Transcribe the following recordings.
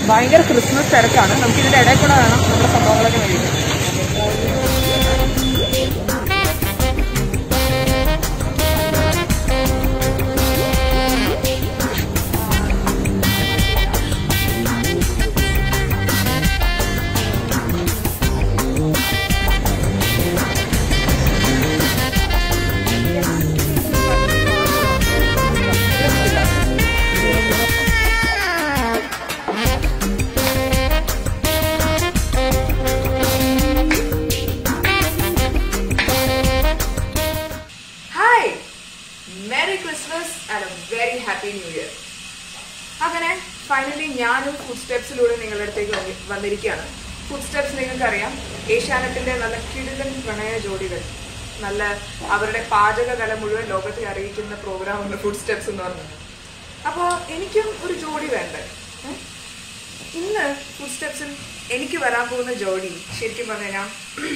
ഭയങ്കര ക്രിസ്മസ് തിരക്കാണ് നമുക്ക് ഇതിന്റെ ഇടയിൽ കൂടെ വേണം നമ്മുടെ സംഭവങ്ങളൊക്കെ മേടിക്കാൻ hi merry Christmas and a very happy new year അങ്ങനെ ഫൈനലി ഞാനും ഫുഡ് സ്റ്റെപ്സിലൂടെ നിങ്ങളുടെ അടുത്തേക്ക് വന്നി- വന്നിരിക്കുകയാണ് ഫുഡ് സ്റ്റെപ്സ് നിങ്ങൾക്കറിയാം ഏഷ്യാനെറ്റിന്റെ നല്ല കിടിലൻ പ്രണയ ജോഡികൾ നല്ല അവരുടെ പാചകകല മുഴുവൻ ലോകത്തെ അറിയിക്കുന്ന പ്രോഗ്രാമാണ് ഫുഡ് സ്റ്റെപ്സ് എന്ന് പറഞ്ഞത് അപ്പോൾ എനിക്കും ഒരു ജോഡി വേണ്ടേ ഏ? ഇന്ന് ഫുഡ് സ്റ്റെപ്സിൽ എനിക്ക് വരാൻ പോകുന്ന ജോഡി ശരിക്കും പറഞ്ഞു കഴിഞ്ഞാൽ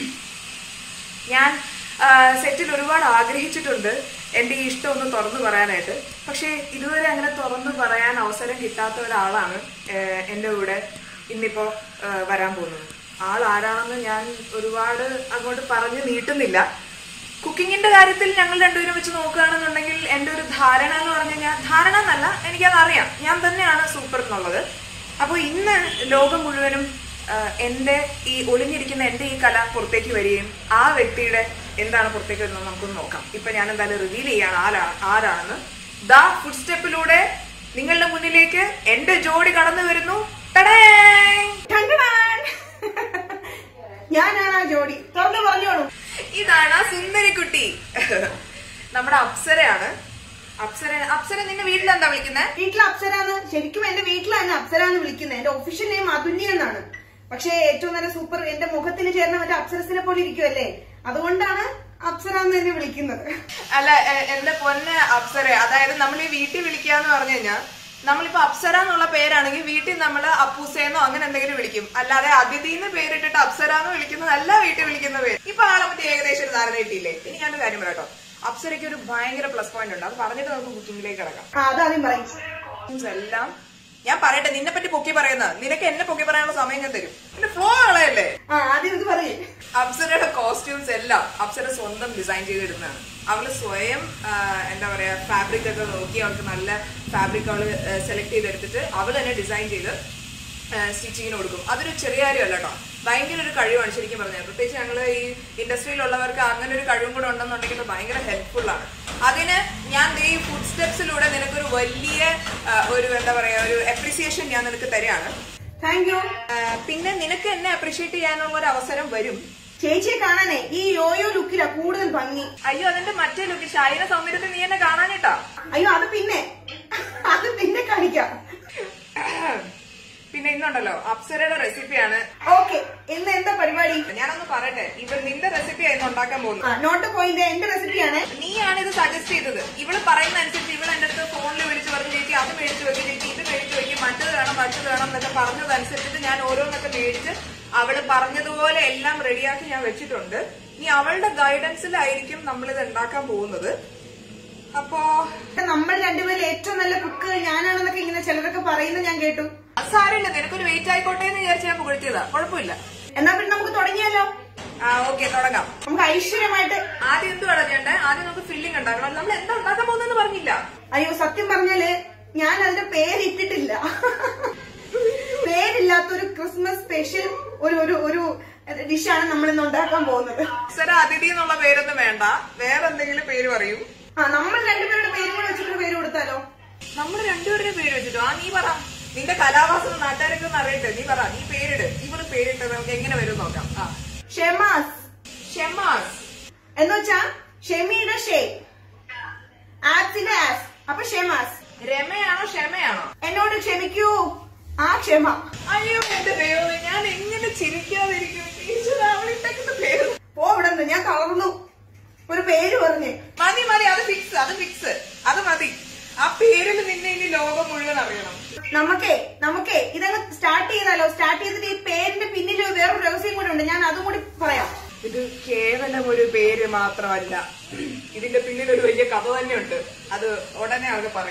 ഞാൻ ആ, സെറ്റിൽ ഒരുപാട് ആഗ്രഹിച്ചിട്ടുണ്ട് എൻ്റെ ഈ ഇഷ്ടം ഒന്ന് തുറന്നു പറയാനായിട്ട് പക്ഷേ ഇതുവരെ അങ്ങനെ തുറന്നു പറയാൻ അവസരം കിട്ടാത്ത ഒരാളാണ് ഏഹ്, എൻ്റെ കൂടെ ഇന്നിപ്പോൾ ഏഹ്, വരാൻ പോകുന്നത് ആൾ ആരാണെന്ന് ഞാൻ ഒരുപാട് അങ്ങോട്ട് പറഞ്ഞു നീട്ടുന്നില്ല കുക്കിങ്ങിന്റെ കാര്യത്തിൽ ഞങ്ങൾ രണ്ടുപേരും വെച്ച് നോക്കുകയാണെന്നുണ്ടെങ്കിൽ എൻ്റെ ഒരു ധാരണ എന്ന് പറഞ്ഞു കഴിഞ്ഞാൽ ധാരണ എന്നല്ല എനിക്കത് അറിയാം ഞാൻ തന്നെയാണ് സൂപ്പർ എന്നുള്ളത് അപ്പോൾ ഇന്ന് ലോകം മുഴുവനും ആഹ്, എൻ്റെ ഈ ഒളിഞ്ഞിരിക്കുന്ന എൻ്റെ ഈ കല പുറത്തേക്ക് വരികയും ആ വ്യക്തിയുടെ എന്താണ് പുറത്തേക്ക് വരുന്നത് നമുക്കൊന്ന് നോക്കാം ഇപ്പൊ ഞാൻ എന്തായാലും റിവീൽ ചെയ്യാണ് ആരാ ആരാണെന്ന് ദ ഫുഡ് സ്റ്റെപ്പിലൂടെ നിങ്ങളുടെ മുന്നിലേക്ക് എൻ്റെ ജോഡി കടന്നു വരുന്നു ടടേങ്! കണ്ടടാൻ. ഞാനാണ് ആ ജോഡി തുറന്നു പറഞ്ഞോളൂ ഇതാണ് ആ സുന്ദരിക്കുട്ടി നമ്മുടെ അപ്സരയാണ് അപ്സര അപ്സര നിന്റെ വീട്ടിൽ എന്താ വിളിക്കുന്നത് വീട്ടിൽ അപ്സരാന്ന് ശരിക്കും എന്റെ വീട്ടിലാണ് അപ്സരാന്ന് വിളിക്കുന്നത് എന്റെ ഒഫീഷ്യൽ നെയിം അതുല്യ എന്നാണ് പക്ഷേ ഏറ്റവും നല്ല സൂപ്പർ എന്റെ മുഖത്തിൽ ചേർന്ന മറ്റേ അപ്സരസിനെ പോലെ ഇരിക്കുമല്ലേ അതുകൊണ്ടാണ് അപ്സര എന്ന് എന്നെ വിളിക്കുന്നത് അല്ല എ- എന്റെ പൊന്നെ അപ്സര അതായത് നമ്മൾ ഈ വീട്ടിൽ വിളിക്കുക എന്ന് പറഞ്ഞു കഴിഞ്ഞാൽ നമ്മളിപ്പോ അപ്സര എന്നുള്ള പേരാണെങ്കിൽ വീട്ടിൽ നമ്മൾ അപ്പൂസേന്നോ അങ്ങനെ എന്തെങ്കിലും വിളിക്കും അല്ലാതെ അതിഥിന്ന് പേരിട്ടിട്ട് അപ്സര എന്ന് വിളിക്കുന്നതല്ല വീട്ടിൽ വിളിക്കുന്ന പേര് ഇപ്പൊ ആളെ പറ്റി ഏകദേശം ഒരു ധാരണ കിട്ടിയില്ലേ ഇനി ഞാനൊരു കാര്യം പറയാട്ടോ അപ്സരയ്ക്ക് ഒരു ഭയങ്കര പ്ലസ് പോയിന്റ് ഉണ്ട് അത് പറഞ്ഞിട്ട് നമുക്ക് കുക്കിങ്ങിലേക്ക് കിടക്കാം ആ അതാദ്യം പറയും എല്ലാം ഞാൻ പറയട്ടെ നിന്നെ പറ്റി പൊക്കി പറയുന്നത് നിനക്ക് എന്നെ പൊക്കി പറയാനുള്ള സമയം ഞാൻ തരും പിന്നെ ഫ്ലോ കളയല്ലേ ആ ആദ്യം ഇത് പറയും അപ്സരയുടെ കോസ്റ്റ്യൂംസ് എല്ലാം അപ്സര സ്വന്തം ഡിസൈൻ ചെയ്തിടുന്നതാണ് അവള് സ്വയം ആ, എന്താ പറയാ ഫാബ്രിക് ഒക്കെ നോക്കി അവൾക്ക് നല്ല ഫാബ്രിക് അവള് സെലക്ട് ചെയ്തെടുത്തിട്ട് അവൾ തന്നെ ഡിസൈൻ ചെയ്ത് സ്റ്റിച്ചിങ്ങിന് കൊടുക്കും അതൊരു ചെറിയ കാര്യമല്ല കേട്ടോ ഭയങ്കര ഒരു കഴിവാണ് ശരിക്കും പറഞ്ഞത് പ്രത്യേകിച്ച് ഞങ്ങൾ ഈ ഇൻഡസ്ട്രിയിലുള്ളവർക്ക് അങ്ങനെ ഒരു കഴിവും കൂടെ ഉണ്ടെന്നുണ്ടെങ്കിൽ അത് ഭയങ്കര ഹെൽപ്ഫുൾ ആണ് അതിന് ഞാൻ ദേ ഈ ഫുഡ് സ്റ്റെപ്സിലൂടെ നിനക്കൊരു വലിയ ആ, ഒരു എന്താ പറയാ ഒരു അപ്രിസിയേഷൻ ഞാൻ നിനക്ക് തരികയാണ് താങ്ക് യു ആ, പിന്നെ നിനക്ക് എന്നെ അപ്രിഷിയേറ്റ് ചെയ്യാനുള്ള ഒരു അവസരം വരും ചേച്ചിയെ കാണാനേ ഈ യോയോ ലുക്കിലാ കൂടുതൽ ഭംഗി അയ്യോ അതിന്റെ മറ്റേ ലുക്ക് ശൈല സൗന്ദര്യത്തിൽ നീ എന്നെ കാണാനിട്ടാ അയ്യോ അത് പിന്നെ അത് പിന്നെ കാണിക്കാം പിന്നെ ഇന്നുണ്ടല്ലോ അപ്സരയുടെ റെസിപ്പിയാണ് ഓക്കെ ഇന്ന് എന്താ പരിപാടി ഞാനൊന്ന് പറയട്ടെ ഇവൾ നിന്റെ റെസിപ്പി ആയിരുന്നു ഉണ്ടാക്കാൻ പോകുന്നത് ആ നോട്ട് പോയിന്റ് എന്റെ റെസിപ്പിയാണ് നീയാണ് ഇത് സജസ്റ്റ് ചെയ്തത് ഇവള് പറയുന്ന അനുസരിച്ച് ഇവൾ എന്റെ അടുത്ത് ഫോണിൽ വിളിച്ച് പറഞ്ഞു ചേച്ചി അത് മേടിച്ച് വെക്കും ചേച്ചി ഇത് മേടിച്ച് വെക്കും മറ്റത് വേണം മറ്റത് വേണം എന്നൊക്കെ പറഞ്ഞതനുസരിച്ചിട്ട് ഞാൻ ഓരോന്നൊക്കെ മേടിച്ച് അവള് പറഞ്ഞതുപോലെ എല്ലാം റെഡിയാക്കി ഞാൻ വെച്ചിട്ടുണ്ട് ഇനി അവളുടെ ഗൈഡൻസിലായിരിക്കും നമ്മളിത് ഉണ്ടാക്കാൻ പോകുന്നത് അപ്പോ നമ്മൾ രണ്ടുപേരും ഏറ്റവും നല്ല കുക്ക് ഞാനാണെന്നൊക്കെ ഇങ്ങനെ ചിലരൊക്കെ പറയുന്നത് ഞാൻ കേട്ടു അത് സാരമില്ല നിനക്കൊരു വെയിറ്റ് ആയിക്കോട്ടെ എന്ന് വിചാരിച്ച് ഞാൻ പുകഴ്ത്തിയതാ കുഴപ്പമില്ല എന്നാ പിന്നെ നമുക്ക് തുടങ്ങിയാലോ ആ ഓക്കെ തുടങ്ങാം നമുക്ക് ഐശ്വര്യമായിട്ട് ആദ്യം എന്ത് ചെയ്യണ്ടേ ആദ്യം നമുക്ക് ഫില്ലിംഗ് ഉണ്ടാക്കണം നമ്മൾ എന്താ ഉണ്ടാക്കാൻ പോകുന്നതെന്ന് പറഞ്ഞില്ല അയ്യോ സത്യം പറഞ്ഞാല് ഞാൻ അതിന്റെ പേരിട്ടിട്ടില്ല പേരില്ലാത്ത ഒരു ക്രിസ്മസ് സ്പെഷ്യൽ ഒരു ഒരു ഒരു ഡിഷാണ് നമ്മൾ ഇന്ന് ഉണ്ടാക്കാൻ പോകുന്നത് അപ്സര അതിഥി എന്നുള്ള പേരൊന്നും വേണ്ട വേറെ എന്തെങ്കിലും പേര് പറയൂ ആ നമ്മൾ രണ്ടുപേരുടെ പേരും കൂടെ വെച്ചിട്ട് പേര് കൊടുത്താലോ നമ്മൾ രണ്ടുപേരുടെ പേര് വെച്ചിട്ടു ആ നീ പറ നിന്റെ കലാവാസന നാട്ടുകാരൊക്കെ ഒന്ന് അറിയട്ടെ നീ പറ നീ പേരിട് ഇവള് പേരിട്ട് നമുക്ക് എങ്ങനെ വരും നോക്കാം ആ ഷെമാസ് ഷെമാസ് എന്ന് വെച്ചാ ഷെമിയുടെ ഷേ ആപ്സിന്റെ ആസ് അപ്പൊ ഷെമാസ് രമയാണോ ക്ഷമയാണോ എന്നോട് ക്ഷമിക്കൂ ആ ക്ഷമ അയ്യോ എന്റെ ദൈവമേ ഞാൻ എങ്ങനെ ചിരിക്കാതിരിക്കും ഈശ്വരാ, അവളിട്ടേക്കുന്ന പേര് പോ ഇവിടെ നിന്ന് ഞാൻ തളർന്നു ഒരു പേര് പറഞ്ഞ് മതി മതി അത് ഫിക്സ് അത് ഫിക്സ് അത് മതി ആ പേരിൽ നിന്നെ ഇനി ലോകം മുഴുവൻ അറിയണം നമുക്കേ നമുക്കേ ഇതങ്ങ് സ്റ്റാർട്ട് ചെയ്താലോ സ്റ്റാർട്ട് ചെയ്തിട്ട് ഈ പേരിന്റെ പിന്നിൽ വേറൊരു രഹസ്യം കൂടെ ഉണ്ട് ഞാൻ അതും കൂടി പറയാം ഇത് കേവലം ഒരു പേര് മാത്രമല്ല ഇതിന്റെ പിന്നിൽ ഒരു വലിയ കഥ തന്നെയുണ്ട് അത് ഉടനെ ആകെ പറയും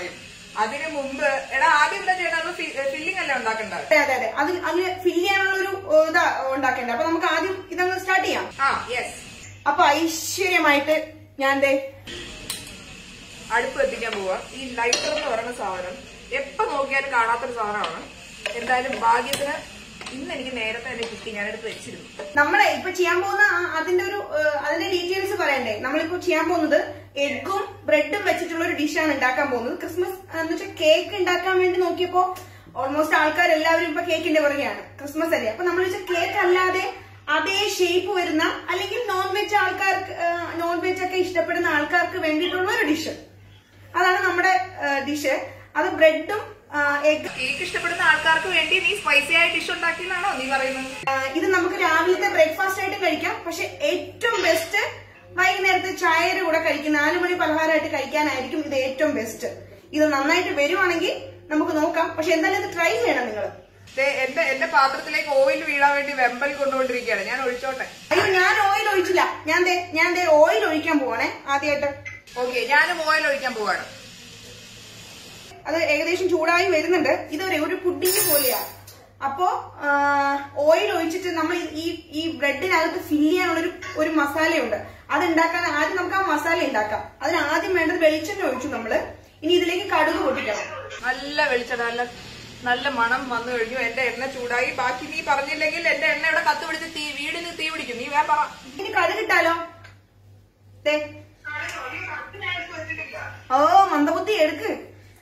അതിന് മുമ്പ് എടാ ആദ്യം എന്താ ചെയ്യണം ഫില്ലിംഗ് അല്ലേ ഉണ്ടാക്കണ്ടത് അതെ അതെ അതെ അത് അതിന് ഫില്ല് ചെയ്യാനുള്ള ഒരു ഏഹ്, ഇതാ ഉണ്ടാക്കേണ്ടത് അപ്പൊ നമുക്ക് ആദ്യം ഇതങ്ങ് സ്റ്റാർട്ട് ചെയ്യാം ആ യെസ് അപ്പൊ ഐശ്വര്യമായിട്ട് ഞാൻ ദേ അടുപ്പ് എത്തിക്കാൻ പോവാ ഈ ലൈറ്റർ എന്ന് പറയുന്ന സാധനം എപ്പോ നോക്കിയാലും കാണാത്തൊരു സാധനമാണ് എന്തായാലും ഭാഗ്യത്തിന് ഇന്ന് എനിക്ക് നേരത്തെ തന്നെ കിട്ടി ഞാനെടുത്ത് വെച്ചിരുന്നു നമ്മളെ ഇപ്പൊ ചെയ്യാൻ പോകുന്ന ആ- അതിന്റെ ഒരു ഏഹ്, അതിന്റെ ഡീറ്റെയിൽസ് പറയണ്ടേ നമ്മളിപ്പോ ചെയ്യാൻ പോകുന്നത് എഗ്ഗും ബ്രെഡും വെച്ചിട്ടുള്ള ഒരു ഡിഷാണ് ഉണ്ടാക്കാൻ പോകുന്നത് ക്രിസ്മസ് എന്ന് വെച്ചാൽ കേക്ക് ഉണ്ടാക്കാൻ വേണ്ടി നോക്കിയപ്പോ ഓൾമോസ്റ്റ് ആൾക്കാർ എല്ലാവരും ഇപ്പൊ കേക്കിന്റെ പുറകെയാണ് ക്രിസ്മസ് അല്ലേ അപ്പൊ നമ്മൾ വെച്ചാൽ കേക്ക് അല്ലാതെ അതേ ഷേപ്പ് വരുന്ന അല്ലെങ്കിൽ നോൺ വെജ് ആൾക്കാർക്ക് നോൺ വെജ് ഒക്കെ ഇഷ്ടപ്പെടുന്ന ആൾക്കാർക്ക് വേണ്ടിയിട്ടുള്ള ഒരു ഡിഷ് അതാണ് നമ്മുടെ ഡിഷ് അത് ബ്രെഡും എഗ് കേക്ക് ഇഷ്ടപ്പെടുന്ന ആൾക്കാർക്ക് വേണ്ടി നീ സ്പൈസി ആയ ഡിഷ് ഉണ്ടാക്കിയെന്നാണോ നീ പറയുന്നത് ആ, ഇത് നമുക്ക് രാവിലത്തെ ബ്രേക്ക്ഫാസ്റ്റ് ആയിട്ട് കഴിക്കാം പക്ഷെ ഏറ്റവും ബെസ്റ്റ് വൈകുന്നേരത്തെ ചായയുടെ കൂടെ കഴിക്കും നാലു മണി പലഹാരമായിട്ട് കഴിക്കാനായിരിക്കും ഇത് ഏറ്റവും ബെസ്റ്റ് ഇത് നന്നായിട്ട് വരുവാണെങ്കിൽ നമുക്ക് നോക്കാം പക്ഷെ എന്തായാലും ഇത് ട്രൈ ചെയ്യണം നിങ്ങൾ ദേ, എന്റെ എന്റെ പാത്രത്തിലേക്ക് ഓയിൽ വീഴാൻ വേണ്ടി വെമ്പൽ കൊണ്ടുകൊണ്ടിരിക്കുകയാണ് ഞാൻ ഒഴിച്ചോട്ടെ അയ്യോ ഞാൻ ഓയിൽ ഒഴിച്ചില്ല ഞാൻ ദേ ഞാൻ ദേ ഓയിൽ ഒഴിക്കാൻ പോവാണേ ആദ്യമായിട്ട് ഓക്കെ ഞാനും ഓയിൽ ഒഴിക്കാൻ പോവാണ് അത് ഏകദേശം ചൂടായി വരുന്നുണ്ട് ഇതൊരു ഒരു പുഡിങ് പോലെയാ അപ്പോ ഓയിൽ ഒഴിച്ചിട്ട് നമ്മൾ ഈ ഈ ബ്രെഡിനകത്ത് ഫില്ല് ചെയ്യാനുള്ള ഒരു ഒരു മസാലയുണ്ട് അത് ഉണ്ടാക്കാൻ ആദ്യം നമുക്ക് ആ മസാല ഉണ്ടാക്കാം അതിന് ആദ്യം വേണ്ടത് വെളിച്ചെണ്ണ ഒഴിച്ചു നമ്മള് ഇനി ഇതിലേക്ക് കടുക് പൊട്ടിക്കണം നല്ല വെളിച്ചെണ്ണ നല്ല നല്ല മണം വന്നു കഴിഞ്ഞു എന്റെ എണ്ണ ചൂടായി ബാക്കി നീ പറഞ്ഞില്ലെങ്കിൽ എന്റെ എണ്ണ ഇവിടെ കത്ത് പിടിച്ച് തീ വീടിന് തീ പിടിക്കും നീ വേഗം പറ ഇനി കടുക് ഇട്ടാലോ ദേ ഓ മന്ദബുദ്ധി എടുക്ക്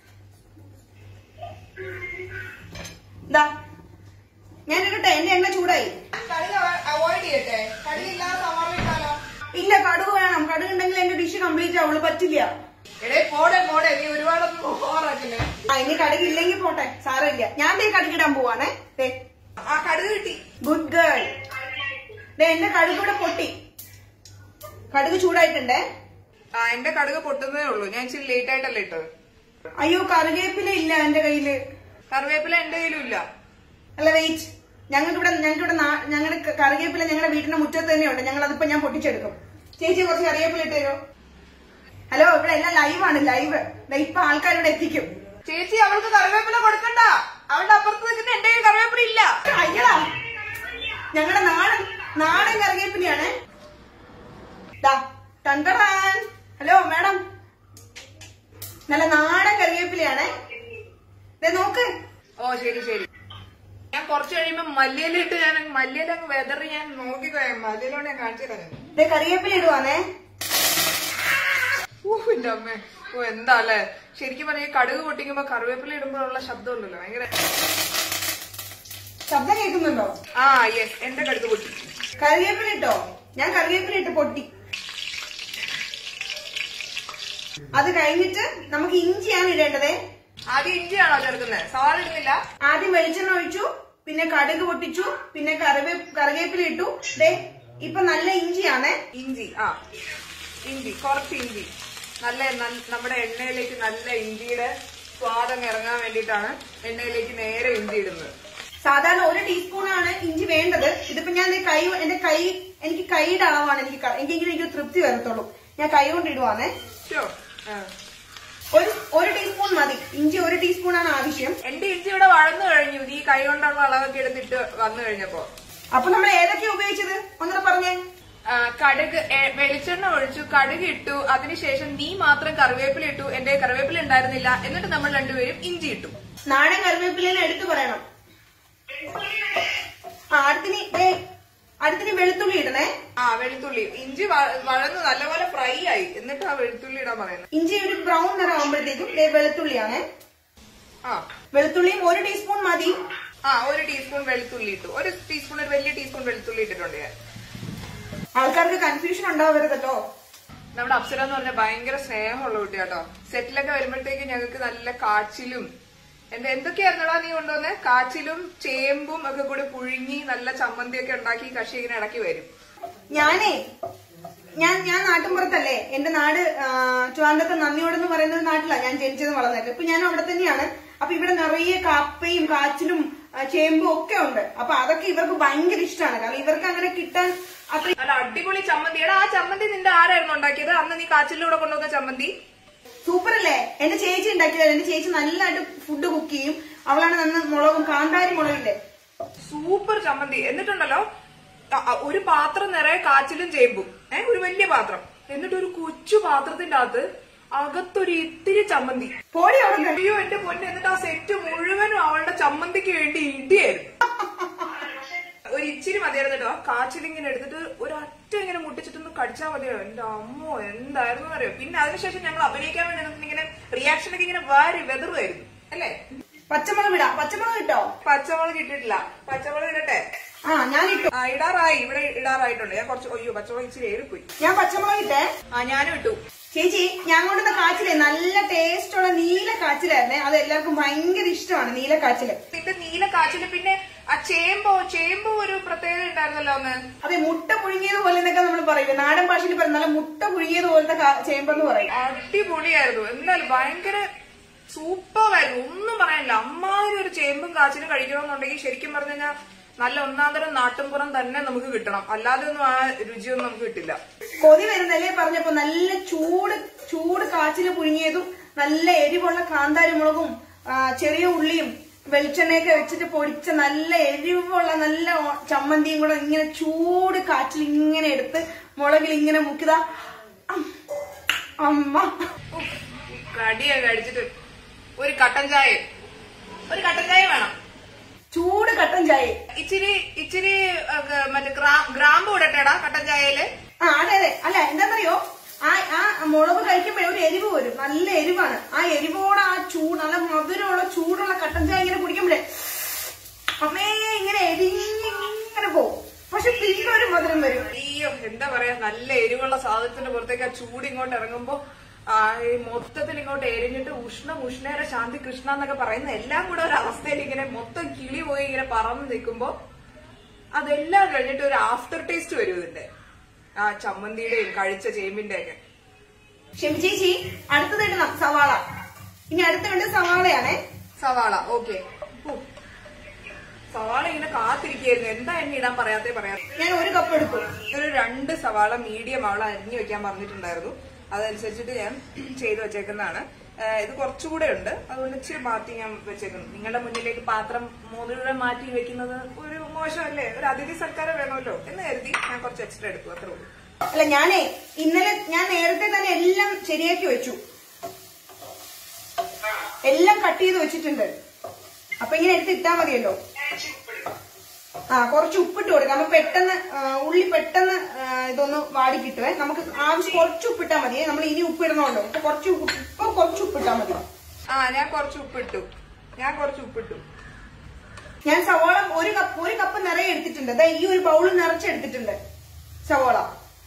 ദാ ഞാൻ ഇടട്ടെ എന്റെ എണ്ണ ചൂടായി കടുക് അവോയ്ഡ് ചെയ്യട്ടെ കടുകില്ലാതെ സവാള ഇട്ടാലോ ഇല്ല കടുക് വേണം കടുക് ഉണ്ടെങ്കിൽ എന്റെ ഡിഷ് കംപ്ലീറ്റ് ആവുള്ളൂ പറ്റില്ല എടേ പോടെ പോടെ നീ ഒരുപാടൊന്നും ഓവറാക്കില്ലേ ആ ഇനി കടുക് ഇല്ലെങ്കിൽ പോട്ടെ സാരമില്ല ഞാൻ ദേ കടുകിടാൻ പോവാണേ ദേ ആ കടുക് കിട്ടി ഗുഡ് ഗേൾ ദേ എന്റെ കടുക് ഇവിടെ പൊട്ടി കടുക് ചൂടായിട്ടുണ്ടേ ആ എന്റെ കടുക് പൊട്ടുന്നതേ ഉള്ളൂ ഞാൻ ഇച്ചിരി ലേറ്റ് ആയിട്ടല്ലേ ഇട്ടത് അയ്യോ കറിവേപ്പില ഇല്ല എന്റെ കയ്യില് കറിവേപ്പില എന്റെ കയ്യിലും ഇല്ല അല്ല വെയിറ്റ് ഞങ്ങൾക്ക് ഇവിടെ ഞങ്ങൾക്ക് ഇവിടെ ഞങ്ങളുടെ കറിവേപ്പില ഞങ്ങളുടെ വീടിന്റെ മുറ്റത്ത് തന്നെയുണ്ട് ഞങ്ങൾ അതിപ്പോ ഞാൻ പൊട്ടിച്ചെടുക്കും ചേച്ചി കുറച്ച് കറിവേപ്പില ഇട്ട് തരുമോ ഹലോ ഇവിടെ എല്ലാം ലൈവാണ് ലൈവ് ഇപ്പൊ ആൾക്കാർ ഇവിടെ എത്തിക്കും ചേച്ചി അവൾക്ക് കറിവേപ്പില കൊടുക്കണ്ട അവളുടെ അപ്പുറത്ത് നിൽക്കുന്ന എന്റെ കയ്യിൽ കറിവേപ്പില ഇല്ല അയ്യടാ ഞങ്ങളുടെ നാടൻ നാടൻ കറിവേപ്പിലയാണ് ദാ, ടണ്ടടാൻ. ഹലോ മാഡം നല്ല നാടൻ കറിവേപ്പിലയാണ് ദേ നോക്ക് ഓ ശരി ശരി ഞാൻ കുറച്ച് കഴിയുമ്പോ മല്ലിയില ഇട്ട് ഞാൻ മല്ലിയില അങ്ങ് വെതറി ഞാൻ നോക്കി മല്ലിയിലോട് ഞാൻ കാണിച്ചു തരാം ദേ കറിവേപ്പില ഇടുവാന്നേ ഊഹ് എന്റെ അമ്മേ ഓ എന്താ അല്ലേ ശരിക്കും പറഞ്ഞ ഈ കടുക് പൊട്ടിക്കുമ്പോ കറിവേപ്പില ഇടുമ്പോഴുള്ള ശബ്ദമുണ്ടല്ലോ ഭയങ്കര ശബ്ദം കേൾക്കുന്നുണ്ടോ ആ യെസ് എന്റെ കടുക് പൊട്ടി കറിവേപ്പില ഇട്ടോ ഞാൻ കറിവേപ്പില ഇട്ട് പൊട്ടി അത് കഴിഞ്ഞിട്ട് നമുക്ക് ഇഞ്ചിയാണ് ഇടേണ്ടത് ആദ്യം ഇഞ്ചിയാണോ ചേർക്കുന്നത് സവാള ഇടുന്നില്ല ആദ്യം വെളിച്ചെണ്ണ ഒഴിച്ചു പിന്നെ കടുക് പൊട്ടിച്ചു പിന്നെ കറിവേ കറിവേപ്പില ഇട്ടു ദേ ഇപ്പൊ നല്ല ഇഞ്ചിയാണേ ഇഞ്ചി ആ ഇഞ്ചി കുറച്ച് ഇഞ്ചി നല്ല നൽ- നമ്മുടെ എണ്ണയിലേക്ക് നല്ല ഇഞ്ചിയുടെ സ്വാദം ഇറങ്ങാൻ വേണ്ടിയിട്ടാണ് എണ്ണയിലേക്ക് നേരെ ഇഞ്ചി ഇടുന്നത് സാധാരണ ഒരു ടീസ്പൂണാണ് ഇഞ്ചി വേണ്ടത് ഇതിപ്പോ ഞാൻ ദേ കൈ എന്റെ കൈ എനിക്ക് കൈയുടെ അളവാണ് എനിക്ക് ക- എനിക്കെങ്കിലും എനിക്ക് തൃപ്തി വരത്തുള്ളൂ ഞാൻ കൈ കൊണ്ട് ഇടുവാന്നേ ഷോ ഒരു ഒരു ടീസ്പൂൺ മതി ഇഞ്ചി ഒരു ടീസ്പൂണാണ് ആവശ്യം എന്റെ ഇഞ്ചി ഇവിടെ വഴന്നു കഴിഞ്ഞു നീ കൈ കൊണ്ടുള്ള അളവൊക്കെ എടുത്തിട്ട് വന്നു കഴിഞ്ഞപ്പോ അപ്പൊ നമ്മൾ ഏതൊക്കെയാ ഉപയോഗിച്ചത് ഒന്നുകൂടെ പറഞ്ഞേ ആ, കടുക് എ- വെളിച്ചെണ്ണ ഒഴിച്ചു കടുക് ഇട്ടു അതിനുശേഷം നീ മാത്രം കറിവേപ്പില ഇട്ടു എന്റെ കറിവേപ്പില ഉണ്ടായിരുന്നില്ല എന്നിട്ട് നമ്മൾ രണ്ടുപേരും ഇഞ്ചി ഇട്ടു നാടൻ കറിവേപ്പിലേനെ എടുത്തു പറയണം ആ അടുത്തിന് ദേ അടുത്തിന് വെളുത്തുള്ളി ഇടണേ ആ വെളുത്തുള്ളി ഇഞ്ചി വ- വഴന്നു നല്ലപോലെ ഫ്രൈ ആയി എന്നിട്ട് ആ വെളുത്തുള്ളി ഇടാൻ പറയുന്നത് ഇഞ്ചി ഒരു ബ്രൗൺ നിറം ആകുമ്പോഴത്തേക്കും ദേ വെളുത്തുള്ളിയാണ് ആ വെളുത്തുള്ളിയും ഒരു ടീസ്പൂൺ മതി ആ ഒരു ടീസ്പൂൺ വെളുത്തുള്ളി ഇട്ടു ഒരു ടീസ്പൂൺ ഒരു വലിയ ടീസ്പൂൺ വെളുത്തുള്ളി ഇട്ടിട്ടുണ്ട് ഞാൻ ആൾക്കാർക്ക് കൺഫ്യൂഷൻ ഉണ്ടാവരുതല്ലോ നമ്മുടെ അപ്സര എന്ന് പറഞ്ഞാൽ ഭയങ്കര സ്നേഹമുള്ള കുട്ടിയാട്ടോ സെറ്റിലൊക്കെ വരുമ്പോഴത്തേക്ക് ഞങ്ങൾക്ക് നല്ല കാച്ചിലും എന്താ എന്തൊക്കെയായിരുന്നടാ നീ കൊണ്ടുവന്നേ കാച്ചിലും ചേമ്പും ഒക്കെ കൂടി പുഴുങ്ങി നല്ല ചമ്മന്തിയൊക്കെ ഉണ്ടാക്കി കഷി ഇങ്ങനെ ഇടയ്ക്ക് വരും ഞാനേ ഞാൻ ഞാൻ നാട്ടിൻപുറത്തല്ലേ എന്റെ നാട് ആ, ട്രിവാൻഡ്രത്തെ നന്ദിയോട് എന്ന് പറയുന്ന ഒരു നാട്ടിലാണ് ഞാൻ ജനിച്ചത് വളർന്നത് ഇപ്പൊ ഞാൻ അവിടെ തന്നെയാണ് അപ്പൊ ഇവിടെ നിറയെ കപ്പയും കാച്ചിലും ആ, ചേമ്പും ഒക്കെ ഉണ്ട് അപ്പൊ അതൊക്കെ ഇവർക്ക് ഭയങ്കര ഇഷ്ടമാണ് കാരണം ഇവർക്ക് അങ്ങനെ കിട്ടാൻ അത്ര നല്ല അടിപൊളി ചമ്മന്തി എടാ ആ ചമ്മന്തി നിന്റെ ആരായിരുന്നു ഉണ്ടാക്കിയത് അന്ന് നീ കാച്ചിലൂടെ കൊണ്ടുവന്ന ചമ്മന്തി സൂപ്പർ അല്ലേ എന്റെ ചേച്ചി ഉണ്ടാക്കിയതല്ല എന്റെ ചേച്ചി നല്ലതായിട്ട് ഫുഡ് കുക്ക് ചെയ്യും അവളാണ് നന്ന മുളകും കാന്താരി മുളകില്ലേ സൂപ്പർ ചമ്മന്തി എന്നിട്ടുണ്ടല്ലോ അ- അ- ഒരു പാത്രം നിറയെ കാച്ചിലും ചേമ്പും ഏ ഒരു വലിയ പാത്രം എന്നിട്ട് ഒരു കൊച്ചു പാത്രത്തിന്റെ അകത്ത് അകത്തൊരു ഇത്തിരി ചമ്മന്തി പോടി അവിടെ അയ്യോ എന്റെ പൊന്നെ എന്നിട്ട് ആ സെറ്റ് മുഴുവനും അവളുടെ ചമ്മന്തിക്ക് വേണ്ടി ഇടിയായിരുന്നു ഒരു ഇച്ചിരി മതിയായിരുന്നു കേട്ടോ ആ കാച്ചിലിങ്ങനെ എടുത്തിട്ട് ഒരു അറ്റ ഇങ്ങനെ മുട്ടിച്ചിട്ടൊന്ന് കടിച്ചാൽ മതിയോ എന്റെ അമ്മോ എന്തായിരുന്നു അറിയോ പിന്നെ അതിനുശേഷം ഞങ്ങൾ അഭിനയിക്കാൻ വേണ്ടി നിന്നിട്ട് ഇങ്ങനെ റിയാക്ഷൻ ഒക്കെ ഇങ്ങനെ വാരി വെതറുമായിരുന്നു അല്ലേ പച്ചമുളക് ഇടാം പച്ചമുളക് കിട്ടോ പച്ചമുളക് ഇട്ടിട്ടില്ല പച്ചമുളക് ഇടട്ടെ ആ ഞാൻ ഇട്ടു ആ ഇടാറായി ഇവിടെ ഇടാറായിട്ടുണ്ട് ഞാൻ കുറച്ച് അയ്യോ പച്ചമുളക് ഇച്ചിരി ഏറിപ്പോയി ഞാൻ പച്ചമുളക് ഇട്ടേ ആ ഞാനും ഇട്ടു ചേച്ചി ഞാൻ കൊണ്ടുവന്ന കാച്ചിലേ നല്ല ടേസ്റ്റുള്ള നീല കാച്ചിലായിരുന്നേ അത് എല്ലാവർക്കും ഭയങ്കര ഇഷ്ടമാണ് നീല കാച്ചില് നിന്റെ നീല കാച്ചില് പിന്നെ ആ ചേമ്പോ ചേമ്പോ ഒരു പ്രത്യേകത ഉണ്ടായിരുന്നല്ലോ ഒന്ന് അതെ മുട്ട പുഴുങ്ങിയത് പോലെ എന്നൊക്കെ നമ്മൾ പറയും നാടൻ ഭാഷയിൽ പറയും നല്ല മുട്ട പുഴുങ്ങിയത് പോലത്തെ കാ- ചേമ്പെന്ന് പറയും അടിപൊളിയായിരുന്നു എന്തായാലും ഭയങ്കര സൂപ്പറായിരുന്നു ഒന്നും പറയാനില്ല അമ്മാതിരി ഒരു ചേമ്പും കാച്ചിലും കഴിക്കണമെന്നുണ്ടെങ്കിൽ ശരിക്കും പറഞ്ഞു കഴിഞ്ഞാൽ നല്ല ഒന്നാന്തരം നാട്ടുംപുറം തന്നെ നമുക്ക് കിട്ടണം അല്ലാതെ ഒന്നും ആ രുചിയൊന്നും നമുക്ക് കിട്ടില്ല കൊതി വരുന്നല്ലേ പറഞ്ഞപ്പോ നല്ല ചൂട് ചൂട് കാച്ചില് പുഴുങ്ങിയതും നല്ല എരിവുള്ള കാന്താരി മുളകും ആ, ചെറിയ ഉള്ളിയും വെളിച്ചെണ്ണയൊക്കെ വെച്ചിട്ട് പൊടിച്ച നല്ല എരിവുള്ള നല്ല ഓ- ചമ്മന്തിയും കൂടെ ഇങ്ങനെ ചൂട് കാച്ചിൽ ഇങ്ങനെ എടുത്ത് മുളകിൽ ഇങ്ങനെ മുക്കിത അമ്മ ഉഫ്, ഈ കടിയൊക്കെ കഴിച്ചിട്ട് ഒരു കട്ടൻ ചായ ഒരു കട്ടൻ ചായ വേണം ചൂട് കട്ടൻ ചായ ഇച്ചിരി ഇച്ചിരി ആ, ഗ- മറ്റേ ഗ്രാ- ഗ്രാമ്പ് ഇടട്ടേടാ കട്ടൻ ചായയില് ആ അതെ അതെ അല്ല എന്താന്നറിയോ ആ ആ മുളക് കഴിക്കുമ്പോ ഒരു എരിവ് വരും നല്ല എരിവാണ് ആ എരിവോടെ ആ ചൂട് നല്ല മധുരമുള്ള ചൂടുള്ള കട്ടൻ ചായ ഇങ്ങനെ കുടിക്കുമ്പോഴേ അമ്മേ ഇങ്ങനെ എരിഞ്ഞിങ്ങനെ പോകും പക്ഷെ പിന്നെ ഒരു മധുരം വരും അയ്യോ എന്താ പറയാ നല്ല എരിവുള്ള സാധനത്തിന്റെ പുറത്തേക്ക് ആ ചൂട് ഇങ്ങോട്ട് ഇറങ്ങുമ്പോ ആ ഈ മൊത്തത്തിൽ ഇങ്ങോട്ട് എരിഞ്ഞിട്ട് ഉഷ്ണ ഉഷ്ണേര ശാന്തി കൃഷ്ണ എന്നൊക്കെ പറയുന്ന എല്ലാം കൂടെ ഒരു അവസ്ഥയിൽ ഇങ്ങനെ മൊത്തം കിളി പോയി ഇങ്ങനെ പറന്ന് നിൽക്കുമ്പോ അതെല്ലാം കഴിഞ്ഞിട്ട് ഒരു ആഫ്റ്റർ ടേസ്റ്റ് വരും ഇതിന്റെ ആ ചമ്മന്തിയുടെയും കഴിച്ച ചേമ്പിന്റെ ഒക്കെ ക്ഷമി ചേച്ചി അടുത്തത് ഇടണം സവാള ഇനി അടുത്ത വേണ്ടത് സവാളയാണേ സവാള ഓക്കെ സവാള ഇങ്ങനെ കാത്തിരിക്കായിരുന്നു എന്താ എന്നെ ഇടാൻ പറയാത്തേ പറയാം ഞാൻ ഒരു കപ്പ് എടുക്കും ഒരു രണ്ട് സവാള മീഡിയം അവൾ അരിഞ്ഞു വെക്കാൻ പറഞ്ഞിട്ടുണ്ടായിരുന്നു അതനുസരിച്ചിട്ട് ഞാൻ ചെയ്തു വെച്ചേക്കുന്നതാണ് ഏഹ് ഇത് കുറച്ചുകൂടെ ഉണ്ട് അതുകൊണ്ട് ഇച്ചിരി മാറ്റി ഞാൻ വെച്ചേക്കുന്നു നിങ്ങളുടെ മുന്നിലേക്ക് പാത്രം മുഴുവൻ മാറ്റി വെക്കുന്നത് ഒരു മോശമല്ലേ ഒരു അതിഥി സൽക്കാരം വേണമല്ലോ എന്ന് കരുതി ഞാൻ കുറച്ച് എക്സ്ട്രാ എടുത്തു അത്രേ ഉള്ളൂ അല്ല ഞാനേ ഇന്നലെ ഞാൻ നേരത്തെ തന്നെ എല്ലാം ശരിയാക്കി വെച്ചു എല്ലാം കട്ട് ചെയ്ത് വെച്ചിട്ടുണ്ട് അപ്പൊ ഇങ്ങനെ എടുത്ത് ഇട്ടാ മതിയല്ലോ ആ കുറച്ച് ഉപ്പിട്ട് കൊടുക്കാം അപ്പൊ പെട്ടെന്ന് ആ, ഉള്ളി പെട്ടെന്ന് ആ, ഇതൊന്ന് വാടി കിട്ടുവേ നമുക്ക് ആവശ്യം കുറച്ച് ഉപ്പിട്ടാ മതിയേ നമ്മൾ ഇനി ഉപ്പിടണമല്ലോ അപ്പൊ കുറച്ച് ഉപ്പ് ഇപ്പൊ കുറച്ച് ഉപ്പിട്ടാ മതി ആ ഞാൻ കുറച്ച് ഉപ്പിട്ടു ഞാൻ കുറച്ച് ഉപ്പിട്ടു ഞാൻ സവാള ഒരു കപ്പ് ഒരു കപ്പ് നിറയെ എടുത്തിട്ടുണ്ട് അതാ ഈ ഒരു ബൗൾ നിറച്ചെടുത്തിട്ടുണ്ട് സവാള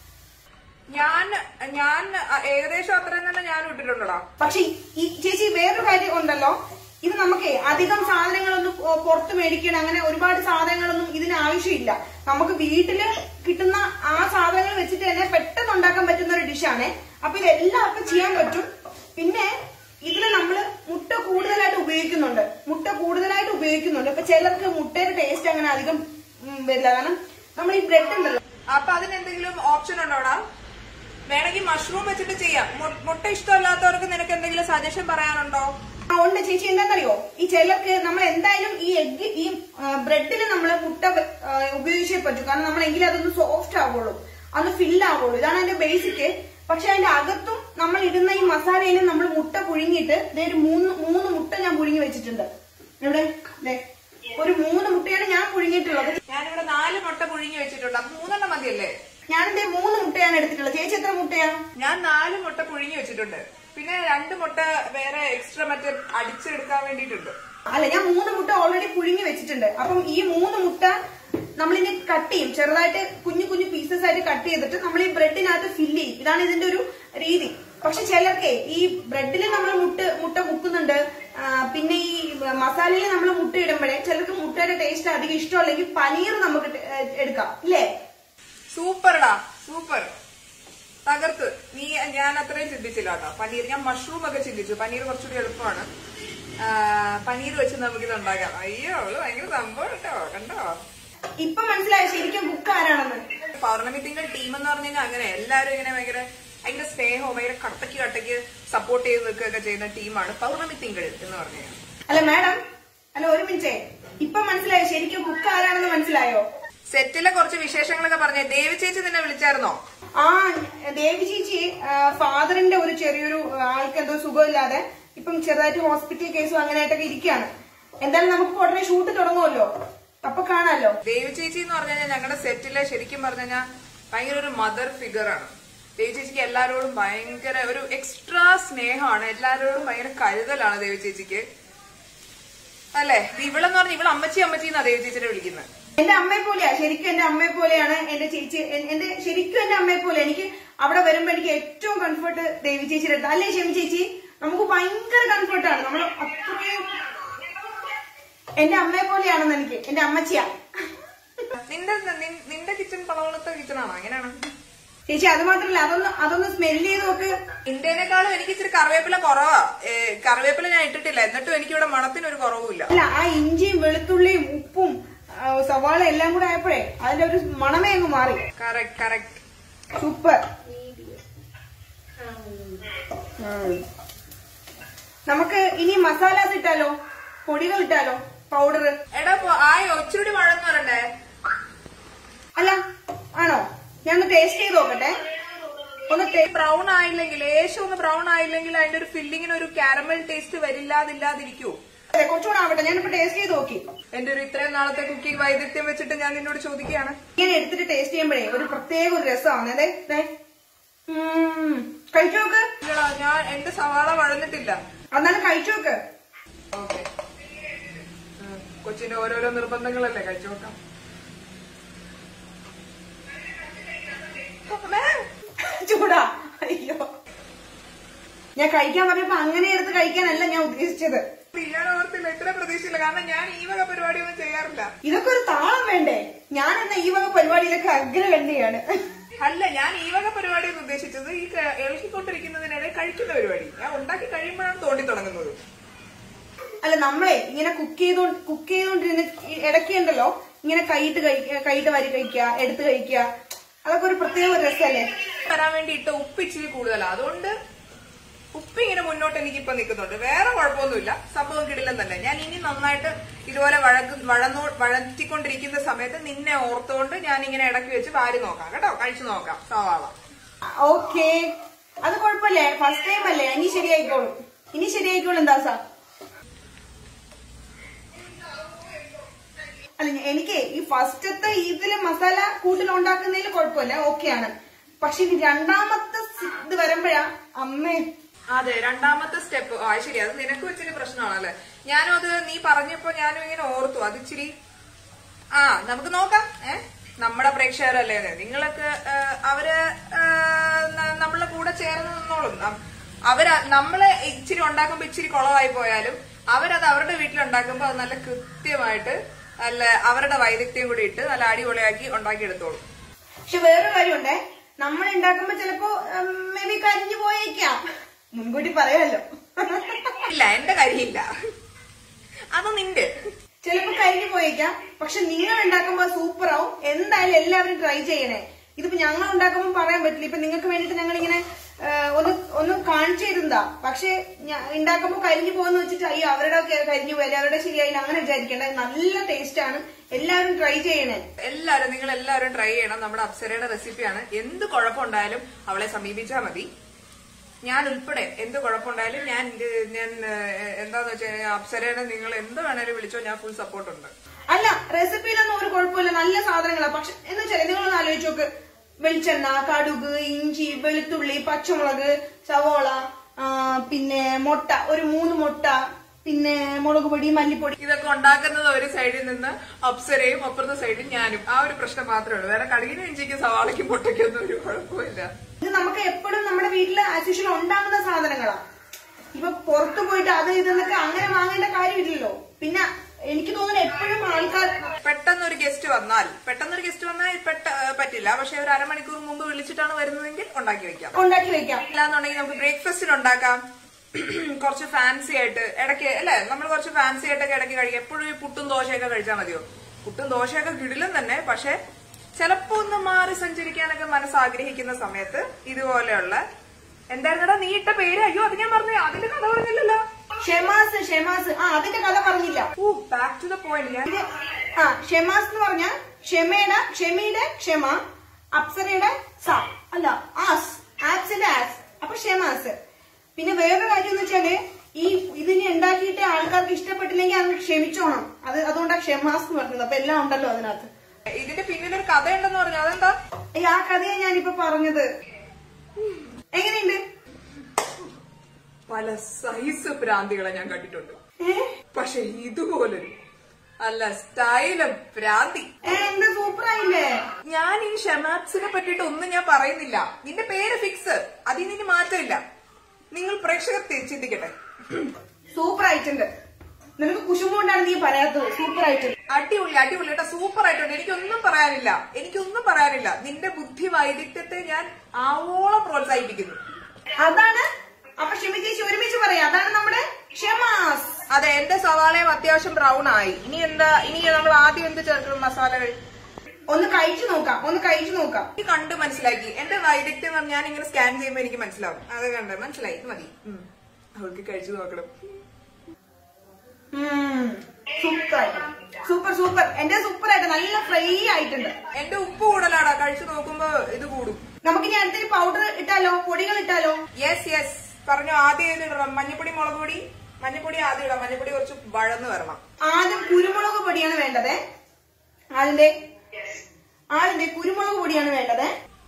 ഞാൻ ഞാൻ ഏകദേശം അത്രയും തന്നെ ഞാൻ ഇട്ടിട്ടുള്ളടാ പക്ഷെ ഈ ചേച്ചി വേറൊരു കാര്യം ഉണ്ടല്ലോ ഇത് നമുക്ക് അധികം സാധനങ്ങളൊന്നും പൊ- പുറത്ത് മേടിക്കണം അങ്ങനെ ഒരുപാട് സാധനങ്ങളൊന്നും ഇതിന് ആവശ്യമില്ല നമുക്ക് വീട്ടില് കിട്ടുന്ന ആ സാധനങ്ങൾ വെച്ചിട്ട് തന്നെ പെട്ടെന്ന് ഉണ്ടാക്കാൻ പറ്റുന്ന ഒരു ഡിഷാണ് അപ്പൊ ഇത് എല്ലാവർക്കും ചെയ്യാൻ പറ്റും പിന്നെ ഇതിൽ നമ്മള് മുട്ട കൂടുതലായിട്ട് ഉപയോഗിക്കുന്നുണ്ട് മുട്ട കൂടുതലായിട്ട് ഉപയോഗിക്കുന്നുണ്ട് അപ്പൊ ചിലർക്ക് മുട്ടയുടെ ടേസ്റ്റ് അങ്ങനെ അധികം ഉം, വരില്ല കാരണം നമ്മൾ ഈ ബ്രെഡ് ഉണ്ടല്ലോ അപ്പൊ അതിനെന്തെങ്കിലും ഓപ്ഷൻ ഉണ്ടോടാ വേണമെങ്കിൽ മഷ്റൂം വെച്ചിട്ട് ചെയ്യാം മു- മുട്ട ഇഷ്ടമല്ലാത്തവർക്ക് നിനക്ക് എന്തെങ്കിലും സജഷൻ പറയാനുണ്ടോ ആ, ഉണ്ട് ചേച്ചി എന്താണെന്നറിയോ ഈ ചിലർക്ക് നമ്മൾ എന്തായാലും ഈ എഗ് ഈ ബ്രെഡിൽ നമ്മൾ മുട്ട വെ- ആ, ഉപയോഗിച്ചേ പറ്റൂ കാരണം നമ്മൾ എങ്കിലും അതൊന്ന് സോഫ്റ്റ് ആവുള്ളൂ അന്ന് ഫിൽ ആവുള്ളൂ ഇതാണ് അതിന്റെ ബേസിക് പക്ഷെ അതിന്റെ അകത്തും നമ്മൾ ഇടുന്ന ഈ മസാലയിലും നമ്മൾ മുട്ട പുഴുങ്ങിയിട്ട് ദേ ഒരു മൂന്ന് മൂന്ന് മുട്ട ഞാൻ പുഴുങ്ങി വെച്ചിട്ടുണ്ട് ഇവിടെ ദേ ഒരു മൂന്ന് മുട്ടയാണ് ഞാൻ പുഴുങ്ങിയിട്ടുള്ളത് ഞാനിവിടെ നാല് മുട്ട പുഴുങ്ങി വെച്ചിട്ടുണ്ട് അപ്പൊ മൂന്നെണ്ണം മതിയല്ലേ ഞാനെന്തേ മൂന്ന് മുട്ടയാണ് എടുത്തിട്ടുള്ളത് ചേച്ചി എത്ര മുട്ടയാ ഞാൻ നാല് മുട്ട പുഴുങ്ങി വെച്ചിട്ടുണ്ട് പിന്നെ രണ്ട് മുട്ട വേറെ എക്സ്ട്രാ മറ്റേ അടിച്ചെടുക്കാൻ വേണ്ടിയിട്ടുണ്ട് അല്ല ഞാൻ മൂന്ന് മുട്ട ഓൾറെഡി പുഴുങ്ങി വെച്ചിട്ടുണ്ട് അപ്പം ഈ മൂന്ന് മുട്ട നമ്മളിനി കട്ട് ചെയ്യും ചെറുതായിട്ട് കുഞ്ഞു കുഞ്ഞു പീസസ് ആയിട്ട് കട്ട് ചെയ്തിട്ട് നമ്മൾ ഈ ബ്രെഡിനകത്ത് ഫില്ല് ചെയ്യും ഇതാണ് ഇതിന്റെ ഒരു രീതി പക്ഷെ ചിലർക്ക് ഈ ബ്രെഡിൽ നമ്മൾ മുട്ട മുട്ട മുക്കുന്നുണ്ട് ആ, പിന്നെ ഈ മസാലയിൽ നമ്മൾ മുട്ട ഇടുമ്പോഴേ ചിലർക്ക് മുട്ടയുടെ ടേസ്റ്റ് അധികം ഇഷ്ടമല്ലെങ്കിൽ പനീർ നമുക്ക് ടെ- ഏ, എടുക്കാം ഇല്ലേ സൂപ്പർടാ സൂപ്പർ തകർത്ത് നീ ഞാൻ അത്രയും ചിന്തിച്ചില്ല കേട്ടോ പനീർ ഞാൻ മഷ്റൂം ഒക്കെ ചിന്തിച്ചു പനീർ കുറച്ചുകൂടി എളുപ്പമാണ് ആ, പനീർ വെച്ച് നമുക്കിത് ഉണ്ടാക്കാം അയ്യോ അവള് ഭയങ്കര സംഭവം കേട്ടോ കണ്ടോ ഇപ്പൊ മനസ്സിലായോ ശരിക്കും കുക്ക് ആരാണെന്ന് പൗർണമി തിങ്കൾ ടീം എന്ന് പറഞ്ഞു കഴിഞ്ഞാൽ അങ്ങനെ എല്ലാവരും ഇങ്ങനെ ഭയങ്കര ഭയങ്കര സ്നേഹവും ഭയങ്കര കട്ടയ്ക്ക് കട്ടയ്ക്ക് സപ്പോർട്ട് ചെയ്ത് നിൽക്കുകയൊക്കെ ചെയ്യുന്ന ടീമാണ് പൗർണമി തിങ്കൾ എന്ന് പറഞ്ഞു അല്ല മാഡം അല്ല ഒരു മിനിറ്റേ ഇപ്പൊ മനസ്സിലായോ ശരിക്കും കുക്ക് ആരാണെന്ന് മനസ്സിലായോ സെറ്റിലെ കുറച്ച് വിശേഷങ്ങളൊക്കെ പറഞ്ഞേ ദേവി ചേച്ചി നിന്നെ വിളിച്ചായിരുന്നോ ആ ദേവി ചേച്ചി ഫാദറിന്റെ ഒരു ചെറിയൊരു ആ, ആൾക്ക് എന്തോ സുഖമില്ലാതെ ഇപ്പം ചെറുതായിട്ട് ഹോസ്പിറ്റൽ കേസും അങ്ങനെയായിട്ടൊക്കെ ഇരിക്കുകയാണ് എന്തായാലും നമുക്ക് ഇപ്പൊ ഉടനെ ഷൂട്ട് തുടങ്ങുമല്ലോ അപ്പൊ കാണാലോ ദേവി ചേച്ചി എന്ന് പറഞ്ഞു കഴിഞ്ഞാൽ ഞങ്ങളുടെ സെറ്റിലെ ശരിക്കും പറഞ്ഞു കഴിഞ്ഞാൽ ഭയങ്കര ഒരു മദർ ഫിഗർ ആണ് ദേവി ചേച്ചിക്ക് എല്ലാവരോടും ഭയങ്കര ഒരു എക്സ്ട്രാ സ്നേഹമാണ് എല്ലാവരോടും ഭയങ്കര കരുതലാണ് ദേവി ചേച്ചിക്ക് അല്ലേ ഇവളെന്ന് പറഞ്ഞ ഇവള് അമ്മച്ചി അമ്മച്ചി എന്നാ ദേവി ചേച്ചിനെ വിളിക്കുന്നത് എന്റെ അമ്മയെ പോലെയാ ശരിക്കും എന്റെ അമ്മയെ പോലെയാണ് എന്റെ ചേച്ചി എൻ- എന്റെ ശരിക്കും എന്റെ അമ്മയെ പോലെ എനിക്ക് അവിടെ വരുമ്പോ എനിക്ക് ഏറ്റവും കംഫർട്ട് ദേവി ചേച്ചിയുടെ അടുത്ത് അല്ലേ ഷെമി ചേച്ചി നമുക്ക് ഭയങ്കര കംഫർട്ടാണ് നമ്മൾ അത്രയും എന്റെ അമ്മയെ പോലെയാണെന്ന് എനിക്ക് എന്റെ അമ്മച്ചിയാ നിന്റെ നിൻ- നിന്റെ കിച്ചൺ പളവളത്തെ കിച്ചണാണോ എങ്ങനെയാണ് ചേച്ചി അത് മാത്രല്ല അതൊന്ന് അതൊന്ന് സ്മെല് ചെയ്ത് നോക്ക് ഇന്ത്യനേക്കാളും എനിക്ക് ഇച്ചിരി കറിവേപ്പില കുറവാ ഏ, കറിവേപ്പില ഞാൻ ഇട്ടിട്ടില്ല എന്നിട്ടും എനിക്കിവിടെ മണത്തിനൊരു കുറവുമില്ല അല്ല ആ ഇഞ്ചിയും വെളുത്തുള്ളിയും ഉപ്പും ആ, സവാള എല്ലാം കൂടെ ആയപ്പോഴേ അതിന്റെ ഒരു മണമേ അങ്ങ് മാറി കറക്റ്റ് കറക്റ്റ് സൂപ്പർ നമുക്ക് ഇനി മസാലാസ് ഇട്ടാലോ പൊടികൾ ഇട്ടാലോ പൗഡർ എടാ പോ- ആയോ ഇച്ചിരി മഴ എന്ന് പറയണ്ടേ അല്ല ആണോ ഞാൻ ഒന്ന് ടേസ്റ്റ് ചെയ്ത് നോക്കട്ടെ ഒന്ന് ടേ- ബ്രൗൺ ആയില്ലെങ്കിൽ ലേശം ഒന്ന് ബ്രൗൺ ആയില്ലെങ്കിൽ അതിന്റെ ഒരു ഫില്ലിങ്ങിന് ഒരു കാരമൽ ടേസ്റ്റ് വരില്ലാതില്ലാതിരിക്കൂ അതെ, കുറച്ചുകൂടെ ആവട്ടെ ഞാനിപ്പോ ടേസ്റ്റ് ചെയ്ത് നോക്കി എന്റെ ഒരു ഇത്രയും നാളത്തെ കുക്കിംഗ് വൈദഗ്ധ്യം വെച്ചിട്ട് ഞാൻ നിന്നോട് ചോദിക്കുകയാണ് ഇങ്ങനെ എടുത്തിട്ട് ടേസ്റ്റ് ചെയ്യുമ്പോഴേ ഒരു പ്രത്യേക ഒരു രസമാണ് അതെ ദേ. ഉം. കഴിച്ചു നോക്ക് ഇല്ലടാ ഞാൻ എന്റെ സവാള വഴന്നിട്ടില്ല എന്നാലും കഴിച്ചു നോക്ക് ഓക്കെ കൊച്ചിന്റെ ഓരോരോ നിർബന്ധങ്ങളല്ലേ കഴിച്ചു നോക്കാം അമ്മേ, ചൂടാ അയ്യോ ഞാൻ കഴിക്കാൻ പറഞ്ഞപ്പോ അങ്ങനെ എടുത്ത് കഴിക്കാനല്ല ഞാൻ ഉദ്ദേശിച്ചത് ഞാൻ ഓർത്തില്ല ഇത്ര പ്രതീക്ഷയില്ല കാരണം ഞാൻ ഈ വക പരിപാടിയൊന്നും ചെയ്യാറില്ല ഇതൊക്കെ ഒരു താളം വേണ്ടേ ഞാൻ എന്ന ഈ വക പരിപാടിയിലൊക്കെ അഗ്രഗണ്യാണ് അല്ല ഞാൻ ഈ വക പരിപാടിയൊന്നും ഉദ്ദേശിച്ചത് ഈ ക- ഇളക്കിക്കൊണ്ടിരിക്കുന്നതിനിടെ കഴിക്കുന്ന പരിപാടി ഞാൻ ഉണ്ടാക്കി കഴിയുമ്പോഴാണ് തോണ്ടി തുടങ്ങുന്നത് അല്ല നമ്മളെ ഇങ്ങനെ കുക്ക് ചെയ്തോണ്ട് കുക്ക് ചെയ്തോണ്ടിരുന്ന ഇടയ്ക്ക് ഉണ്ടല്ലോ ഇങ്ങനെ കൈയിട്ട് കഴിക്കുക കൈയിട്ട് വരി കഴിക്കുക എടുത്ത് കഴിക്കുക അതൊക്കെ ഒരു പ്രത്യേക ഒരു രസമല്ലേ തരാൻ വേണ്ടി ഇട്ട ഉപ്പ് ഇച്ചിരി കൂടുതലാണ് അതുകൊണ്ട് ഉപ്പ് ഇങ്ങനെ മുന്നോട്ട് എനിക്ക് ഇപ്പൊ നിൽക്കുന്നുണ്ട് വേറെ കുഴപ്പമൊന്നുമില്ല സംഭവം കിടിലം തന്നെ ഞാൻ ഇനി നന്നായിട്ട് ഇതുപോലെ വഴക്ക് വഴന്നോ വഴറ്റിക്കൊണ്ടിരിക്കുന്ന സമയത്ത് നിന്നെ ഓർത്തുകൊണ്ട് ഞാൻ ഇങ്ങനെ ഇടയ്ക്ക് വെച്ച് വാരി നോക്കാം കേട്ടോ കഴിച്ചു നോക്കാം സവാള ഓക്കെ അത് കുഴപ്പമില്ലേ ഫസ്റ്റ് ടൈം അല്ലേ ഇനി ശരിയായിക്കോളും ഇനി ശരിയായിക്കോളും എന്താ സാർ അല്ല ഞ- എനിക്ക് ഈ ഫസ്റ്റത്തെ ഇതില് മസാല കൂട്ടിൽ ഉണ്ടാക്കുന്നതിൽ കുഴപ്പമില്ല ഓക്കെയാണ് പക്ഷെ ഇനി രണ്ടാമത്തെ സ് ഇത് വരുമ്പോഴാ അമ്മേ അതെ രണ്ടാമത്തെ സ്റ്റെപ്പ് ആ ശരി അത് നിനക്ക് ഇച്ചിരി പ്രശ്നമാണല്ലേ ഞാനും അത് നീ പറഞ്ഞപ്പോ ഞാനും ഇങ്ങനെ ഓർത്തു അത് ഇച്ചിരി ആ നമുക്ക് നോക്കാം ഏ നമ്മുടെ പ്രേക്ഷകരല്ലേ ഇത്? നിങ്ങളൊക്കെ ഏ, അവര് ഏ, ന- നമ്മളെ കൂടെ ചേർന്ന് നിന്നോളും നം- അവര് നമ്മള് ഇച്ചിരി ഉണ്ടാക്കുമ്പോ ഇച്ചിരി കുളമായി പോയാലും അവരത് അവരുടെ വീട്ടിലുണ്ടാക്കുമ്പോ അത് നല്ല കൃത്യമായിട്ട് നല്ല അവരുടെ വൈദഗ്ധ്യം കൂടി ഇട്ട് നല്ല അടിപൊളിയാക്കി ഉണ്ടാക്കിയെടുത്തോളും പക്ഷെ വേറൊരു കാര്യമുണ്ടേ നമ്മൾ ഉണ്ടാക്കുമ്പോ ചിലപ്പോ മേ ബി കരിഞ്ഞു പോയേക്കാം മുൻകൂട്ടി പറയാലോ ഇല്ല എന്റെ കരിയില്ല അത് നിന്റെ ചിലപ്പോ കരിഞ്ഞു പോയേക്കാം പക്ഷെ നിങ്ങൾ ഉണ്ടാക്കുമ്പോ സൂപ്പർ ആവും എന്തായാലും എല്ലാവരും ട്രൈ ചെയ്യണേ ഇതിപ്പോ ഞങ്ങൾ ഉണ്ടാക്കുമ്പോൾ പറയാൻ പറ്റില്ല ഇപ്പൊ നിങ്ങൾക്ക് വേണ്ടിട്ട് ഞങ്ങൾ ഇങ്ങനെ ഒന്ന് ഒന്ന് കാണിച്ചു തരുന്നതാ പക്ഷെ ഞാ- ഉണ്ടാക്കുമ്പോ കരിഞ്ഞു പോകുന്ന വെച്ചിട്ട് അയ്യോ അവരുടെ ഒക്കെ കരിഞ്ഞു പോയാലും അവരുടെ ശരിയായില്ല അങ്ങനെ വിചാരിക്കേണ്ട നല്ല ടേസ്റ്റ് ആണ് എല്ലാവരും ട്രൈ ചെയ്യണേ എല്ലാവരും നിങ്ങൾ എല്ലാവരും ട്രൈ ചെയ്യണം നമ്മുടെ അപ്സരയുടെ റെസിപ്പിയാണ് എന്ത് കുഴപ്പമുണ്ടായാലും അവളെ സമീപിച്ചാൽ മതി ഞാൻ ഉൾപ്പെടെ എന്ത് കുഴപ്പമുണ്ടായാലും ഞാൻ ഇത് ഞാൻ ഏഹ്, എന്താന്ന് വെച്ച് കഴിഞ്ഞാൽ അപ്സരയുടെ നിങ്ങൾ എന്ത് വേണേലും വിളിച്ചോ ഞാൻ ഫുൾ സപ്പോർട്ട് ഉണ്ട് അല്ല റെസിപ്പിയിലൊന്നും ഒരു കുഴപ്പമില്ല നല്ല സാധനങ്ങളാ പക്ഷെ എന്ന് വെച്ചാൽ നിങ്ങളൊന്ന് ആലോചിച്ച് നോക്ക് വെളിച്ചെണ്ണ കടുക് ഇഞ്ചി വെളുത്തുള്ളി പച്ചമുളക് സവോള ആ, പിന്നെ മുട്ട ഒരു മൂന്ന് മുട്ട പിന്നെ മുളക് പൊടി മല്ലിപ്പൊടി ഇതൊക്കെ ഉണ്ടാക്കുന്നത് ഒരു സൈഡിൽ നിന്ന് അപ്സരയും അപ്പുറത്തെ സൈഡിൽ ഞാനും ആ ഒരു പ്രശ്നം മാത്രമേ ഉള്ളൂ വേറെ കടുകിനും ഇഞ്ചിക്കും സവാളയ്ക്കും മുട്ടയ്ക്കൊന്നും ഒരു കുഴപ്പമില്ല ഇത് നമുക്ക് എപ്പോഴും നമ്മുടെ വീട്ടിൽ ആശുഷ്യം ഉണ്ടാകുന്ന സാധനങ്ങളാ ഇപ്പൊ പുറത്തു പോയിട്ട് അത് ഇതെന്നൊക്കെ അങ്ങനെ വാങ്ങേണ്ട കാര്യമില്ലല്ലോ പിന്നെ എനിക്ക് തോന്നുന്നു എപ്പോഴും ആൾക്കാർ പെട്ടെന്ന് ഒരു ഗസ്റ്റ് വന്നാൽ പെട്ടെന്ന് ഒരു ഗസ്റ്റ് വന്നാൽ പെട്ട പറ്റില്ല പക്ഷെ ഒരു അരമണിക്കൂർ മുമ്പ് വിളിച്ചിട്ടാണ് വരുന്നതെങ്കിൽ ഉണ്ടാക്കി വെക്കാം ഉണ്ടാക്കി വെക്കാം ഇല്ലാന്നുണ്ടെങ്കിൽ നമുക്ക് ബ്രേക്ക്ഫാസ്റ്റിന് ഉണ്ടാക്കാം കുറച്ച് ഫാൻസി ആയിട്ട് ഇടയ്ക്ക് അല്ലെ നമ്മൾ കുറച്ച് ഫാൻസി ആയിട്ടൊക്കെ ഇടയ്ക്ക് കഴിക്കാം എപ്പോഴും ഈ പുട്ടും ദോശയൊക്കെ കഴിച്ചാൽ മതിയോ പുട്ടും ദോശയൊക്കെ കിടിലും തന്നെ പക്ഷെ ചിലപ്പോ ഒന്ന് മാറി സഞ്ചരിക്കാനൊക്കെ മനസ്സ് ആഗ്രഹിക്കുന്ന സമയത്ത് ഇതുപോലെയുള്ള എന്തായിരുന്നടാ നീ ഇട്ട പേര് അയ്യോ അത് ഞാൻ പറഞ്ഞു അതിന്റെ കഥ പറഞ്ഞില്ലല്ലോ ഷെമാസ് ഷെമാസ് ആ അതിന്റെ കഥ പറഞ്ഞില്ല oh back to the point ഞാൻ ഇത് ആ ഷെമാസ് എന്ന് പറഞ്ഞ ക്ഷമയുടെ ക്ഷമയുടെ ക്ഷമ അപ്സരയുടെ സ അല്ല ആസ് ആപ്സിന്റെ ആസ് അപ്പൊ ഷെമാസ് പിന്നെ വേറൊരു കാര്യം എന്ന് വെച്ചാല് ഈ ഇതിനെ ഉണ്ടാക്കിയിട്ട് ആൾക്കാർക്ക് ഇഷ്ടപ്പെട്ടില്ലെങ്കിൽ അത് ക്ഷമിച്ചോണം അത് അതുകൊണ്ടാണ് ക്ഷമാസ് എന്ന് പറഞ്ഞത് അപ്പൊ എല്ലാം ഉണ്ടല്ലോ അതിനകത്ത് ഇതിന്റെ പിന്നിലൊരു കഥ ഉണ്ടെന്ന് പറഞ്ഞു അതെന്താ ഏയ് ആ കഥയാ ഞാനിപ്പോ പറഞ്ഞത് എങ്ങനെയുണ്ട് പല സൈസ് ഭ്രാന്തികളെ ഞാൻ കണ്ടിട്ടുണ്ട് ഏ പക്ഷെ ഇതുപോലൊരു അല്ല സ്റ്റൈല് ഭ്രാന്തി ഏ, എന്താ സൂപ്പർ ആയില്ലേ ഞാൻ ഈ ഷെമാപ്സിനെ പറ്റിയിട്ട് ഒന്നും ഞാൻ പറയുന്നില്ല നിന്റെ പേര് ഫിക്സ് അതിന് ഇനി മാറ്റമില്ല നിങ്ങൾ പ്രേക്ഷകർ തി- ചിന്തിക്കട്ടെ സൂപ്പർ ആയിട്ടുണ്ട് നിനക്ക് കുശുമ്പുകൊണ്ടാണ് നീ പറയാത്തത് സൂപ്പർ ആയിട്ടുണ്ട് അടിപൊളി അടിപൊളി കേട്ടോ സൂപ്പർ ആയിട്ടുണ്ട് എനിക്കൊന്നും പറയാനില്ല എനിക്കൊന്നും പറയാനില്ല നിന്റെ ബുദ്ധി വൈദഗ്ധ്യത്തെ ഞാൻ ആവോളം പ്രോത്സാഹിപ്പിക്കുന്നു അതാണ് അപ്പൊ ക്ഷമ ചേച്ചി ഒരുമിച്ച് പറയാം അതാണ് നമ്മുടെ ക്ഷമാസ് അതെ എന്റെ സവാളയും അത്യാവശ്യം ബ്രൗൺ ആയി ഇനി എന്താ ഇനി നമ്മൾ ആദ്യം എന്ത് ചേർക്കണം മസാലകൾ ഒന്ന് കഴിച്ചു നോക്കാം ഒന്ന് കഴിച്ചു നോക്കാം എനിക്ക് കണ്ട് മനസ്സിലാക്കി എന്റെ വൈദഗ്ധ്യം എന്ന് പറഞ്ഞാൽ ഞാൻ ഇങ്ങനെ സ്കാൻ ചെയ്യുമ്പോൾ എനിക്ക് മനസ്സിലാവും അത് കണ്ട് മനസ്സിലായി ഇത് മതി ഉം. അവൾക്ക് കഴിച്ചു നോക്കണം സൂപ്പർ ആയിട്ട് സൂപ്പർ സൂപ്പർ എന്റെ സൂപ്പർ ആയിട്ട് നല്ല ഫ്രൈ ആയിട്ടുണ്ട് എന്റെ ഉപ്പ് കൂടുതലാടാ കഴിച്ചു നോക്കുമ്പോ ഇത് കൂടും നമുക്കിനി അടുത്തൊരു പൗഡർ ഇട്ടാലോ പൊടികൾ ഇട്ടാലോ യെസ് യെസ് പറഞ്ഞു ആദ്യം ഏത് ഇടണം മഞ്ഞപ്പൊടി മുളക് പൊടി മഞ്ഞപ്പൊടി ആദ്യം ഇടാം മഞ്ഞപ്പൊടി കുറച്ച് വഴന്ന് വരണം ആദ്യം കുരുമുളക് പൊടിയാണ് വേണ്ടത് ആളിന്റെ ആളിന്റെ കുരുമുളക് പൊടിയാണ് വേണ്ടത്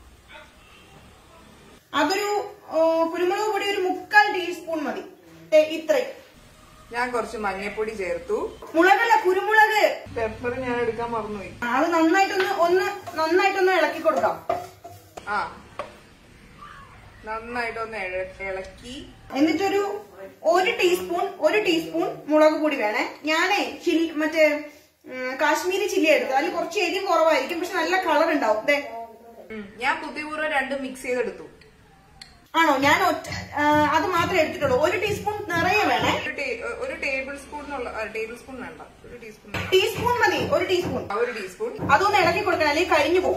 അതൊരു ഓ, കുരുമുളക് പൊടി ഒരു മുക്കാൽ ടീസ്പൂൺ മതി ദേ ഇത്രയും ഞാൻ കുറച്ച് മഞ്ഞപ്പൊടി ചേർത്തു മുളകല്ല കുരുമുളക് പെപ്പർ ഞാൻ എടുക്കാൻ മറന്നുപോയി അത് നന്നായിട്ടൊന്ന് ഒന്ന് നന്നായിട്ടൊന്ന് ഇളക്കി കൊടുക്കാം ആ നന്നായിട്ടൊന്ന് ഇഴ- ഇളക്കി എന്നിട്ടൊരു ഒരു ടീസ്പൂൺ ഒരു ടീസ്പൂൺ മുളക് പൊടി വേണേ ഞാനേ ചില്ലി മറ്റേ ഉം, കാശ്മീരി ചില്ലി എടുത്തു അതിൽ കുറച്ച് എരിവ് കുറവായിരിക്കും പക്ഷെ നല്ല കളർ ഉണ്ടാവും ദേ ഉം. ഞാൻ ബുദ്ധിപൂർവ്വം രണ്ടും മിക്സ് ചെയ്തെടുത്തു ആണോ ഞാൻ ഒറ്റ ആ, അത് മാത്രമേ എടുത്തിട്ടുള്ളൂ ഒരു ടീസ്പൂൺ നിറയെ വേണേ ഒരു ടേ- ഒരു ടേബിൾ സ്പൂണിനുള്ള ടേബിൾ സ്പൂൺ വേണ്ട ഒരു ടീസ്പൂൺ ടീസ്പൂൺ മതി ഒരു ടീസ്പൂൺ ഒരു ടീസ്പൂൺ അതൊന്ന് ഇളക്കി കൊടുക്കണം അല്ലെങ്കിൽ കരിഞ്ഞു പോകും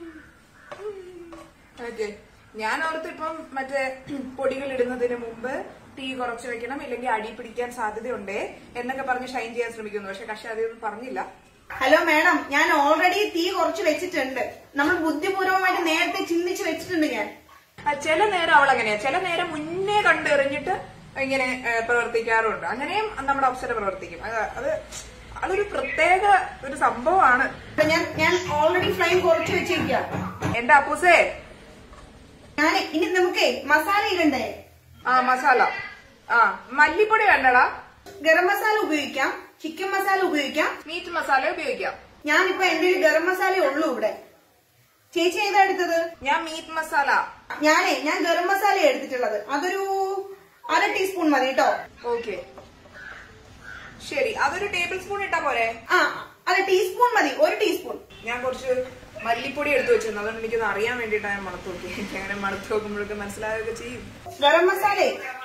ഓക്കെ ഞാൻ ഓർത്ത് ഇപ്പം മറ്റേ പൊടികൾ ഇടുന്നതിന് മുമ്പ് തീ കുറച്ച് വെക്കണം ഇല്ലെങ്കിൽ അടി പിടിക്കാൻ സാധ്യതയുണ്ടേ എന്നൊക്കെ പറഞ്ഞ് ഷൈൻ ചെയ്യാൻ ശ്രമിക്കുന്നു പക്ഷെ കക്ഷി അതൊന്നും പറഞ്ഞില്ല ഹലോ മാഡം ഞാൻ ഓൾറെഡി തീ കുറച്ച് വെച്ചിട്ടുണ്ട് നമ്മൾ ബുദ്ധിപൂർവമായിട്ട് നേരത്തെ ചിന്തിച്ച് വെച്ചിട്ടുണ്ട് ഞാൻ ആ, ചില നേരം അവൾ അങ്ങനെയാ ചില നേരം മുന്നേ കണ്ടെറിഞ്ഞിട്ട് ഇങ്ങനെ ഏ, പ്രവർത്തിക്കാറുണ്ട് അങ്ങനെയും നമ്മുടെ അപ്സര പ്രവർത്തിക്കും അത് അത് അതൊരു പ്രത്യേക ഒരു സംഭവമാണ് അപ്പൊ ഞാൻ ഞാൻ ഓൾറെഡി ഫ്ലെയിം കുറച്ച് വെച്ചിരിക്കുക എന്റെ അപ്പൂസേ ഞാൻ ഇനി നമുക്കേ മസാല ഇടണ്ടേ ആ മസാല ആ മല്ലിപ്പൊടി വേണ്ടടാ ഗരം മസാല ഉപയോഗിക്കാം ചിക്കൻ മസാല ഉപയോഗിക്കാം മീറ്റ് മസാല ഉപയോഗിക്കാം ഞാനിപ്പോ എന്റെ ഒരു ഗരം മസാല ഉള്ളൂ ഇവിടെ ചേച്ചി ഏതാ എടുത്തത് ഞാൻ മീറ്റ് മസാല ഞാനേ ഞാൻ ഗരം മസാല എടുത്തിട്ടുള്ളത് അതൊരു അര ടീസ്പൂൺ മതി കേട്ടോ ഓക്കെ ശരി അതൊരു ടേബിൾ സ്പൂൺ ഇട്ടാ പോരെ ആ അര ടീസ്പൂൺ മതി ഒരു ടീസ്പൂൺ ഞാൻ കുറച്ച് മല്ലിപ്പൊടി എടുത്തു വെച്ചിരുന്നു അതുകൊണ്ട് എനിക്കൊന്ന് അറിയാൻ വേണ്ടിയിട്ടാണ് ഞാൻ മണത്ത് നോക്കി എനിക്ക് അങ്ങനെ മണത്ത് നോക്കുമ്പോഴൊക്കെ മനസ്സിലാവുകയൊക്കെ ചെയ്യും ഗരം മസാല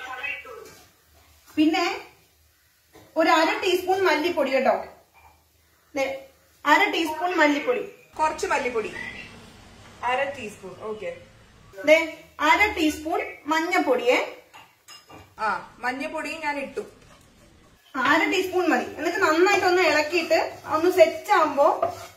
പിന്നെ ഒരു അര ടീസ്പൂൺ മല്ലിപ്പൊടി കേട്ടോ ദേ, അര ടീസ്പൂൺ മല്ലിപ്പൊടി കുറച്ച് മല്ലിപ്പൊടി അര ടീസ്പൂൺ ഓക്കെ ദേ, അര ടീസ്പൂൺ മഞ്ഞപ്പൊടിയെ ആ മഞ്ഞപ്പൊടിയും ഞാൻ ഇട്ടു അര ടീസ്പൂൺ മതി എന്നിട്ട് നന്നായിട്ട് ഒന്ന് ഇളക്കിയിട്ട് ഒന്ന് സെറ്റ് ആവുമ്പോ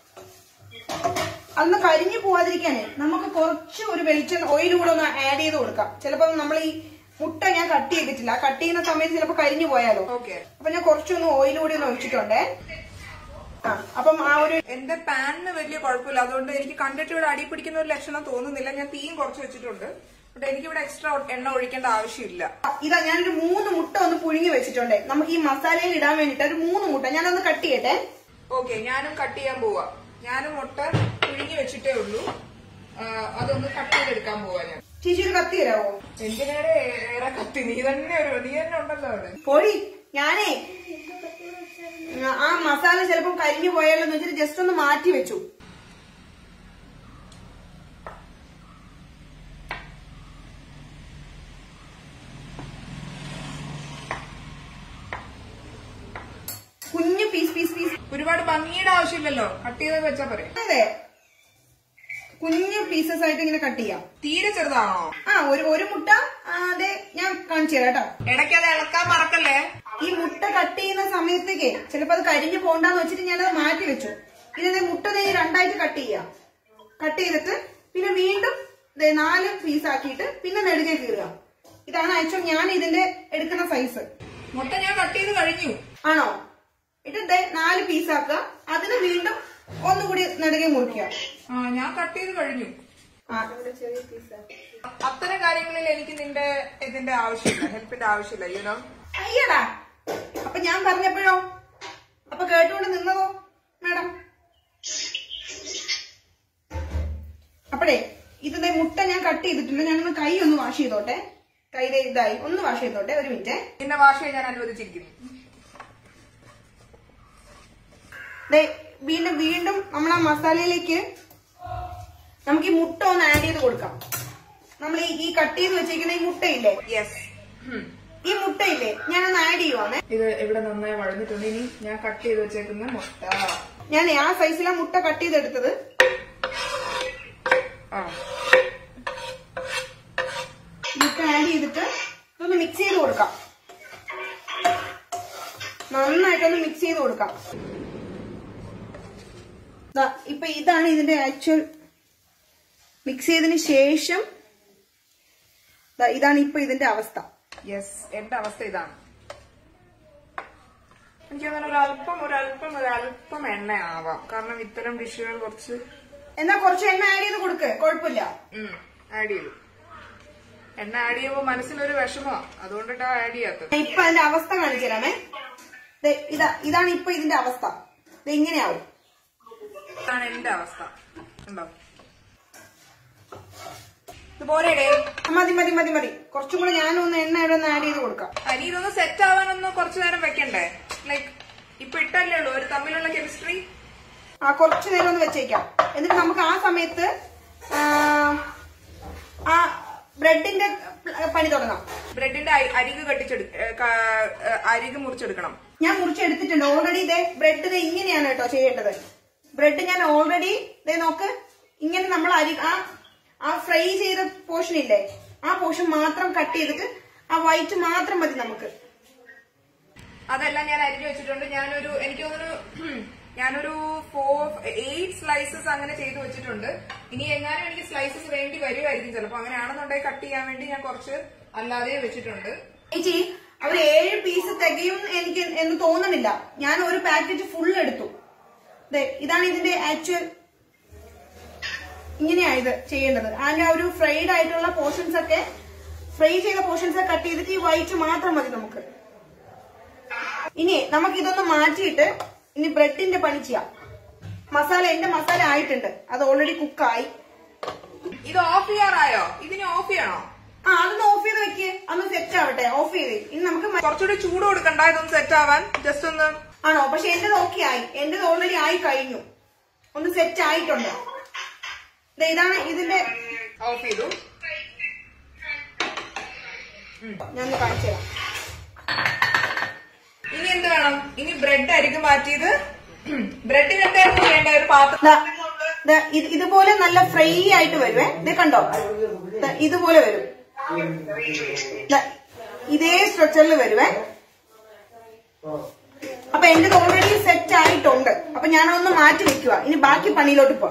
അന്ന് കരിഞ്ഞു പോവാതിരിക്കാനേ നമുക്ക് കുറച്ച് ഒരു വെളിച്ചെണ്ണ ഓയിൽ കൂടെ ഒന്ന് ആഡ് ചെയ്ത് കൊടുക്കാം ചിലപ്പോ നമ്മൾ ഈ മുട്ട ഞാൻ കട്ട് ചെയ്തിട്ടില്ല കട്ട് ചെയ്യുന്ന സമയത്ത് ചിലപ്പോ കരിഞ്ഞു പോയാലോ ഓക്കെ അപ്പൊ ഞാൻ കുറച്ചൊന്ന് ഓയിൽ കൂടി ഒന്ന് ഒഴിച്ചിട്ടുണ്ടേ ആ അപ്പം ആ ഒരു എന്റെ പാനിന് വലിയ കുഴപ്പമില്ല അതുകൊണ്ട് എനിക്ക് കണ്ടിട്ട് ഇവിടെ അടി പിടിക്കുന്ന ഒരു ലക്ഷണം തോന്നുന്നില്ല ഞാൻ തീയും കുറച്ച് വെച്ചിട്ടുണ്ട് പക്ഷെ എനിക്കിവിടെ എക്സ്ട്രാ എണ്ണ ഒഴിക്കേണ്ട ആവശ്യമില്ല ഇതാ ഞാനൊരു മൂന്ന് മുട്ട ഒന്ന് പുഴുങ്ങി വെച്ചിട്ടുണ്ടേ നമുക്ക് ഈ മസാലയിൽ ഇടാൻ വേണ്ടിട്ട് ഒരു മൂന്ന് മുട്ട ഞാനൊന്ന് കട്ട് ചെയ്യട്ടെ ഓക്കെ ഞാനും കട്ട് ചെയ്യാൻ പോവാ ഞാനും മുട്ട പുഴുങ്ങി വെച്ചിട്ടേ ഉള്ളൂ ആ, അതൊന്ന് കട്ട് ചെയ്തെടുക്കാൻ പോവാ ഞാൻ ചേച്ചി ഒരു കത്തി തരാവോ എന്തിനേടെ ഏറെ കത്തി നീ തന്നെ ഒരു നീ തന്നെ ഉണ്ടല്ലോ അവിടെ പൊടി ഞാനേ ആ മസാല ചിലപ്പം കരിഞ്ഞു പോയാലോ എന്ന് വെച്ചിട്ട് ജസ്റ്റ് ഒന്ന് മാറ്റി വെച്ചു കുഞ്ഞു പീസ് പീസ് പീസ് ഒരുപാട് ഭംഗിയുടെ ആവശ്യമില്ലല്ലോ കട്ട് ചെയ്ത് വെച്ചാ പോരെ അതെ കുഞ്ഞു പീസസ് ആയിട്ട് ഇങ്ങനെ കട്ട് ചെയ്യാം തീരെ ചെറുതാണോ ആ ഒരു ഒരു മുട്ട ആ, അതെ ഞാൻ കാണിച്ചു തരാം കേട്ടോ ഇടയ്ക്ക് അത് ഇളക്കാൻ മറക്കല്ലേ ഈ മുട്ട കട്ട് ചെയ്യുന്ന സമയത്തേക്ക് ചിലപ്പോ അത് കരിഞ്ഞു പോണ്ടെന്ന് വെച്ചിട്ട് ഞാനത് മാറ്റി വെച്ചു പിന്നെ ദേ മുട്ട ദേ രണ്ടായിട്ട് കട്ട് ചെയ്യാം കട്ട് ചെയ്തിട്ട് പിന്നെ വീണ്ടും ദേ നാല് പീസ് ആക്കിയിട്ട് പിന്നെ നെടുകെ കീറുക ഇതാണ് ആക്ച്വൽ ഞാൻ ഇതിന്റെ എടുക്കുന്ന സൈസ് മുട്ട ഞാൻ കട്ട് ചെയ്ത് കഴിഞ്ഞു ആണോ എന്നിട്ട് ദേ നാല് പീസ് ആക്കുക അതിന് വീണ്ടും ഒന്നുകൂടി നെടുകെ മുറിക്കുക ആ ഞാൻ കട്ട് ചെയ്ത് കഴിഞ്ഞു ആ അത്തരം കാര്യങ്ങളിൽ എനിക്ക് നിന്റെ ഇതിന്റെ ആവശ്യമില്ല ഹെൽപ്പിന്റെ ആവശ്യമില്ല യുനോ അയ്യടാ അപ്പൊ ഞാൻ പറഞ്ഞപ്പോഴോ അപ്പൊ കേട്ടുകൊണ്ട് നിന്നതോ മാഡം അപ്പഴേ ഇതിന്റെ മുട്ട ഞാൻ കട്ട് ചെയ്തിട്ടുണ്ട് ഞാനൊന്ന് കൈ ഒന്ന് വാഷ് ചെയ്തോട്ടെ കൈയുടെ ഇതായി ഒന്ന് വാഷ് ചെയ്തോട്ടെ ഒരു മിനിറ്റ് നിന്റെ ഭാഷയെ ഞാൻ അനുവദിച്ചിരിക്കുന്നു ദേ വീണ്ടും വീണ്ടും നമ്മൾ ആ മസാലയിലേക്ക് നമുക്ക് ഈ മുട്ട ഒന്ന് ആഡ് ചെയ്ത് കൊടുക്കാം നമ്മൾ ഈ- ഈ കട്ട് ചെയ്ത് വെച്ചിരിക്കുന്ന ഈ മുട്ടയില്ലേ യെസ് ഈ മുട്ടയില്ലേ ഞാനൊന്ന് ആഡ് ചെയ്യുവാണേ ഇത് ഇവിടെ നന്നായി വഴന്നിട്ടുണ്ട് ഇനി ഞാൻ കട്ട് ചെയ്ത് വെച്ചേക്കുന്ന മുട്ട ഞാൻ ആ സൈസിലാ മുട്ട കട്ട് ചെയ്തെടുത്തത് ആ മുട്ട ആഡ് ചെയ്തിട്ട് ഇതൊന്ന് മിക്സ് ചെയ്ത് കൊടുക്കാം നന്നായിട്ടൊന്ന് മിക്സ് ചെയ്ത് കൊടുക്കാം ദാ, ഇപ്പൊ ഇതാണ് ഇതിന്റെ ആക്ച്വൽ മിക്സ് ചെയ്തതിന് ശേഷം ദാ, ഇതാണ് ഇപ്പൊ ഇതിന്റെ അവസ്ഥ യെസ് എന്റെ അവസ്ഥ ഇതാണ് എനിക്ക് തോന്നുന്നു ഒരു അല്പം ഒരു അല്പം ഒരു അല്പം എണ്ണ ആവാം കാരണം ഇത്തരം ഡിഷുകൾ കുറച്ച് എന്നാ കുറച്ച് എണ്ണ ആഡ് ചെയ്ത് കൊടുക്ക് കുഴപ്പമില്ല ആഡ് ചെയ്തു എണ്ണ ആഡ് ചെയ്യുമ്പോ മനസ്സിനൊരു വിഷമോ അതുകൊണ്ടിട്ടാ ആഡ് ചെയ്യാത്തത് ഇപ്പൊ അതിന്റെ അവസ്ഥ കാണിച്ചു തരാമേ ദേ, ഇതാ ഇതാണ് ഇപ്പൊ ഇതിന്റെ അവസ്ഥ ഇത് ഇങ്ങനെയാവും ഇതാണ് എന്റെ അവസ്ഥ ഉണ്ടോ ഇതുപോലെയേ മതി മതി മതി മതി കുറച്ചും കൂടെ ഞാനൊന്ന് എണ്ണ ഇവിടെ ഒന്ന് ആഡ് ചെയ്ത് കൊടുക്കാം അനി ഇതൊന്ന് സെറ്റ് ആവാനൊന്ന് കുറച്ചു നേരം വെക്കണ്ടേ ലൈക്ക് ഇപ്പൊ ഇട്ടല്ലേ ഉള്ളൂ ഒരു തമ്മിലുള്ള കെമിസ്ട്രി ആ കുറച്ചു നേരം ഒന്ന് വെച്ചേക്കാം എന്നിട്ട് നമുക്ക് ആ സമയത്ത് ആ, ആ ബ്രെഡിന്റെ പണി തുടങ്ങാം ബ്രെഡിന്റെ അരി- അരിക് കെട്ടിച്ചെടു ഏ, ക- ഏ, അരിക് മുറിച്ചെടുക്കണം ഞാൻ മുറിച്ചെടുത്തിട്ടുണ്ട് ഓൾറെഡി ഇതേ ബ്രെഡ് ഇത് ഇങ്ങനെയാണ് കേട്ടോ ചെയ്യേണ്ടത് ബ്രെഡ് ഞാൻ ഓൾറെഡി ഇതേ നോക്ക് ഇങ്ങനെ നമ്മൾ അരി ആ ആ ഫ്രൈ ചെയ്ത പോർഷൻ ഇല്ലേ ആ പോർഷൻ മാത്രം കട്ട് ചെയ്തിട്ട് ആ വൈറ്റ് മാത്രം മതി നമുക്ക് അതെല്ലാം ഞാൻ അരിഞ്ഞു വെച്ചിട്ടുണ്ട് ഞാനൊരു എനിക്ക് തോന്നുന്നു ഉം, ഞാനൊരു ഫോർ എയ്റ്റ് സ്ലൈസസ് അങ്ങനെ ചെയ്തു വെച്ചിട്ടുണ്ട് ഇനി എങ്ങാനും എനിക്ക് സ്ലൈസസ് വേണ്ടി വരുമായിരിക്കും ചിലപ്പോ അങ്ങനെയാണെന്നുണ്ടെങ്കിൽ കട്ട് ചെയ്യാൻ വേണ്ടി ഞാൻ കുറച്ച് അല്ലാതെ വെച്ചിട്ടുണ്ട് ചേച്ചി അവർ ഏഴ് പീസ് തികയും എനിക്ക് എന്ന് തോന്നണില്ല ഞാൻ ഒരു പാക്കറ്റ് ഫുൾ എടുത്തു ദേ, ഇതാണ് ഇതിന്റെ ആക്ച്വൽ ഇങ്ങനെയാ ഇത് ചെയ്യേണ്ടത് അതിന്റെ ആ ഒരു ഫ്രൈഡ് ആയിട്ടുള്ള പോർഷൻസ് ഒക്കെ ഫ്രൈ ചെയ്ത പോർഷൻസ് കട്ട് ചെയ്തിട്ട് ഈ വൈറ്റ് മാത്രം മതി നമുക്ക് ഇനി നമുക്ക് ഇതൊന്ന് മാറ്റിയിട്ട് ഇനി ബ്രെഡിന്റെ പണി ചെയ്യാം മസാല എന്റെ മസാല ആയിട്ടുണ്ട് അത് ഓൾറെഡി കുക്കായി ഇത് ഓഫ് ചെയ്യാറായോ ഇതിന് ഓഫ് ചെയ്യണോ ആ അതൊന്ന് ഓഫ് ചെയ്ത് വെക്ക് അതൊന്ന് സെറ്റ് ആവട്ടെ ഓഫ് ചെയ്ത് ഇനി നമുക്ക് മ- കുറച്ചുകൂടി ചൂട് കൊടുക്കണ്ട ഇതൊന്ന് സെറ്റ് ആവാൻ ജസ്റ്റ് ഒന്ന് ആണോ പക്ഷെ എന്റേത് ഓക്കെ ആയി എന്റേത് ഓൾറെഡി ആയി കഴിഞ്ഞു ഒന്ന് സെറ്റ് ആയിട്ടുണ്ട് ദേ ഇതാണ് ഇതിന്റെ ഓഫ് ചെയ്തു ഞാൻ കാണിച്ചു തരാം ഇനി എന്ത് വേണം ഇനി ബ്രെഡ് അരികു മാറ്റിയത് ബ്രെഡ് കെട്ടായിരുന്നു വേണ്ട ഒരു പാത്രം ദാ, ദാ, ഇത് ഇതുപോലെ നല്ല ഫ്രൈ ആയിട്ട് വരുവേ ഇത് കണ്ടോ ദാ, ഇതുപോലെ വരും ദാ, ഇതേ സ്ട്രക്ചറിൽ വരുവേ അപ്പൊ എന്റേത് ഓൾറെഡി സെറ്റ് ആയിട്ടുണ്ട് അപ്പൊ ഞാനൊന്ന് മാറ്റി വെക്കുക ഇനി ബാക്കി പണിയിലോട്ട് പോവാം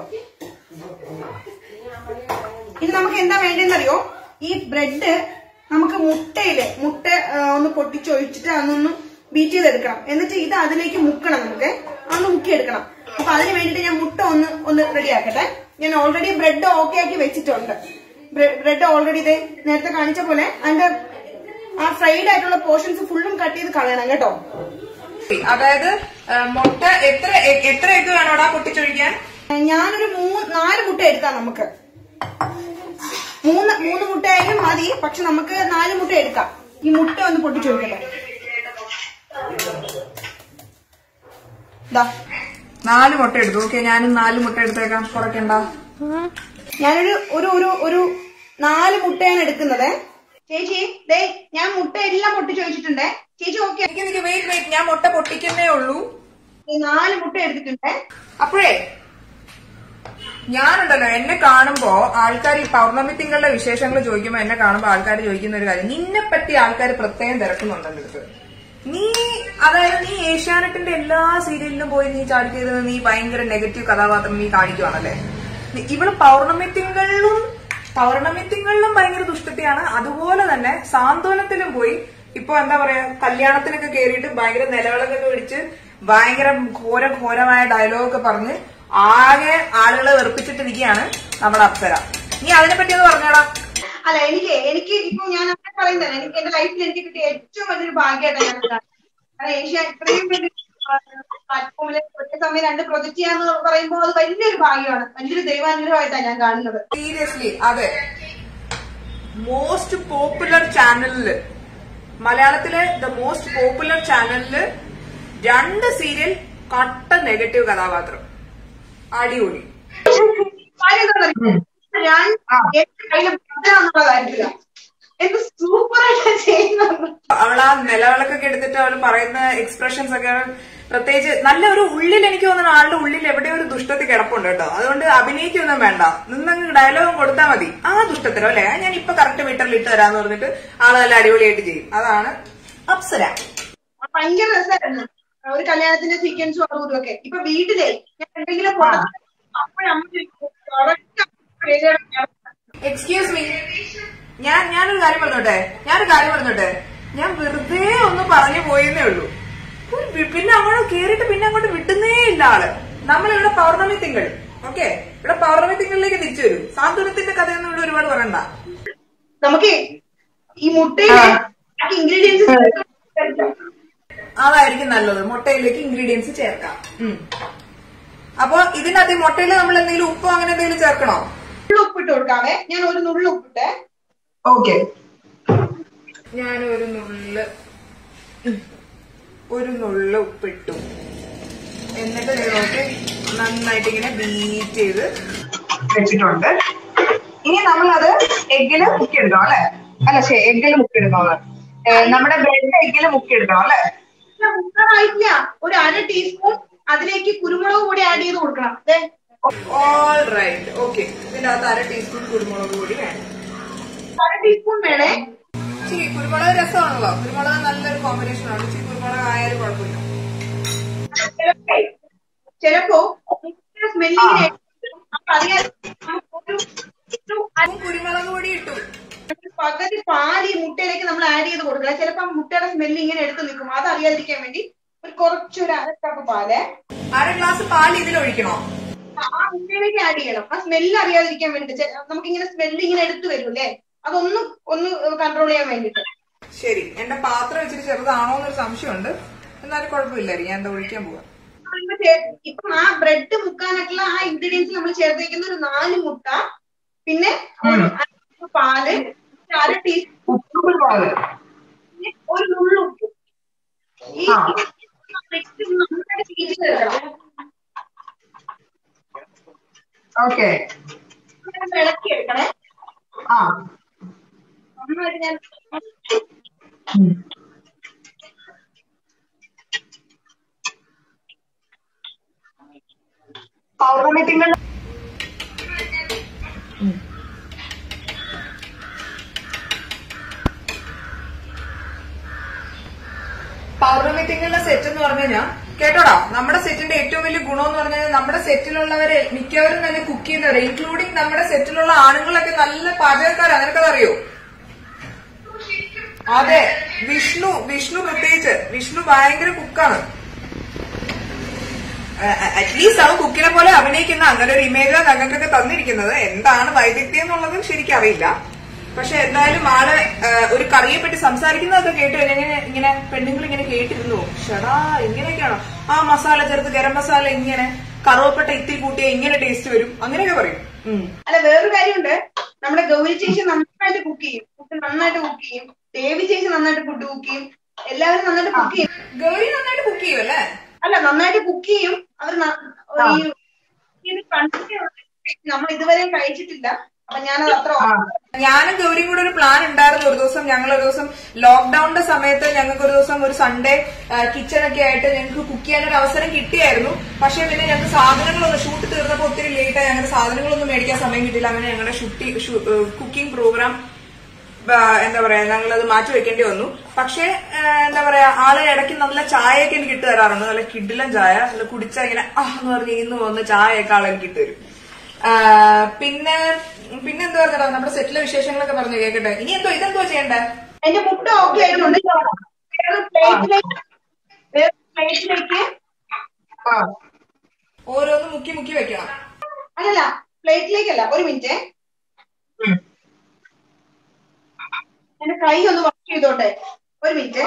ഇനി നമുക്ക് എന്താ വേണ്ടതെന്നറിയോ ഈ ബ്രെഡ് നമുക്ക് മുട്ടയില് മുട്ട ആ, ഒന്ന് പൊട്ടിച്ചൊഴിച്ചിട്ട് അതൊന്ന് ബീറ്റ് ചെയ്തെടുക്കണം എന്നിട്ട് ഇത് അതിലേക്ക് മുക്കണം നമുക്ക് അതൊന്ന് മുക്കിയെടുക്കണം അപ്പൊ അതിന് വേണ്ടിയിട്ട് ഞാൻ മുട്ട ഒന്ന് ഒന്ന് റെഡി ആക്കട്ടെ ഞാൻ ഓൾറെഡി ബ്രെഡ് ഓക്കെ ആക്കി വെച്ചിട്ടുണ്ട് ബ്രെഡ് ഓൾറെഡി ഇത് നേരത്തെ കാണിച്ച പോലെ അതിന്റെ ആ ഫ്രൈഡ് ആയിട്ടുള്ള പോർഷൻസ് ഫുള്ളും കട്ട് ചെയ്ത് കളയണം കേട്ടോ അതായത് ആ, മുട്ട എത്ര എ- എത്ര എഗ് വേണോടാ പൊട്ടിച്ചൊഴിക്കാൻ ഞാനൊരു മൂന്ന് നാല് മുട്ട എടുക്കാം നമുക്ക് മൂന്ന് മൂന്ന് മുട്ടയായാലും മതി പക്ഷെ നമുക്ക് നാല് മുട്ട എടുക്കാം ഈ മുട്ട ഒന്ന് പൊട്ടിച്ചൊഴിക്കട്ടെ ദാ, നാല് മുട്ട എടുത്തു ഓക്കെ ഞാനും നാല് മുട്ട എടുത്തേക്കാം കുറയ്ക്കണ്ട ഞാനൊരു ഒരു ഒരു ഒരു നാല് മുട്ടയാണ് എടുക്കുന്നത് ചേച്ചി ദേ ഞാൻ മുട്ട എല്ലാം പൊട്ടിച്ചൊഴിച്ചിട്ടുണ്ട് ചേച്ചി ഓക്കെ എനിക്ക് എനിക്ക് വെയിറ്റ് വെയിറ്റ് ഞാൻ മുട്ട പൊട്ടിക്കുന്നേ ഉള്ളൂ നാല് മുട്ട എടുത്തിട്ടുണ്ട് അപ്പോഴേ ഞാനുണ്ടല്ലോ എന്നെ കാണുമ്പോ ആൾക്കാർ ഈ പൗർണമി തിങ്കളുടെ വിശേഷങ്ങൾ ചോദിക്കുമ്പോ എന്നെ കാണുമ്പോ ആൾക്കാർ ചോദിക്കുന്ന ഒരു കാര്യം നിന്നെ പറ്റി ആൾക്കാർ പ്രത്യേകം തിരക്കുന്നുണ്ട് എന്റെ അടുത്ത് നീ അതായത് നീ ഏഷ്യാനെറ്റിന്റെ എല്ലാ സീരിയലിലും പോയി നീ ചാടി ചെയ്തത് നീ ഭയങ്കര നെഗറ്റീവ് കഥാപാത്രം നീ കാണിക്കുവാണല്ലേ നീ- ഇവള് പൗർണമി തിങ്കളിലും പൗർണമി തിങ്കളിലും ഭയങ്കര ദുഷ്ടത്തെയാണ് അതുപോലെ തന്നെ സാന്ത്വനത്തിലും പോയി ഇപ്പൊ എന്താ പറയാ കല്യാണത്തിനൊക്കെ കേറിയിട്ട് ഭയങ്കര നിലവിളക്കൊക്കെ പിടിച്ച് ഭയങ്കര ഘോര ഘോരമായ ഡയലോഗൊക്കെ പറഞ്ഞ് ആകെ ആളുകളെ വെറുപ്പിച്ചിട്ടിരിക്കുകയാണ് നമ്മുടെ അപ്സര നീ അതിനെപ്പറ്റി ഒന്ന് പറഞ്ഞോടാ അല്ല എനിക്ക് എനിക്ക് ഇപ്പൊ ഞാൻ അങ്ങനെ പറയുന്നത് എനിക്ക് എന്റെ ലൈഫിൽ എനിക്ക് കിട്ടിയ ഏറ്റവും വലിയൊരു ഭാഗ്യമായിട്ടാണ് ഞാൻ കാണുന്നത്. കാരണം ഏഷ്യ ഇത്രയും വലിയ പ്ലാറ്റ്ഫോമിൽ ഒറ്റ സമയം രണ്ട് പ്രൊജക്ട് ചെയ്യാന്ന് പറയുമ്പോൾ അത് വലിയൊരു ഭാഗ്യമാണ് വലിയൊരു ദൈവാനുഗ്രഹമായിട്ടാണ് ഞാൻ കാണുന്നത് സീരിയസ്ലി അതെ മോസ്റ്റ് പോപ്പുലർ ചാനലില് മലയാളത്തിലെ ദ മോസ്റ്റ് പോപ്പുലർ ചാനലില് രണ്ട് സീരിയൽ കട്ട നെഗറ്റീവ് കഥാപാത്രം അടിപൊളി കാര്യം എന്താണെന്നറിയോ? ഞാൻ എന്റെ കയ്യിൽ എന്നുള്ള കാര്യത്തില എന്ത് സൂപ്പറായിട്ട് ചെയ്യുന്നത് അവൾ ആ നിലവിളക്കൊക്കെ എടുത്തിട്ട് അവൾ പറയുന്ന എക്സ്പ്രഷൻസ് ഒക്കെ പ്രത്യേകിച്ച് നല്ല ഒരു ഉള്ളിൽ എനിക്ക് തോന്നുന്നു ആളുടെ ഉള്ളിൽ എവിടെയോ ഒരു ദുഷ്ടത്തിൽ കിടപ്പുണ്ട് കേട്ടോ അതുകൊണ്ട് അഭിനയിക്കൊന്നും വേണ്ട നിന്നങ്ങ് ഡയലോഗും കൊടുത്താൽ മതി ആ ദുഷ്ടത്തിലോ അല്ലെ ഞാൻ ഇപ്പൊ കറക്റ്റ് മീറ്ററിൽ ഇട്ട് തരാന്ന് പറഞ്ഞിട്ട് ആള് നല്ല അടിപൊളിയായിട്ട് ചെയ്യും അതാണ് അപ്സര ഭയങ്കര രസമായിരുന്നു ഒരു കല്യാണത്തിന്റെ സീക്വൻസും അതും ഇതും ഒക്കെ ഇപ്പൊ വീട്ടിലെ ഞാൻ എന്തെങ്കിലും പൊട്ടത്തരം അപ്പോഴമ്മ ചോദിക്കും, correct ആ ശരിയാണ്. എക്സ്ക്യൂസ് മീ ഞാൻ ഞാനൊരു കാര്യം പറഞ്ഞോട്ടെ ഞാനൊരു കാര്യം പറഞ്ഞോട്ടെ ഞാൻ വെറുതെ ഒന്ന് പറഞ്ഞു പോയെന്നേ ഉള്ളൂ ഒരു വി- പിന്നെ അങ്ങോട്ട് കേറിയിട്ട് പിന്നെ അങ്ങോട്ട് വിട്ടുന്നേ ഇല്ല ആള് നമ്മളിവിടെ പൗർണമി തിങ്കൾ ഓക്കെ ഇവിടെ പൗർണമി തിങ്കളിലേക്ക് തിരിച്ചു വരും സാന്ത്വനത്തിന്റെ കഥയൊന്നും ഇവിടെ ഒരുപാട് പറയണ്ട നമുക്ക് ഈ മുട്ടയിലെ ഇൻഗ്രീഡിയൻസ് അതായിരിക്കും നല്ലത് മുട്ടയിലേക്ക് ഇൻഗ്രീഡിയൻസ് ചേർക്കാം ഉം. അപ്പൊ ഇതിനകത്ത് ഈ മുട്ടയിൽ നമ്മൾ എന്തെങ്കിലും ഉപ്പോ അങ്ങനെ എന്തെങ്കിലും ചേർക്കണോ ഉപ്പിട്ട് കൊടുക്കാവേ ഞാൻ ഒരു നുള്ളു ഉപ്പിട്ടെ ഓക്കെ ഞാൻ ഒരു നുള്ള് ഉം, ഒരു നുള്ള് ഉപ്പിട്ടു എന്നിട്ട് ഇത് നോക്കി നന്നായിട്ട് ഇങ്ങനെ ബീറ്റ് ചെയ്ത് വെച്ചിട്ടുണ്ട് ഇനി നമ്മളത് എഗ്ഗില് മുക്കിയെടുക്കണം അല്ലെ അല്ല ശരി എഗ്ഗില് മുക്കിയെടുക്കണം നമ്മുടെ ബ്രെഡ് എഗ്ഗില് മുക്കിയെടുക്കണം അല്ലെ മുക്കാറായിട്ടില്ല ഒരു അര ടീസ്പൂൺ അതിലേക്ക് കുരുമുളക് പൊടി ആഡ് ചെയ്ത് കൊടുക്കണം ദേ, ഓൾ റൈറ്റ് ഓക്കെ ഇതിന്റെ അകത്ത് അര ടീസ്പൂൺ കുരുമുളക് പൊടി വേണം അര ടീസ്പൂൺ വേണേ ശരി കുരുമുളക് രസമാണല്ലോ കുരുമുളക് നല്ലൊരു കോമ്പിനേഷൻ ആണ് ഇച്ചിരി കുരുമുളക് ആയാലും കുഴപ്പമില്ല ചിലപ്പോ ചിലപ്പോ സ്മെല്ലിങ്ങനെ അപ്പൊ അറിയാൻ നമുക്ക് ഒരു ഒരു അര കുരുമുളക് പൊടി ഇട്ടു പകുതി പാല് ഈ മുട്ടയിലേക്ക് നമ്മൾ ആഡ് ചെയ്ത് കൊടുക്കണം ചിലപ്പോ ആ മുട്ടയുടെ സ്മെല്ല് ഇങ്ങനെ എടുത്ത് നിൽക്കും അത് അറിയാതിരിക്കാൻ വേണ്ടി ഒരു കുറച്ചൊരു അര കപ്പ് പാല് അര ഗ്ലാസ് പാൽ ഇതിൽ ഒഴിക്കണോ ആ- ആ മുട്ടയിലേക്ക് ആഡ് ചെയ്യണം ആ സ്മെല്ല് അറിയാതിരിക്കാൻ വേണ്ടിട്ട് നമുക്ക് ഇങ്ങനെ സ്മെല്ല് ഇങ്ങനെ എടുത്ത് വരൂല്ലേ അതൊന്ന് ഒന്ന് കൺട്രോൾ ചെയ്യാൻ വേണ്ടിട്ട് ശരി എന്റെ പാത്രം ഇച്ചിരി ചെറുതാണോ എന്നൊരു സംശയമുണ്ട് എന്നാലും കുഴപ്പമില്ലായിരിക്കും ഞാൻ എന്താ ഒഴിക്കാൻ പോവാ ഇപ്പൊ ചേ- ഇപ്പം ആ ബ്രെഡ് മുക്കാനായിട്ടുള്ള ആ ഇൻഗ്രീഡിയൻസ് നമ്മൾ ചേർത്തേക്കുന്ന ഒരു നാല് മുട്ട പിന്നെ ഒരു അര കപ്പ് പാല് ഒരു അര ടീസ്പൂൺ പിന്നെ ഒരു നുള്ളു ഉപ്പ് ഈ ആ. mix നന്നായിട്ട് beat ചെയ്തെടുക്കണം. ഓക്കെ നന്നായിട്ട് ഇളക്കി എടുക്കണേ ആ നന്നായിട്ട് ഞാൻ പൗർണമി തിങ്കൾ പൗർണമി തിങ്കളുടെ സെറ്റ് എന്ന് പറഞ്ഞു കഴിഞ്ഞാൽ കേട്ടോടാ നമ്മുടെ സെറ്റിന്റെ ഏറ്റവും വലിയ ഗുണം എന്ന് പറഞ്ഞാൽ നമ്മുടെ സെറ്റിലുള്ളവര് മിക്കവരും തന്നെ കുക്ക് ചെയ്യുന്നവര് ഇൻക്ലൂഡിങ് നമ്മുടെ സെറ്റിലുള്ള ആണുങ്ങളൊക്കെ നല്ല പാചകക്കാരാ നിനക്കതറിയോ അതെ വിഷ്ണു വിഷ്ണു പ്രത്യേകിച്ച് വിഷ്ണു ഭയങ്കര കുക്കാണ് അറ്റ്ലീസ്റ്റ് അവൻ കുക്കിനെ പോലെ അഭിനയിക്കുന്ന അങ്ങനെ ഒരു ഇമേജ് ഞങ്ങൾക്കൊക്കെ തന്നിരിക്കുന്നത് എന്താണ് വൈദഗ്ധ്യം എന്നുള്ളതും ശരിക്കും അറിയില്ല പക്ഷെ എന്തായാലും ആള് ആ, ഒരു കറിയെ പറ്റി സംസാരിക്കുന്നതൊക്കെ കേട്ട് കഴിഞ്ഞാൽ ഇങ്ങനെ പെണ്ണുങ്ങൾ ഇങ്ങനെ കേട്ടിരുന്നു ഷടാ ഇങ്ങനെയൊക്കെയാണോ ആ മസാല ചേർത്ത് ഗരം മസാല ഇങ്ങനെ കറുവപ്പട്ട ഇത്തിരി കൂട്ടിയാൽ ഇങ്ങനെ ടേസ്റ്റ് വരും അങ്ങനെയൊക്കെ പറയും ഉം. അല്ല വേറൊരു കാര്യമുണ്ട് നമ്മുടെ ഗൗരി ചേച്ചി നന്നായിട്ട് കുക്ക് ചെയ്യും ഫുഡ് നന്നായിട്ട് കുക്ക് ചെയ്യും ദേവി ചേച്ചി നന്നായിട്ട് ഫുഡ് കുക്ക് ചെയ്യും എല്ലാവരും നന്നായിട്ട് കുക്ക് ചെയ്യും ഗൗരി നന്നായിട്ട് കുക്ക് ചെയ്യും അല്ലേ അല്ല നന്നായിട്ട് കുക്ക് ചെയ്യും അവർ ന- ഈ ഇത് കണ്ടിട്ടേ ഉള്ളൂ. നമ്മൾ ഇതുവരെ കഴിച്ചിട്ടില്ല അപ്പൊ ഞാനത് അത്ര ഞാനും ഗൗരിയും കൂടെ ഒരു പ്ലാൻ ഉണ്ടായിരുന്നു ഒരു ദിവസം ഞങ്ങൾ ഒരു ദിവസം ലോക്ക്ഡൌണിന്റെ സമയത്ത് ഞങ്ങൾക്ക് ഒരു ദിവസം ഒരു സൺഡേ കിച്ചൺ ഒക്കെ ആയിട്ട് ഞങ്ങൾക്ക് കുക്ക് ചെയ്യാൻ ഒരു അവസരം കിട്ടിയായിരുന്നു പക്ഷെ പിന്നെ ഞങ്ങൾക്ക് സാധനങ്ങളൊന്നും ഷൂട്ട് തീർന്നപ്പോൾ ഒത്തിരി ലേറ്റ് ആയി ഞങ്ങൾക്ക് സാധനങ്ങളൊന്നും മേടിക്കാൻ സമയം കിട്ടില്ല അങ്ങനെ ഞങ്ങളുടെ ഷൂട്ടി കുക്കിംഗ് പ്രോഗ്രാം എന്താ പറയാ ഞങ്ങളത് മാറ്റി വെക്കേണ്ടി വന്നു പക്ഷെ എന്താ പറയാ ആള് ഇടയ്ക്ക് നല്ല ചായയൊക്കെ എനിക്ക് ഇട്ട് തരാറുണ്ട് നല്ല കിഡിലൻ ചായ നല്ല കുടിച്ചാൽ ഇങ്ങനെ ആ എന്ന് പറഞ്ഞ് ഇന്ന് വന്ന് ചായയൊക്കെ ആൾ എനിക്ക് ഇട്ട് തരും ആ, പിന്നെ പിന്നെ എന്താ പറഞ്ഞാ നമ്മുടെ സെറ്റിലെ വിശേഷങ്ങളൊക്കെ പറഞ്ഞു കേക്കട്ടെ ഇനി എന്തോ ഇതെന്തോ ചെയ്യണ്ടേ എന്റെ മുട്ട ഓക്കെ ആയിട്ടുണ്ട് വേറെ പ്ലേറ്റിലേക്ക് വേറെ പ്ലേറ്റിലേക്ക് ഓരോന്ന് മുക്കി മുക്കി വെക്കണം അല്ലല്ല പ്ലേറ്റിലേക്കല്ല ഒരു മിനിറ്റ് എന്റെ കൈ ഒന്ന് വാഷ് ചെയ്തോട്ടെ ഒരു മിനിറ്റ്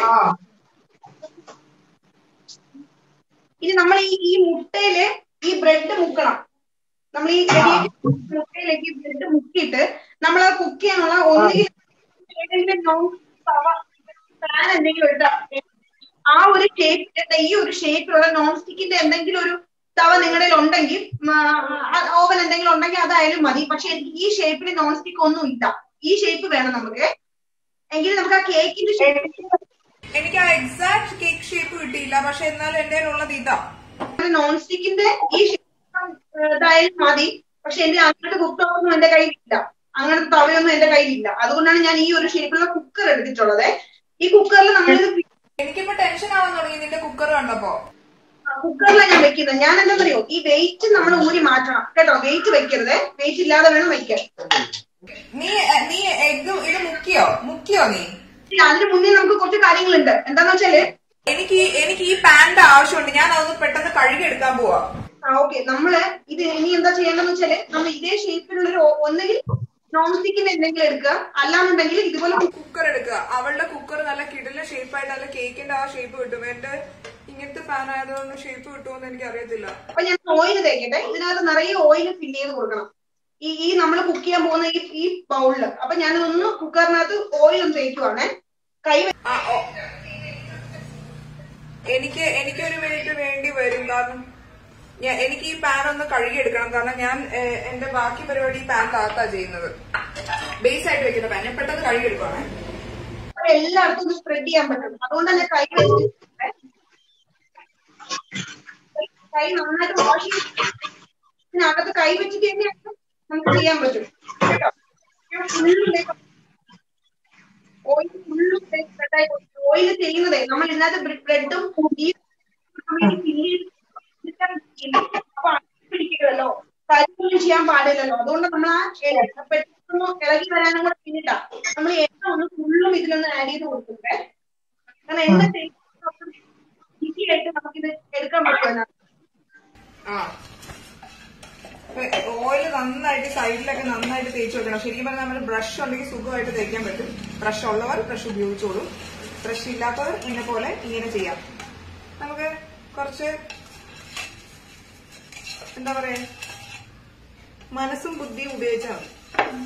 ഇനി നമ്മൾ ഈ ഈ മുട്ടയില് ഈ ബ്രെഡ് മുക്കണം നമ്മൾ ഈ റെഡിയാക്കി മുട്ടയിലേക്ക് ഈ ബ്രെഡ് മുക്കിയിട്ട് നമ്മൾ അത് കുക്ക് ചെയ്യാനുള്ള ഒന്നുകിൽ ഏതെങ്കിലും നോൺ തവ പാൻ എന്തെങ്കിലും എടുത്താൽ ആ ഒരു ഷേപ്പിൽ ഈ ഒരു ഷേപ്പിലുള്ള നോൺ സ്റ്റിക്കിന്റെ എന്തെങ്കിലും ഒരു തവ നിങ്ങളുടെ ഉണ്ടെങ്കിൽ ഓവൻ എന്തെങ്കിലും ഉണ്ടെങ്കിൽ അതായാലും മതി പക്ഷെ എനിക്ക് ഈ ഷേപ്പിൽ നോൺ സ്റ്റിക്ക് ഒന്നും ഇല്ല ഈ ഷേപ്പ് വേണം നമുക്ക് എങ്കിൽ നമുക്ക് ആ കേക്കിന്റെ ഷേപ്പ് എനിക്ക് ആ എക്സാക്ട് കേക്ക് ഷേപ്പ് കിട്ടിയില്ല പക്ഷെ എന്നാലും എന്റെ ഉള്ളത് ഇതാ നോൺ സ്റ്റിക്കിന്റെ ഈ shape, ഏഹ്, ഇതായാലും മതി പക്ഷെ എന്റെ അങ്ങനത്തെ കുക്ക് ഒന്നും എന്റെ കയ്യിലില്ല അങ്ങനത്തെ തവയൊന്നും എന്റെ കയ്യിലില്ല അതുകൊണ്ടാണ് ഞാൻ ഈ ഒരു ഷേപ്പിലുള്ള കുക്കർ എടുത്തിട്ടുള്ളത് ഈ കുക്കറിൽ നമ്മളിത് എനിക്കിപ്പോ ടെൻഷൻ ആവാൻ തുടങ്ങി നിന്റെ കുക്കർ കണ്ടപ്പോ കുക്കറിലാണ് ഞാൻ വെക്കുന്നത് ഞാൻ എന്താ പറയോ ഈ വെയിറ്റ് നമ്മൾ ഊരി മാറ്റണം കേട്ടോ വെയിറ്റ് വെക്കരുത് വെയിറ്റ് ഇല്ലാതെ വേണം വെക്കാൻ നീ നീ എഗ് ഇത് മുക്കിയോ മുക്കിയോ നീ ഇല്ല, അതിന് മുന്നേ നമുക്ക് കുറച്ച് കാര്യങ്ങളുണ്ട് എന്താന്ന് വെച്ചാല് എനിക്ക് ഈ- എനിക്ക് ഈ പാന്റെ ആവശ്യമുണ്ട് ഞാൻ അതൊന്ന് പെട്ടെന്ന് കഴുകി എടുക്കാൻ പോവാ ആ ഓക്കെ നമ്മള് ഇത് ഇനി എന്താ ചെയ്യേണ്ടതെന്ന് വെച്ചാല് നമ്മൾ ഇതേ ഷേപ്പിലുള്ള ഒരു ഒന്നെങ്കിൽ നോൺ സ്റ്റിക്കിന്റെ എന്തെങ്കിലും എടുക്കുക അല്ലാന്നുണ്ടെങ്കിൽ ഇതുപോലെ കുക്കർ എടുക്കുക അവളുടെ കുക്കർ നല്ല കിടല ഷേപ്പായിട്ട് നല്ല കേക്കിന്റെ ആ ഷേപ്പ് കിട്ടും എന്റെ ഇങ്ങനത്തെ പാൻ ആയതുകൊണ്ട് ഷേപ്പ് കിട്ടുമെന്ന് എനിക്ക് അറിയത്തില്ല അപ്പൊ ഞാൻ ഓയിൽ തേക്കട്ടെ ഇതിനകത്ത് നിറയെ ഓയിൽ ഫില്ല് ചെയ്ത് കൊടുക്കണം ഈ ഈ നമ്മൾ കുക്ക് ചെയ്യാൻ പോകുന്ന ഈ ഈ ബൗളില് അപ്പൊ ഞാൻ ഒന്ന് കുക്കറിനകത്ത് ഓയിൽ ഒന്ന് തേക്കുവാണേ കൈ വെ- ആ, ഓ. എനിക്ക് എനിക്കൊരു മിനിറ്റ് വേണ്ടി വരും കാരണം ഞാൻ എനിക്ക് ഈ പാൻ ഒന്ന് കഴുകിയെടുക്കണം കാരണം ഞാൻ ഏഹ്, എന്റെ ബാക്കി പരിപാടി ഈ പാൻ താത്താ ചെയ്യുന്നത് ബേസ് ആയിട്ട് വെക്കുന്ന പാൻ ഞാൻ പെട്ടെന്ന് കഴുകിയെടുക്കുവാണേ അപ്പൊ എല്ലായിടത്തും ഒന്ന് സ്പ്രെഡ് ചെയ്യാൻ പറ്റും അതുകൊണ്ട് തന്നെ കൈ വെച്ചിട്ട് കൈ നന്നായിട്ട് വാഷ് ഇതിനകത്ത് കൈ വെച്ചിട്ട് തന്നെയാണ് നമുക്ക് ചെയ്യാൻ പറ്റും കേട്ടോ ഫുള്ളിലേക്ക് ഓയിൽ ഫുള്ള് സ്പ്രെഡായി ഓയിൽ ചെയ്യുന്നതേ നമ്മൾ ഇതിനകത്ത് ബ്രെഡും ഈ അപ്പൊ അടി പിടിക്കരുതല്ലോ കരിയൊന്നും ചെയ്യാൻ പാടില്ലല്ലോ അതുകൊണ്ട് നമ്മൾ ആ എണ്ണ പെട്ടെന്ന് ഇളകി വരാനും കൂടെ പിന്നിട്ടാ നമ്മൾ എണ്ണ ഒന്ന് ഫുള്ളും ഇതിലൊന്ന് ആഡ് ചെയ്ത് കൊടുക്കണ്ടേ കാരണം എണ്ണ ഈസി ആയിട്ട് നമുക്കിത് എടുക്കാൻ പറ്റുമല്ലോ ആ ഓയിൽ നന്നായിട്ട് സൈഡിലൊക്കെ നന്നായിട്ട് തേച്ച് വെക്കണം ശരിക്കും പറഞ്ഞാൽ നമ്മൾ ബ്രഷ് ഉണ്ടെങ്കിൽ സുഖമായിട്ട് തേക്കാൻ പറ്റും ബ്രഷ് ഉള്ളവർ ബ്രഷ് ഉപയോഗിച്ചോളും ബ്രഷ് ഇല്ലാത്തവർ ഇങ്ങനെ പോലെ ഇങ്ങനെ ചെയ്യാം നമുക്ക് കുറച്ച് എന്താ പറയാ മനസ്സും ബുദ്ധിയും ഉപയോഗിച്ചാൽ മതി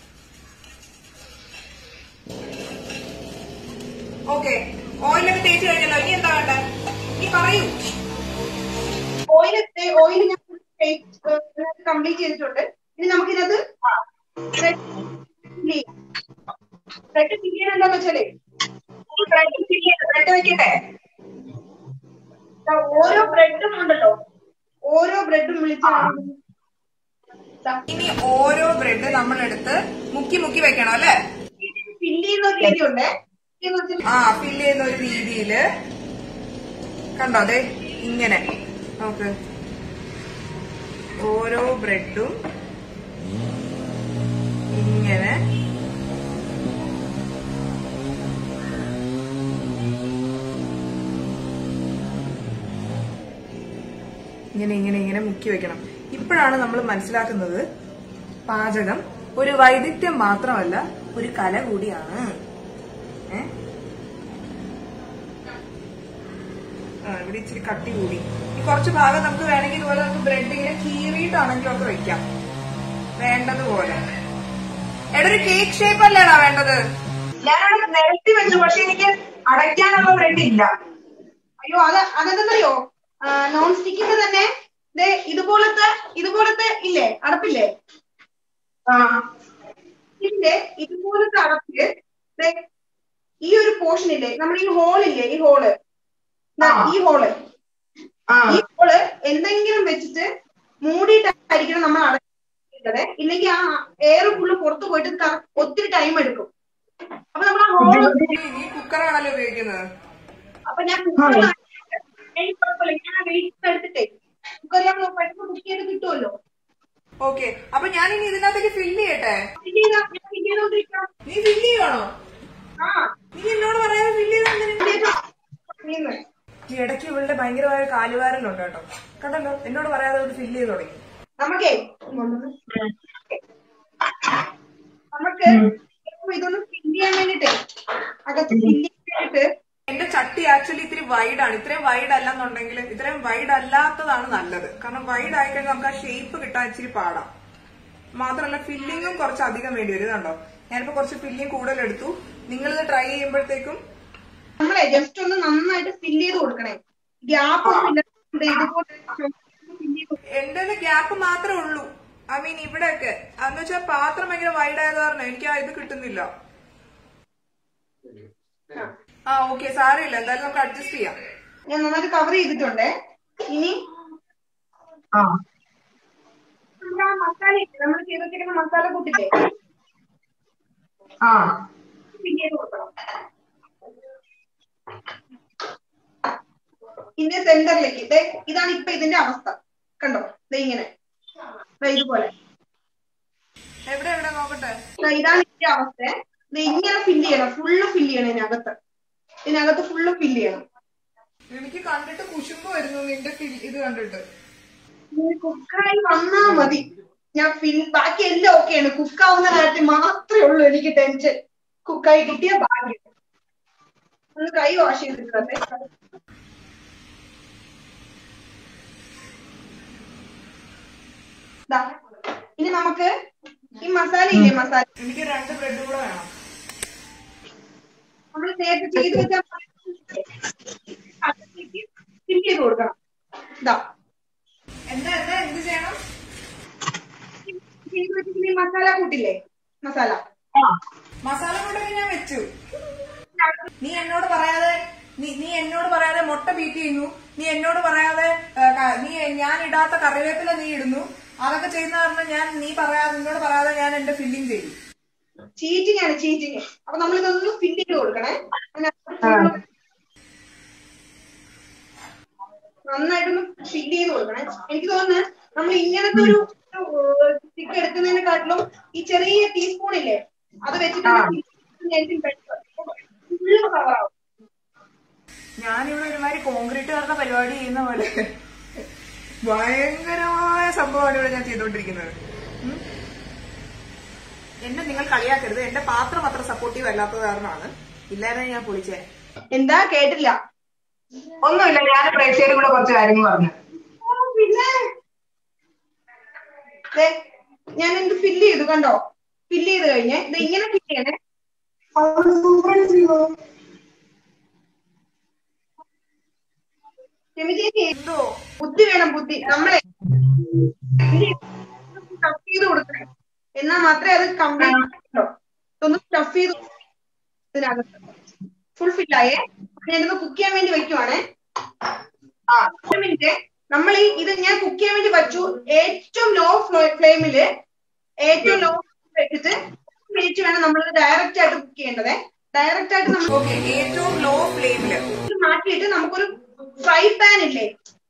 ഓക്കെ ഓയിലൊക്കെ തേച്ച് കഴിഞ്ഞല്ലോ ഇനി എന്താ വേണ്ടേ നീ പറയൂ ഓയിൽ ഓയിൽ ഞാൻ കംപ്ലീറ്റ് ചെയ്തിട്ടുണ്ട് ഇനി നമുക്കിനകത്ത് ബ്രെഡ് ബ്രെഡ് ഫില്ല് ചെയ്യാൻ എന്താന്ന് വെച്ചാലേ ബ്രെഡ് ബ്രെഡ് വെക്കട്ടെ ദാ ഓരോ ബ്രെഡും ഉണ്ടല്ലോ ഓരോ ബ്രെഡും വിളിച്ച് ദാ ഇനി ഓരോ ബ്രെഡ് നമ്മളെടുത്ത് മുക്കി മുക്കി വെക്കണം അല്ലേ ഫില്ല് ചെയ്യുന്ന ഒരു രീതിയുണ്ട് എന്ന് വെച്ചാൽ ആ ഫില്ല് ചെയ്യുന്ന ഒരു രീതിയില് കണ്ടോ അതെ ഇങ്ങനെ നമുക്ക് ഓരോ ബ്രെഡും ഇങ്ങനെ ഇങ്ങനെ ഇങ്ങനെ ഇങ്ങനെ മുക്കി വെക്കണം ഇപ്പോഴാണ് നമ്മൾ മനസ്സിലാക്കുന്നത് പാചകം ഒരു വൈദഗ്ധ്യം മാത്രമല്ല ഒരു കല കൂടിയാണ് ഏ? ആ, ഇവിടെ ഇച്ചിരി കട്ടി കൂടി ഈ കുറച്ച് ഭാഗം നമുക്ക് വേണമെങ്കിൽ ഇതുപോലെ നമുക്ക് ബ്രെഡ് ഇങ്ങനെ കീറിയിട്ടാണെങ്കിലും ഒക്കെ വെക്കാം വേണ്ടതുപോലെ എടാ ഒരു കേക്ക് ഷേപ്പ് അല്ലേടാ വേണ്ടത് ഞാനവിടെ നിരത്തി വെച്ചു പക്ഷെ എനിക്ക് അടയ്ക്കാനുള്ള ബ്രെഡ് ഇല്ല അയ്യോ അത് അതെന്തെന്നറിയോ നോൺ സ്റ്റിക്കിന്റെ തന്നെ ദേ ഇതുപോലത്തെ ഇതുപോലത്തെ ഇല്ലേ അടപ്പില്ലേ ഇതിന്റെ ഇതുപോലത്തെ അടപ്പില് ദേ ഈ ഒരു പോർഷൻ ഇല്ലേ നമ്മുടെ ഈ ഹോളില്ലേ ഈ ഹോള് ദാ ആ. ഈ ഹോള് ആ ഈ ഹോള് എന്തെങ്കിലും വെച്ചിട്ട് മൂടിയിട്ടായിരിക്കണം നമ്മൾ അടയ്ക്കേണ്ടത് ഇല്ലെങ്കിൽ ആ എയർ ഫുള്ള് പുറത്തു പോയിട്ട് ക- ഒത്തിരി ടൈം എടുക്കും അപ്പൊ നമ്മൾ ആ ഹോള് ഈ കുക്കറാണല്ലോ ഉപയോഗിക്കുന്നത് അപ്പൊ ഞാൻ കുക്കറിൽ എനിക്ക് കുഴപ്പമില്ല ഞാൻ ആ വെയിറ്റ് എടുത്തിട്ടേ കുക്കറിൽ നമ്മൾ പെട്ടെന്ന് കുക്ക് ചെയ്ത് കിട്ടുമല്ലോ ഓക്കെ അപ്പൊ ഞാൻ ഇനി ഇതിനകത്തേക്ക് ഫില്ല് ചെയ്യട്ടെ ഫില്ല് ചെയ്താ ഞാൻ ഫില്ല് ചെയ്തോണ്ടിരിക്കാം നീ ഫില്ല് ചെയ്യുവാണോ ആ നീ എന്നോട് പറയാതെ ഫില്ല് ചെയ്തെന്തിനു ഫില്ല് ചെയ്തോ. നിന്ന്. ഈ ഇടയ്ക്ക് ഇവളുടെ ഭയങ്കരമായ കാലുവാരലുണ്ട് കേട്ടോ കണ്ടല്ലോ എന്നോട് പറയാതെ അവൾ ഫില്ല് ചെയ്ത് തുടങ്ങി നമുക്കേ നമുക്ക് ഇപ്പൊ ഇതൊന്ന് ഫില്ല് ചെയ്യാൻ വേണ്ടിട്ടേ അകത്ത് ഫില്ല് ചെയ്യാൻ വേണ്ടിട്ട് എന്റെ ചട്ടി ആക്ച്വലി ഇത്തിരി വൈഡ് ആണ് ഇത്രയും വൈഡ് അല്ലെന്നുണ്ടെങ്കിൽ ഇത്രയും വൈഡ് അല്ലാത്തതാണ് നല്ലത് കാരണം വൈഡ് ആയിക്കഴിഞ്ഞാൽ നമുക്ക് ആ ഷേപ്പ് കിട്ടാൻ ഇച്ചിരി പാടാം മാത്രമല്ല ഫില്ലിങ്ങും കുറച്ച് അധികം വേണ്ടി വരും ഇതുണ്ടോ ഞാനിപ്പോ കുറച്ച് ഫില്ലിങ് കൂടുതൽ എടുത്തു നിങ്ങളിത് ട്രൈ ചെയ്യുമ്പോഴത്തേക്കും നമ്മളെ ജസ്റ്റ് ഒന്ന് നന്നായിട്ട് ഫില്ല് ചെയ്ത് കൊടുക്കണേ ഗ്യാപ്പ് ഒന്നും ഇല്ല ഇതുപോലെ fill ചെയ്ത് എന്റെ ഗ്യാപ്പ് മാത്രമേ ഉള്ളൂ ഐ മീൻ ഇവിടെയൊക്കെ എന്ന് വെച്ചാൽ പാത്രം ഭയങ്കര വൈഡ് ആയത് കാരണം എനിക്ക് ആ ഇത് കിട്ടുന്നില്ല കൊടുക്കണം. ആ ഓക്കെ സാരമില്ല എന്തായാലും നമുക്ക് അഡ്ജസ്റ്റ് ചെയ്യാം ഞാൻ നന്നായിട്ട് കവർ ചെയ്തിട്ടുണ്ട് ഇനി ആ നമ്മുടെ ആ മസാല നമ്മൾ ചെയ്ത് വെച്ചിരിക്കുന്ന മസാല കൂട്ടില്ലേ ആ ഫില്ല് ചെയ്ത് കൊടുക്കണം ഇതിന്റെ സെന്ററിലേക്ക് ദേ ഇതാണ് ഇപ്പൊ ഇതിന്റെ അവസ്ഥ കണ്ടോ ദേ ഇങ്ങനെ ദേ ഇതുപോലെ എവിടെ എവിടെ നോക്കട്ടെ ദേ ഇതാണ് ഇതിന്റെ അവസ്ഥ ദേ ഇങ്ങനെ ഫില്ല് ചെയ്യണം ഫുള്ള് ഫില്ല് ചെയ്യണം ഇതിനകത്ത് ഇതിനകത്ത് ഫുള്ള് ഫില്ല് ചെയ്യണം എനിക്ക് കണ്ടിട്ട് കുശുമ്പ് വരുന്നു നിന്റെ ഫിൽ- ഇത് കണ്ടിട്ട് ഇനി കുക്കായി വന്നാ മതി ഞാൻ ഫിൽ ബാക്കി എല്ലാം ഓക്കെയാണ് കുക്കാവുന്ന കാര്യത്തിൽ മാത്രമേ ഉള്ളൂ എനിക്ക് ടെൻഷൻ കുക്കായി കിട്ടിയ ഭാഗ്യം ഒന്ന് കൈ വാഷ് ചെയ്തിട്ടുണ്ടേ ദാ, ഇനി നമുക്ക് ഈ മസാല ഇല്ലേ മസാല എനിക്ക് രണ്ട് ബ്രെഡ് കൂടെ വേണം നമ്മൾ നേരത്തെ ചെയ്ത് വെച്ച അതിലേക്ക് ഫിൽ ചെയ്ത് കൊടുക്കണം ഇതാ എന്താ എന്താ എന്ത് ചെയ്യണം ചെയ്ത് വെച്ചിട്ട് ഈ മസാല കൂട്ടില്ലേ മസാല മസാല കൂടെ ഞാൻ വെച്ചു നീ എന്നോട് പറയാതെ നീ നീ എന്നോട് പറയാതെ മുട്ട ബീറ്റ് ചെയ്യുന്നു നീ എന്നോട് പറയാതെ ഏ, ക- നീ ഞാൻ ഇടാത്ത കറിവേപ്പില നീ ഇടുന്നു അതൊക്കെ ചെയ്യുന്ന കാരണം ഞാൻ നീ പറയാതെ നിന്നോട് പറയാതെ ഞാൻ എന്റെ ഫില്ലിങ് ചെയ്യും ചീറ്റിംഗ് ആണ് ചീറ്റിംഗ് അപ്പൊ നമ്മൾ ഇതൊന്ന് ഫില്ല് ചെയ്ത് കൊടുക്കണേ അതിനകത്ത് full നന്നായിട്ടൊന്ന് ഫില്ല് ചെയ്ത് കൊടുക്കണേ എനിക്ക് തോന്നുന്നു നമ്മൾ ഇങ്ങനത്തെ ഒരു സ്റ്റിക്ക് എടുക്കുന്നതിനെക്കാട്ടിലും ഈ ചെറിയ ടീസ്പൂൺ ഇല്ലേ അത് വെച്ചിട്ട് ഫുള്ള് കവറാവും ഞാനിവിടെ ഒരുമാതിരി കോൺക്രീറ്റുകാരുടെ പരിപാടി ചെയ്യുന്ന പോലെ ഭയങ്കരമായ സംഭവമാണ് ഇവിടെ ഞാൻ ചെയ്തുകൊണ്ടിരിക്കുന്നത് ഉം. എന്നെ നിങ്ങൾ കളിയാക്കരുത് എന്റെ പാത്രം അത്ര സപ്പോർട്ടീവ് അല്ലാത്തത് കാരണമാണ് ഇല്ലാതെ ഞാൻ പൊളിച്ചേ എന്താ കേട്ടില്ല ഒന്നുമില്ല ഞാൻ പ്രേക്ഷകരും കൂടെ കുറച്ച് കാര്യങ്ങൾ പറഞ്ഞു ഓ, പിന്നെ ദേ, ഞാൻ എന്ത് ഫില്ല് ചെയ്തു കണ്ടോ ഫില്ല് ചെയ്ത് കഴിഞ്ഞ് ഇത് ഇങ്ങനെ ഫില്ല് ചെയ്യണേ ക്ഷമ ചേച്ചി എന്തോ ബുദ്ധി വേണം ബുദ്ധി നമ്മളെ സ്റ്റഫ് ചെയ്ത് കൊടുക്കണേ എന്നാ മാത്രമേ അത് കംപ്ലീറ്റ് ഒന്ന് സ്റ്റഫ് ചെയ്ത് ഇതിനകത്ത് ഫുൾ ഫില്ലായേ ഞാനിത് കുക്ക് ചെയ്യാൻ വേണ്ടി വെക്കുവാണേ ആ ഒരു മിനിറ്റ് നമ്മൾ ഈ ഇത് ഞാൻ കുക്ക് ചെയ്യാൻ വേണ്ടി വെച്ചു ഏറ്റവും ലോ ഫ്ലെയിമില് ഏറ്റവും ലോ വെച്ചിട്ട് മിനിറ്റ് വേണം നമ്മൾ ഡയറക്റ്റ് ആയിട്ട് കുക്ക് ചെയ്യേണ്ടത് ഡയറക്റ്റ് ആയിട്ട് നമ്മൾ ഓക്കെ ഏറ്റവും ലോ ഫ്ലെയിമില് ഇത് മാറ്റിയിട്ട് നമുക്കൊരു ഫ്രൈ പാൻ ഇല്ലേ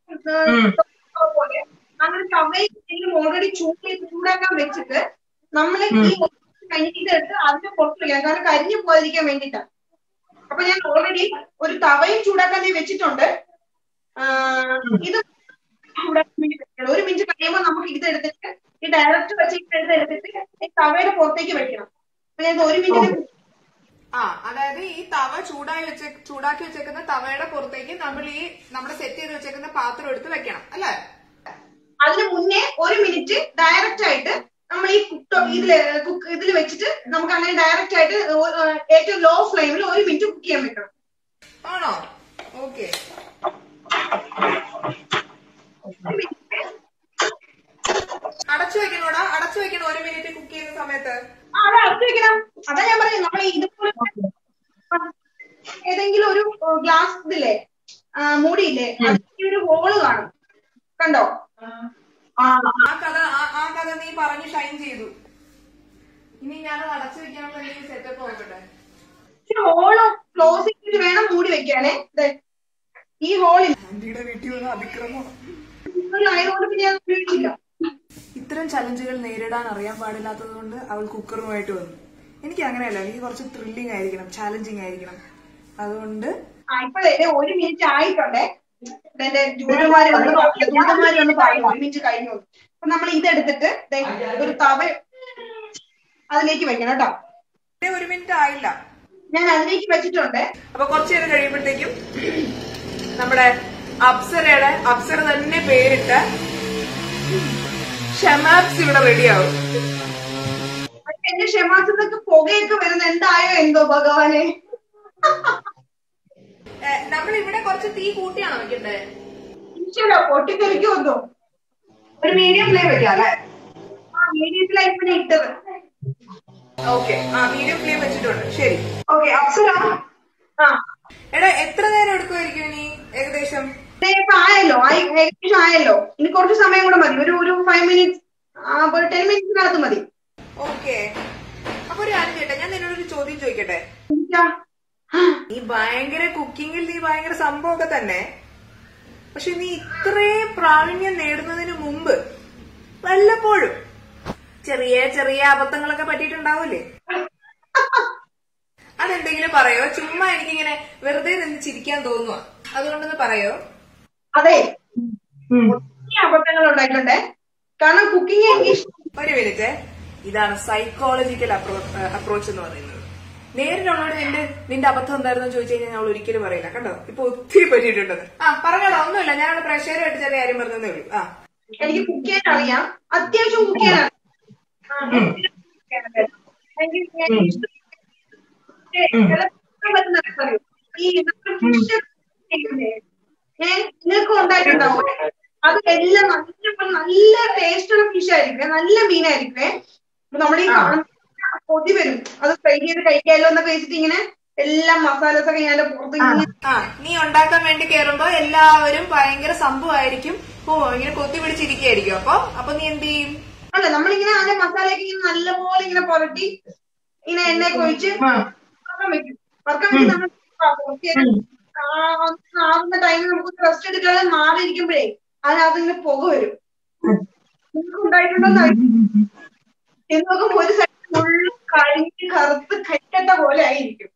പോലെ അങ്ങനെ തവയിൽ ഓൾറെഡി ചൂട് ചൂടാക്കാൻ വെച്ചിട്ട് നമ്മൾ ഈ കഴിഞ്ഞിട്ട് ഇതെടുത്ത് അതിന്റെ പുറത്ത് വയ്ക്കാം കാരണം കരിഞ്ഞു പോകാതിരിക്കാൻ വേണ്ടിട്ടാ അപ്പൊ ഞാൻ ഓൾറെഡി ഒരു തവയും ചൂടാക്കാൻ ഞാൻ വെച്ചിട്ടുണ്ട് ആ, ഇത് ചൂടാക്കാൻ വേണ്ടി വെക്കണം ഒരു മിനിറ്റ് കഴിയുമ്പോൾ നമുക്ക് ഇത് എടുത്തിട്ട് ഈ ഡയറക്റ്റ് വെച്ചിട്ട് എടുത്ത് എടുത്തിട്ട് ഈ തവയുടെ പുറത്തേക്ക് വെക്കണം അപ്പൊ ഞാൻ ഇത് ഒരു മിനിറ്റ് ആ അതായത് ഈ തവ ചൂടായി വെച്ച ചൂടാക്കി വെച്ചേക്കുന്ന തവയുടെ പുറത്തേക്ക് നമ്മൾ ഈ നമ്മുടെ സെറ്റ് ചെയ്ത് വെച്ചേക്കുന്ന പാത്രം എടുത്ത് വെക്കണം അല്ലേ അതിന് മുന്നേ ഒരു മിനിറ്റ് ഡയറക്റ്റ് ആയിട്ട് നമ്മൾ ഈ കുക്ക് ഇതില് കുക്ക് ഇതിൽ വെച്ചിട്ട് നമുക്ക് അങ്ങനെ ഡയറക്റ്റ് ആയിട്ട് ഒ- ഏഹ് ഏറ്റവും ലോ ഫ്ലെയിമിൽ ഒരു മിനിറ്റ് കുക്ക് ചെയ്യാൻ വെക്കണം ആണോ ഓക്കെ ഒരു minute. അടച്ചു അടച്ചു വെക്കണോടാ അടച്ചു വെക്കണം ഒരു മിനിറ്റ് കുക്ക് ചെയ്യുന്ന സമയത്ത് ആ, അത് അടച്ചു വെക്കണം അതാ ഞാൻ പറഞ്ഞത് നമ്മൾ ഇതുപോലെ ഏതെങ്കിലും ഒരു ഗ്ലാസ് ഇതില്ലേ ആ, മൂടിയില്ലേ അതിൽ ഒരു ഹോള് കാണും കണ്ടോ ആ ആ കഥ ആ- ആ കഥ നീ പറഞ്ഞ് ഷൈൻ ചെയ്തു ഇനി ഞാൻ അടച്ചു വെക്കാനുള്ള എന്തെങ്കിലും സെറ്റപ്പ് നോക്കട്ടെ ഹോള് ക്ലോസ് ചെയ്തിട്ട് വേണം മൂടി വെക്കാനേ ദേ, ഈ ഹോളിൽ ആന്റിയുടെ വീട്ടിൽ വന്ന അതിക്രമം ആയതുകൊണ്ട് പിന്നെ ഞാൻ ഉപയോഗിച്ചില്ല ഇത്തരം ചലഞ്ചുകൾ നേരിടാൻ അറിയാൻ പാടില്ലാത്തത് കൊണ്ട് അവൾ കുക്കറുമായിട്ട് വന്നു എനിക്ക് അങ്ങനെയല്ല എനിക്ക് കുറച്ച് ത്രില്ലിംഗ് ആയിരിക്കണം ചാലഞ്ചിങ് ആയിരിക്കണം അതുകൊണ്ട് ആ ഇപ്പഴേ ദേ ഒരു മിനിറ്റ് ആയിട്ടുണ്ടേ എന്റെ ജൂതന്മാര് വന്ന് പറഞ്ഞു ജൂതന്മാര് വന്ന് പറഞ്ഞു ഒരു മിനിറ്റ് കഴിഞ്ഞു എന്ന്. അപ്പൊ നമ്മൾ ഇതെടുത്തിട്ട് ദേ ഒരു തവ അതിലേക്ക് വെക്കണം കേട്ടോ ഇതേ ഒരു മിനിറ്റ് ആയില്ല ഞാൻ അതിലേക്ക് വെച്ചിട്ടുണ്ട് അപ്പൊ കുറച്ചു നേരം കഴിയുമ്പോഴത്തേക്കും നമ്മുടെ അപ്സരയുടെ അപ്സര തന്നെ പേരിട്ട ഷമാപ്സ് ഇവിടെ റെഡിയാവും പക്ഷെ എന്റെ ക്ഷമാസത്തൊക്കെ പുകയൊക്കെ വരുന്ന എന്തായോ എന്തോ ഭഗവാനെ നമ്മൾ ഇവിടെ കുറച്ച് തീ കൂട്ടിയാണോ വെക്കണ്ടേ ഈശ്വര പൊട്ടിത്തെറിക്കുമെന്നോ ഒരു മീഡിയം ഫ്ലെയിം വെക്കാം അല്ലെ ആ മീഡിയത്തിലായി പിന്നെ ഇട്ടത് ഓക്കെ ആ മീഡിയം ഫ്ലെയിം വെച്ചിട്ടുണ്ട് ശരി ഓക്കെ അപ്സര ആ എടാ എത്ര നേരം എടുക്കുമായിരിക്കും ഇനി ഏകദേശം ദേ ഇപ്പൊ ആയല്ലോ ആയി ഏകദേശം ആയല്ലോ ഇനി കുറച്ച് സമയം കൂടെ മതി ഒരു ഒരു ഫൈവ് മിനിറ്റ്സ് ഒരു ടെൻ മിനിറ്റ്സിനകത്ത് മതി ഓക്കെ അപ്പൊ ഒരു കാര്യം ചേട്ടാ ഞാൻ നിന്നോടൊരു ചോദ്യം ചോദിക്കട്ടെ ഇല്ല. നീ ഭയങ്കര കുക്കിങ്ങിൽ നീ ഭയങ്കര സംഭവമൊക്കെ തന്നെ പക്ഷെ നീ ഇത്രയും പ്രാവീണ്യം നേടുന്നതിന് മുമ്പ് വല്ലപ്പോഴും ചെറിയ ചെറിയ അബദ്ധങ്ങളൊക്കെ പറ്റിയിട്ടുണ്ടാവൂലേ അതെന്തെങ്കിലും പറയോ ചുമ്മാ എനിക്കിങ്ങനെ വെറുതെ നിന്ന് ചിരിക്കാൻ തോന്നുക അതുകൊണ്ടൊന്ന് പറയോ അതെ ഒത്തിരി അബദ്ധങ്ങൾ ഉണ്ടായിട്ടുണ്ട് കാരണം കുക്കിംഗ് എനിക്ക് ഇഷ്ടം ഒരു മിനിറ്റ് ഇതാണ് സൈക്കോളജിക്കൽ അപ്രോച്ച് എന്ന് പറയുന്നത് നേരിട്ടുള്ളവർ നിന്റെ നിന്റെ അബദ്ധം എന്തായിരുന്നു ചോദിച്ചു കഴിഞ്ഞാൽ ഞങ്ങൾ ഒരിക്കലും പറയില്ല കണ്ടോ ഇപ്പൊ ഒത്തിരി പറ്റിയിട്ടുണ്ടെന്ന് ആ പറഞ്ഞോളൂ ഒന്നുമില്ല ഞാനവിടെ പ്രേക്ഷകരുമായിട്ട് ചെറിയ കാര്യം പറഞ്ഞതേ ഉള്ളൂ ആ എനിക്ക് കുക്ക് ചെയ്യാൻ അറിയാം അത്യാവശ്യം കുക്ക് ചെയ്യാൻ അറിയാം ആ, എനിക്ക് ഞാൻ ഇഷ്ടം- ഏ, ചിലപ്പോൾ പറ്റുന്ന അറിയോ? ഈ ഫിഷ് ഏഹ് നിങ്ങൾക്ക് ഉണ്ടായിട്ടുണ്ടാവും അത് എല്ലാം നല്ല നല്ല ടേസ്റ്റുള്ള ഫിഷ് ആയിരിക്കും നല്ല മീനായിരിക്കുമേ അപ്പൊ നമ്മൾ ഈ കാണുന്ന കൊതി വരും അത് ഫ്രൈ ചെയ്ത് കഴിക്കാമല്ലോ എന്നൊക്കെ വെച്ചിട്ട് ഇങ്ങനെ എല്ലാം മസാലസ് ഒക്കെ ഞാൻ പുറത്ത് ഇങ്ങനെ ആ നീ ഉണ്ടാക്കാൻ വേണ്ടി കേറുമ്പോ എല്ലാവരും ഭയങ്കര സംഭവമായിരിക്കും ഓ ഇങ്ങനെ കൊത്തി പിടിച്ചിരിക്കുകയായിരിക്കും അപ്പൊ അപ്പൊ നീ എന്ത് ചെയ്യും അല്ല നമ്മളിങ്ങനെ അതിന്റെ മസാലയൊക്കെ ഇങ്ങനെ നല്ലപോലെ ഇങ്ങനെ പുരട്ടി ഇങ്ങനെ എണ്ണയൊക്കെ ഒഴിച്ച് വറുക്കാൻ വെക്കും വറുക്കാൻ വെച്ച് നമ്മൾ കുറച്ച് നേരം ആ- ആവുന്ന ടൈമിൽ നമുക്ക് റെസ്റ്റ് എടുക്കാതെ മാറി ഇരിക്കുമ്പോഴേ അതിനകത്ത് ഇങ്ങനെ പുക വരും നിങ്ങൾക്ക് ഉണ്ടായിട്ടുണ്ടോന്ന് എന്ന് നോക്കുമ്പോ ഒരു സൈഡ് ഫുള്ള് കരിഞ്ഞ് കറുത്ത് കെട്ട പോലെ ആയിരിക്കും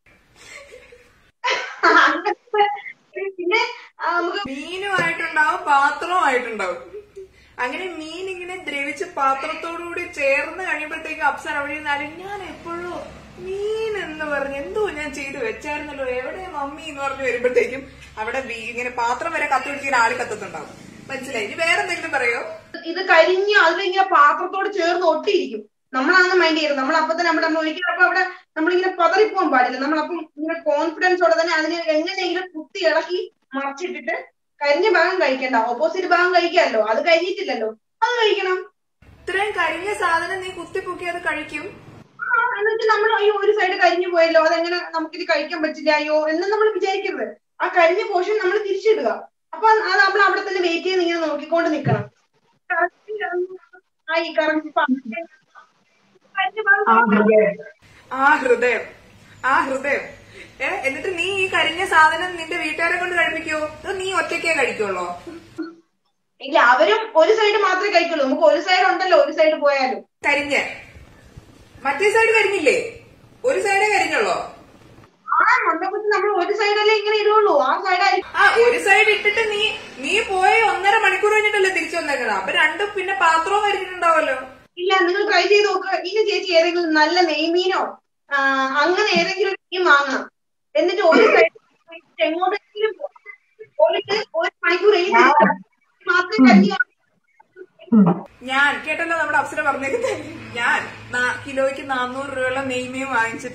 അങ്ങനത്തെ പിന്നെ ആ, നമുക്ക് മീനുമായിട്ടുണ്ടാവും പാത്രവുമായിട്ടുണ്ടാവും അങ്ങനെ മീൻ ഇങ്ങനെ ദ്രവിച്ച് പാത്രത്തോടുകൂടി ചേർന്ന് കഴിയുമ്പോഴത്തേക്കും അപ്സര അവിടെ നിന്നാലും ഞാൻ എപ്പോഴും മീൻ എന്ന് പറഞ്ഞ് എന്തോ ഞാൻ ചെയ്തു വെച്ചായിരുന്നല്ലോ എവിടെ മമ്മി എന്ന് പറഞ്ഞു വരുമ്പോഴത്തേക്കും അവിടെ വീ- ഇങ്ങനെ പാത്രം വരെ കത്തുപിടിച്ചിങ്ങനെ ആളി കത്തത്തുണ്ടാവും മനസ്സിലായി ഇനി വേറെ എന്തെങ്കിലും പറയോ ഇത് കരിഞ്ഞ് അതിലിങ്ങനെ പാത്രത്തോട് ചേർന്ന് ഒട്ടിയിരിക്കും നമ്മളാണ് മൈൻഡ് ചെയ്യുന്നത് നമ്മൾ അപ്പൊ തന്നെ നമ്മുടെ നമ്മൾ ഒരിക്കലും അപ്പൊ അവിടെ നമ്മളിങ്ങനെ പതറിപ്പോകാൻ പാടില്ല നമ്മളപ്പം ഇങ്ങനെ കോൺഫിഡൻസോടെ തന്നെ അതിനെ എങ്ങനെയെങ്കിലും കുത്തി ഇളക്കി മറച്ചിട്ടിട്ട് കരിഞ്ഞ ഭാഗം കഴിക്കണ്ട ഓപ്പോസിറ്റ് ഭാഗം കഴിക്കാമല്ലോ അത് കഴിഞ്ഞിട്ടില്ലല്ലോ അത് കഴിക്കണം ഇത്രയും കരിഞ്ഞ സാധനം നീ കുത്തിപ്പൊക്കി അത് കഴിക്കും ആ, എന്നിട്ട് നമ്മൾ അയ്യോ ഒരു സൈഡ് കരിഞ്ഞു പോയല്ലോ അതെങ്ങനെ നമുക്കിത് കഴിക്കാൻ പറ്റില്ല അയ്യോ എന്ന് നമ്മൾ വിചാരിക്കരുത് ആ കരിഞ്ഞ പോർഷൻ നമ്മൾ തിരിച്ചിടുക അപ്പൊ അത് നമ്മൾ അവിടെ തന്നെ വെയിറ്റ് ചെയ്ത് ഇങ്ങനെ നോക്കിക്കൊണ്ട് നിൽക്കണം കറക്റ്റ് ആയി കറക്റ്റ് കരിഞ്ഞ ഭാഗം ആ അതെ ആ ഹൃദയം ആ ഹൃദയം ഏ എന്നിട്ട് നീ ഈ കരിഞ്ഞ സാധനം നിന്റെ വീട്ടുകാരെ കൊണ്ട് കഴിപ്പിക്കോ അത് നീ ഒറ്റയ്ക്കേ കഴിക്കുള്ളോ ഇല്ല അവരും ഒരു സൈഡ് മാത്രമേ കഴിക്കുള്ളൂ നമുക്ക് ഒരു സൈഡ് ഉണ്ടല്ലോ ഒരു സൈഡ് പോയാലും കരിഞ്ഞ് മറ്റേ സൈഡ് കരിഞ്ഞില്ലേ ഒരു സൈഡേ കരിഞ്ഞുള്ളോ ആ മുണ്ടക്കുത്തി നമ്മൾ ഒരു സൈഡല്ലേ ഇങ്ങനെ ഇടുള്ളൂ ആ സൈഡായിരിക്കും ആ ഒരു സൈഡ് ഇട്ടിട്ട് നീ നീ പോയി ഒന്നര മണിക്കൂർ കഴിഞ്ഞിട്ടല്ലേ തിരിച്ചു വന്നേക്കുന്നത് അപ്പൊ രണ്ടും പിന്നെ പാത്രവും കരിഞ്ഞിട്ടുണ്ടാവല്ലോ ഇല്ല നിങ്ങൾ ട്രൈ ചെയ്ത് നോക്കുക ഇനി ചേച്ചി ഏതെങ്കിലും നല്ല നെയ്മീനോ ആ, അങ്ങനെ ഏതെങ്കിലും ഒരു മീൻ വാങ്ങണം എന്നിട്ട് ഒരു സൈഡ് എങ്ങോട്ടെങ്കിലും പോയിട്ട് ഒരു മണിക്കൂർ എഴുതി മാത്രമേ കഞ്ഞി ഞാൻ കേട്ടല്ലോ നമ്മുടെ അപ്സര പറഞ്ഞേക്കുന്നത് ഞാൻ നാ- കിലോയ്ക്ക് നാനൂറ് രൂപയുള്ള നെയ്മീൻ വാങ്ങിച്ചിട്ട്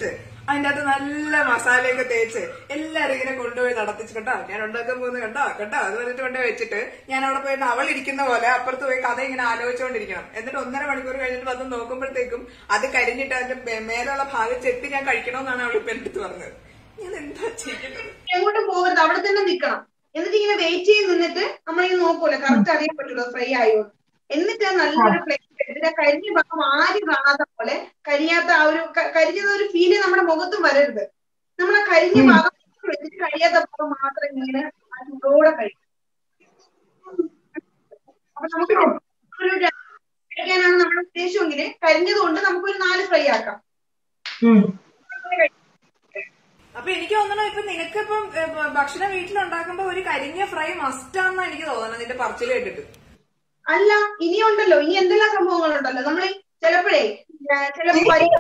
അതിന്റെ അകത്ത് നല്ല മസാലയൊക്കെ തേച്ച് എല്ലാരും ഇങ്ങനെ കൊണ്ടുപോയി നടത്തിച്ച് കേട്ടോ ഞാൻ ഉണ്ടാക്കാൻ പോകുന്നത് കണ്ടോ കേട്ടോ അത് വന്നിട്ട് കൊണ്ട് വെച്ചിട്ട് ഞാൻ അവിടെ പോയിട്ട് അവൾ ഇരിക്കുന്ന പോലെ അപ്പുറത്ത് പോയി കഥ ഇങ്ങനെ ആലോചിച്ചുകൊണ്ടിരിക്കണം എന്നിട്ട് ഒന്നര മണിക്കൂർ കഴിഞ്ഞിട്ട് വന്ന് നോക്കുമ്പോഴത്തേക്കും അത് കരിഞ്ഞിട്ട് അതിന്റെ മേ- മേലുള്ള ഭാഗം ചെത്തി ഞാൻ കഴിക്കണമെന്നാണ് അവൾ ഇപ്പൊ എന്റെ അടുത്ത് പറഞ്ഞത് ഞാൻ എന്താ ചെയ്യുന്നത് എങ്ങോട്ടും പോകരുത് അവിടെ തന്നെ നിൽക്കണം എന്നിട്ട് ഇങ്ങനെ വെയിറ്റ് ചെയ്ത് നിന്നിട്ട് നമ്മളിങ്ങനെ നോക്കൂല കറക്റ്റ് അറിയാൻ പറ്റുള്ളൂ ഫ്രൈ ആയോ എന്നിട്ട് നല്ലൊരു പ്ലേറ്റ് എടുത്തിട്ട് കരിഞ്ഞ ഭാഗം ആരും കാണാത്ത പോലെ കരിയാത്ത ആ ഒരു ക- കരിഞ്ഞത് ഒരു ഫീല് നമ്മുടെ മുഖത്തും വരരുത് നമ്മൾ ആ കരിഞ്ഞ ഭാഗം വെച്ചിട്ട് കഴിയാത്ത ഭാഗം മാത്രം ഇങ്ങനെ ആ ചൂടോടെ കഴിക്കും അപ്പൊ നമുക്ക് ഒരു രണ്ട് കഴിക്കാനാണ് നമ്മുടെ ഉദ്ദേശമെങ്കിൽ കരിഞ്ഞത് കൊണ്ട് നമുക്കൊരു നാല് ഫ്രൈ ആക്കാം അപ്പൊ എനിക്ക് തോന്നണു ഇപ്പൊ നിനക്കിപ്പം ഏ, ഭ- ഭക്ഷണം വീട്ടിലുണ്ടാക്കുമ്പോ ഒരു കരിഞ്ഞ ഫ്രൈ മസ്റ്റാന്നാ എനിക്ക് തോന്നണം നിന്റെ പറച്ചിൽ കേട്ടിട്ട് അല്ല ഇനിയുണ്ടല്ലോ ഇനി എന്തെല്ലാം സംഭവങ്ങളുണ്ടല്ലോ നമ്മൾ ചിലപ്പോഴേ ചില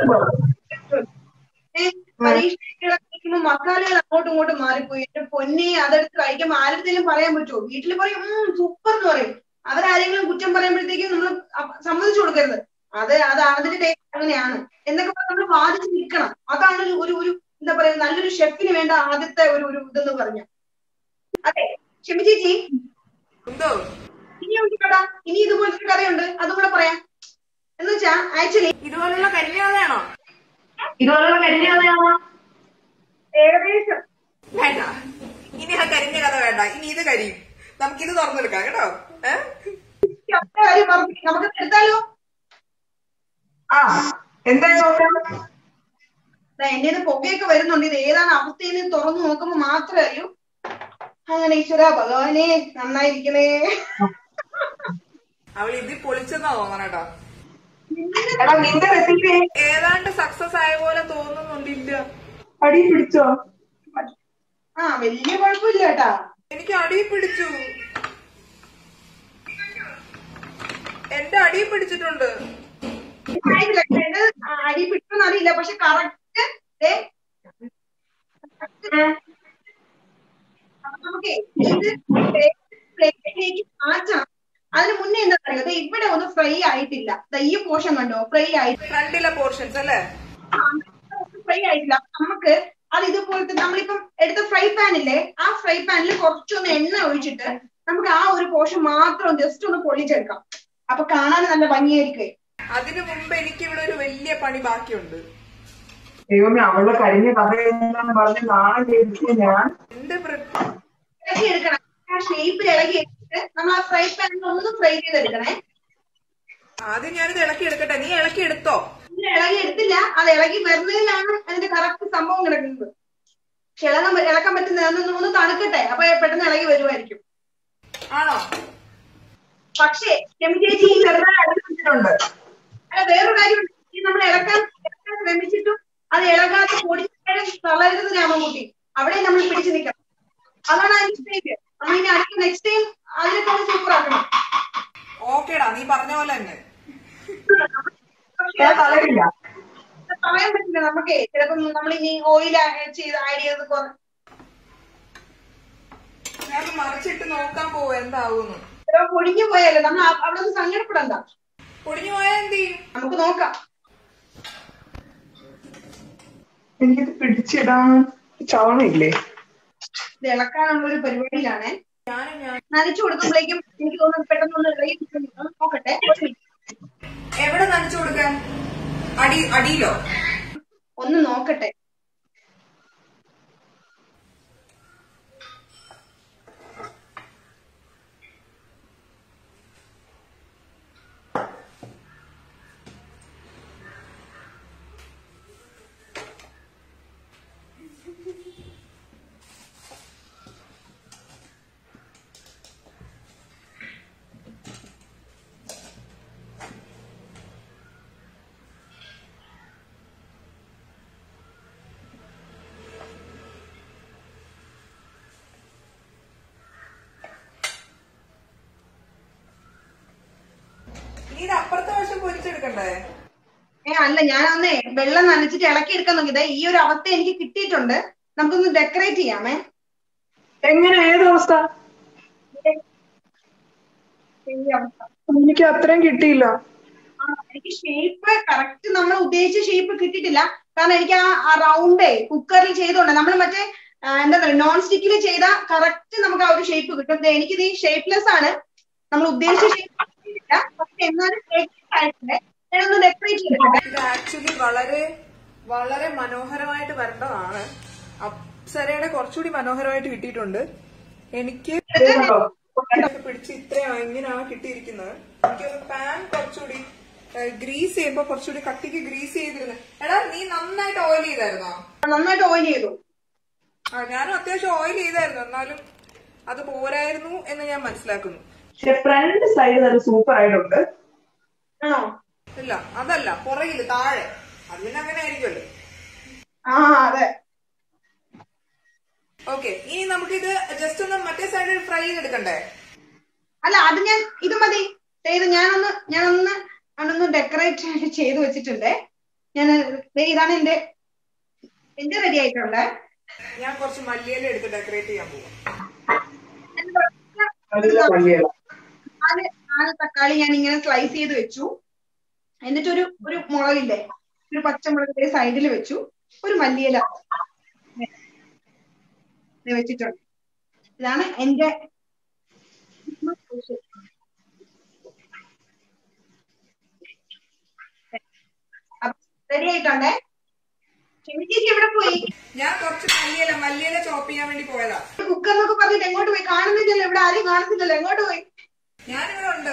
പരീക്ഷകളൊക്കെ കഴിക്കുമ്പോ മസാലകൾ അങ്ങോട്ടും ഇങ്ങോട്ടും മാറിപ്പോയി എന്റെ പൊന്നെ അതെടുത്ത് കഴിക്കുമ്പോ ആരുടെയും പറയാൻ പറ്റുമോ വീട്ടിൽ പറയും ഉം സൂപ്പർ എന്ന് പറയും അവരാരെങ്കിലും കുറ്റം പറയുമ്പോഴത്തേക്കും നമ്മൾ സമ്മതിച്ചു കൊടുക്കരുത് അത് അത് അതിന്റെ ടേസ്റ്റ് അങ്ങനെയാണ് എന്നൊക്കെ പറഞ്ഞ് നമ്മൾ വാദിച്ച് നിൽക്കണം അതാണ് ഒരു ഒരു ഒരു എന്താ പറയാ നല്ലൊരു ഷെഫിന് വേണ്ട ആദ്യത്തെ ഒരു ഒരു ഇതെന്ന് പറഞ്ഞു അതെ ക്ഷമി ചേച്ചി എന്തോ ഇനിയുണ്ട് കഥ ഇനി ഇതുപോലത്തെ ഒരു കഥയുണ്ട് അതും കൂടെ പറയാം എന്ന് വെച്ചാ ആക്ച്വലി ഇതുപോലുള്ള കരിഞ്ഞ കഥയാണോ ഇതുപോലുള്ള കരിഞ്ഞാണ് ഏകദേശം വേണ്ട ഇനി ആ കരിഞ്ഞ കഥ വേണ്ട ഇനി ഇത് കരിയും നമുക്കിത് തുറന്നെടുക്കാം കേട്ടോ ഏഹ് ഈ ഒറ്റ കാര്യം പറഞ്ഞു നമുക്ക് എടുത്താലോ ആ എന്താ നോക്കാം ദാ എന്റെ ഇത് പുകയൊക്കെ വരുന്നുണ്ട് ഇത് ഏതാണ് അവസ്ഥയെന്ന് തുറന്നു നോക്കുമ്പോ മാത്രമേ അറിയൂ അങ്ങനെ ഈശ്വര ഭഗവാനെ നന്നായിരിക്കണേ അവൾ ഇത് പൊളിച്ചെന്നാ തോന്നണം കേട്ടോ എടാ നിന്റെ റെസിപ്പി ഏതാണ്ട് സക്സസ് ആയ പോലെ തോന്നുന്നുണ്ടില്ല അടി പിടിച്ചോ ആ വലിയ കുഴപ്പമില്ല കേട്ടാ എനിക്ക് അടി പിടിച്ചു എന്റെ അടി പിടിച്ചിട്ടുണ്ട് ആയിട്ടില്ല. ഇത് അടി പിടിച്ചെന്ന് അറിയില്ല പക്ഷെ കറക്റ്റ് നമുക്ക് ഇത് പ്ലേറ്റിലേക്ക് മാറ്റാം അതിന് മുന്നേ എന്താ പറയുക ഇവിടെ ഒന്ന് ഫ്രൈ ആയിട്ടില്ല ദാ ഈ പോർഷൻ കണ്ടോ ഫ്രൈ ആയിട്ടില്ല ഫ്രണ്ടിലെ പോർഷൻസ് അല്ലേ ഫ്രൈ ആയിട്ടില്ല അപ്പൊ നമുക്ക് അത് ഇതുപോലത്തെ നമ്മളിപ്പം എടുത്ത ഫ്രൈ പാൻ ഇല്ലേ ആ ഫ്രൈ പാനിൽ കുറച്ചൊന്ന് എണ്ണ ഒഴിച്ചിട്ട് നമുക്ക് ആ ഒരു പോർഷൻ മാത്രം ജസ്റ്റ് ഒന്ന് പൊള്ളിച്ചെടുക്കാം അപ്പൊ കാണാൻ നല്ല ഭംഗിയായിരിക്കും അതിനു മുമ്പ് എനിക്ക് ഇവിടെ ഒരു വലിയ പണി ബാക്കിയുണ്ട് ദൈവമേ അവളുടെ കരിഞ്ഞ കഥയെല്ലാം പറഞ്ഞ് നാളെ ചെയ്തിട്ട് ഞാൻ എന്റെ പ്ര- ഇളകി എടുക്കണം ആ ഷേപ്പിൽ ഇളകി എടുത്തിട്ട് നമ്മൾ ആ ഫ്രൈ പാനിൽ ഒന്ന് ഫ്രൈ ചെയ്തെടുക്കണേ ആദ്യം ഞാനിത് ഇളക്കി എടുക്കട്ടെ നീ ഇളക്കി എടുത്തോ ഇത് ഇളകി എടുത്തില്ല അത് ഇളകി വരുന്നതിലാണ് അതിന്റെ കറക്റ്റ് സംഭവം കിടക്കുന്നത് പക്ഷെ ഇളകാൻ പ- ഇളക്കാൻ പറ്റുന്ന ഒന്ന് ഒന്ന് തണുക്കട്ടെ അപ്പൊ പെട്ടെന്ന് ഇളകി വരുമായിരിക്കും ആണോ പക്ഷേ ക്ഷമി ചേച്ചി ഈ ചെറുതായി വെച്ചിട്ടുണ്ട് അല്ല വേറൊരു കാര്യമുണ്ട് ഈ നമ്മൾ ഇളക്കാൻ ഇളക്കാൻ ശ്രമിച്ചിട്ടും അത് ഇളകാതെ പൊടിച്ചാലും തളരുന്നത് രാമൻകുട്ടി അവിടെ നമ്മൾ പിടിച്ചു നിൽക്കണം അതാണ് അതിന്റെ സ്റ്റേജ് നമ്മൾ ഇനി അടുത്ത നെക്സ്റ്റ് ടൈം അതിനൊക്കെ സൂപ്പർ ആക്കണം ഓക്കേടാ നീ പറഞ്ഞ പോലെ തന്നെ പക്ഷേ ഞാൻ തളരില്ല പറയാൻ പറ്റില്ല നമുക്ക് ചിലപ്പം നമ്മൾ ഇനി ഓയിൽ ചെയ്ത് ആഡ് ചെയ്ത് കുറ- ഞാൻ മറിച്ചിട്ട് നോക്കാൻ പോവും എന്താവുന്നു ചിലപ്പോ പൊടിഞ്ഞു പോയാലോ നമ്മൾ അ- അവിടെ നിന്ന് സങ്കടപ്പെടണ്ട പൊടിഞ്ഞു പോയാൽ എന്ത് ചെയ്യും നമുക്ക് നോക്കാം എനിക്കിത് പിടിച്ചിടാൻ ചവണില്ലേ ഇത് ഇളക്കാനുള്ള ഒരു പരിപാടിയിലാണ് ഞാനും ഞാൻ നനച്ചു കൊടുക്കുമ്പോഴേക്കും എനിക്ക് തോന്നുന്നു പെട്ടെന്ന് ഒന്ന് ഇളകി കിട്ടുന്നു. നോക്കട്ടെ ഒരു minute. എവിടെ നനച്ചു കൊടുക്കാൻ അടി അടിയിലോ ഒന്ന് നോക്കട്ടെ നീ ഇത് അപ്പുറത്തെ വശം പൊരിച്ചെടുക്കണ്ടേ ഏ അല്ല ഞാൻ അന്നേ വെള്ളം നനച്ചിട്ട് ഇളക്കി എടുക്കാൻ നോക്കിയത് ഈ ഒരു അവസ്ഥ എനിക്ക് കിട്ടിയിട്ടുണ്ട് നമുക്കൊന്ന് ഡെക്കറേറ്റ് ചെയ്യാമേ എങ്ങനെ ഏത് അവസ്ഥ ഈ അവസ്ഥ എനിക്ക് അത്രയും കിട്ടിയില്ല ആ, എനിക്ക് ഷേപ്പ് കറക്റ്റ് നമ്മൾ ഉദ്ദേശിച്ച ഷേപ്പ് കിട്ടിയിട്ടില്ല കാരണം എനിക്ക് ആ ആ റൗണ്ടേ കുക്കറിൽ ചെയ്തോണ്ട് നമ്മൾ മറ്റേ ആ, എന്താ പറയുക നോൺ സ്റ്റിക്കിൽ ചെയ്ത കറക്റ്റ് നമുക്ക് ആ ഒരു ഷേപ്പ് കിട്ടും ദേ എനിക്കിത് ഈ ഷേപ്പ്ലെസ് ആണ് നമ്മൾ ഉദ്ദേശിച്ച ഷേപ്പ് കിട്ടിയിട്ടില്ല പക്ഷെ എന്നാലും ആയിട്ടുണ്ട് ഞാനൊന്ന് ഡെക്കറേറ്റ് ചെയ്തിട്ടുണ്ട് ഇത് ആക്ച്വലി വളരെ വളരെ മനോഹരമായിട്ട് വരേണ്ടതാണ് അപ്സരയുടെ കുറച്ചുകൂടി മനോഹരമായിട്ട് കിട്ടിയിട്ടുണ്ട് എനിക്ക് ഇതൊക്കെ പിടിച്ച് ഇത്രയും ഇങ്ങനെയാണ് കിട്ടിയിരിക്കുന്നത് എനിക്കൊരു പാൻ കുറച്ചുകൂടി ഗ്രീസ് ചെയ്യുമ്പോ കുറച്ചുകൂടി കട്ടിക്ക് ഗ്രീസ് ചെയ്തിരുന്നു എടാ നീ നന്നായിട്ട് ഓയിൽ ചെയ്തായിരുന്നോ നന്നായിട്ട് ഓയിൽ ചെയ്തു ആ ഞാനും അത്യാവശ്യം ഓയിൽ ചെയ്തായിരുന്നു എന്നാലും അത് പോരായിരുന്നു എന്ന് ഞാൻ മനസ്സിലാക്കുന്നു പക്ഷെ ഫ്രണ്ട് സൈഡ് നല്ല സൂപ്പർ ആയിട്ടുണ്ട് ആണോ ഇല്ല അതല്ല പുറകില് താഴെ അത് പിന്നെ അങ്ങനെ ആയിരിക്കുമല്ലോ ആ അതെ ഓക്കെ ഇനി നമുക്കിത് ജസ്റ്റ് ഒന്ന് മറ്റേ സൈഡിൽ ഫ്രൈ ചെയ്തെടുക്കണ്ടേ അല്ല അത് ഞാൻ ഇത് മതി ചെയ്ത് ഞാനൊന്ന് ഞാനൊന്ന് അതൊന്ന് ഡെക്കറേറ്റ് ചെയ്ത് വെച്ചിട്ടുണ്ട് ഞാൻ ദേ ഇതാണ് എന്റെ എന്റെ റെഡി ആയിട്ടുണ്ട് ഞാൻ കുറച്ച് മല്ലിയില എടുത്ത് ഡെക്കറേറ്റ് ചെയ്യാൻ പോകും നല്ല ഭംഗിയാണ് നാല് നാല് തക്കാളി ഞാൻ ഇങ്ങനെ സ്ലൈസ് ചെയ്ത് വെച്ചു എന്നിട്ടൊരു ഒരു മുളകില്ലേ ഒരു പച്ചമുളക് സൈഡിൽ വെച്ചു ഒരു മല്ലിയില ദേ വെച്ചിട്ടുണ്ട് ഇതാണ് എന്റെ റെഡി ആയിട്ടുണ്ടേ ക്ഷമിച്ചേച്ചി എവിടെ പോയി ഞാൻ കുറച്ച് മല്ലിയില മല്ലിയില ചോപ്പ് ചെയ്യാൻ വേണ്ടി പോയതാ കുക്കർ എന്നൊക്കെ പറഞ്ഞിട്ട് എങ്ങോട്ട് പോയി കാണുന്നില്ലല്ലോ ഇവിടെ ആരെയും കാണുന്നില്ലല്ലോ എങ്ങോട്ട് പോയി ഞാനിവിടെ ഉണ്ട്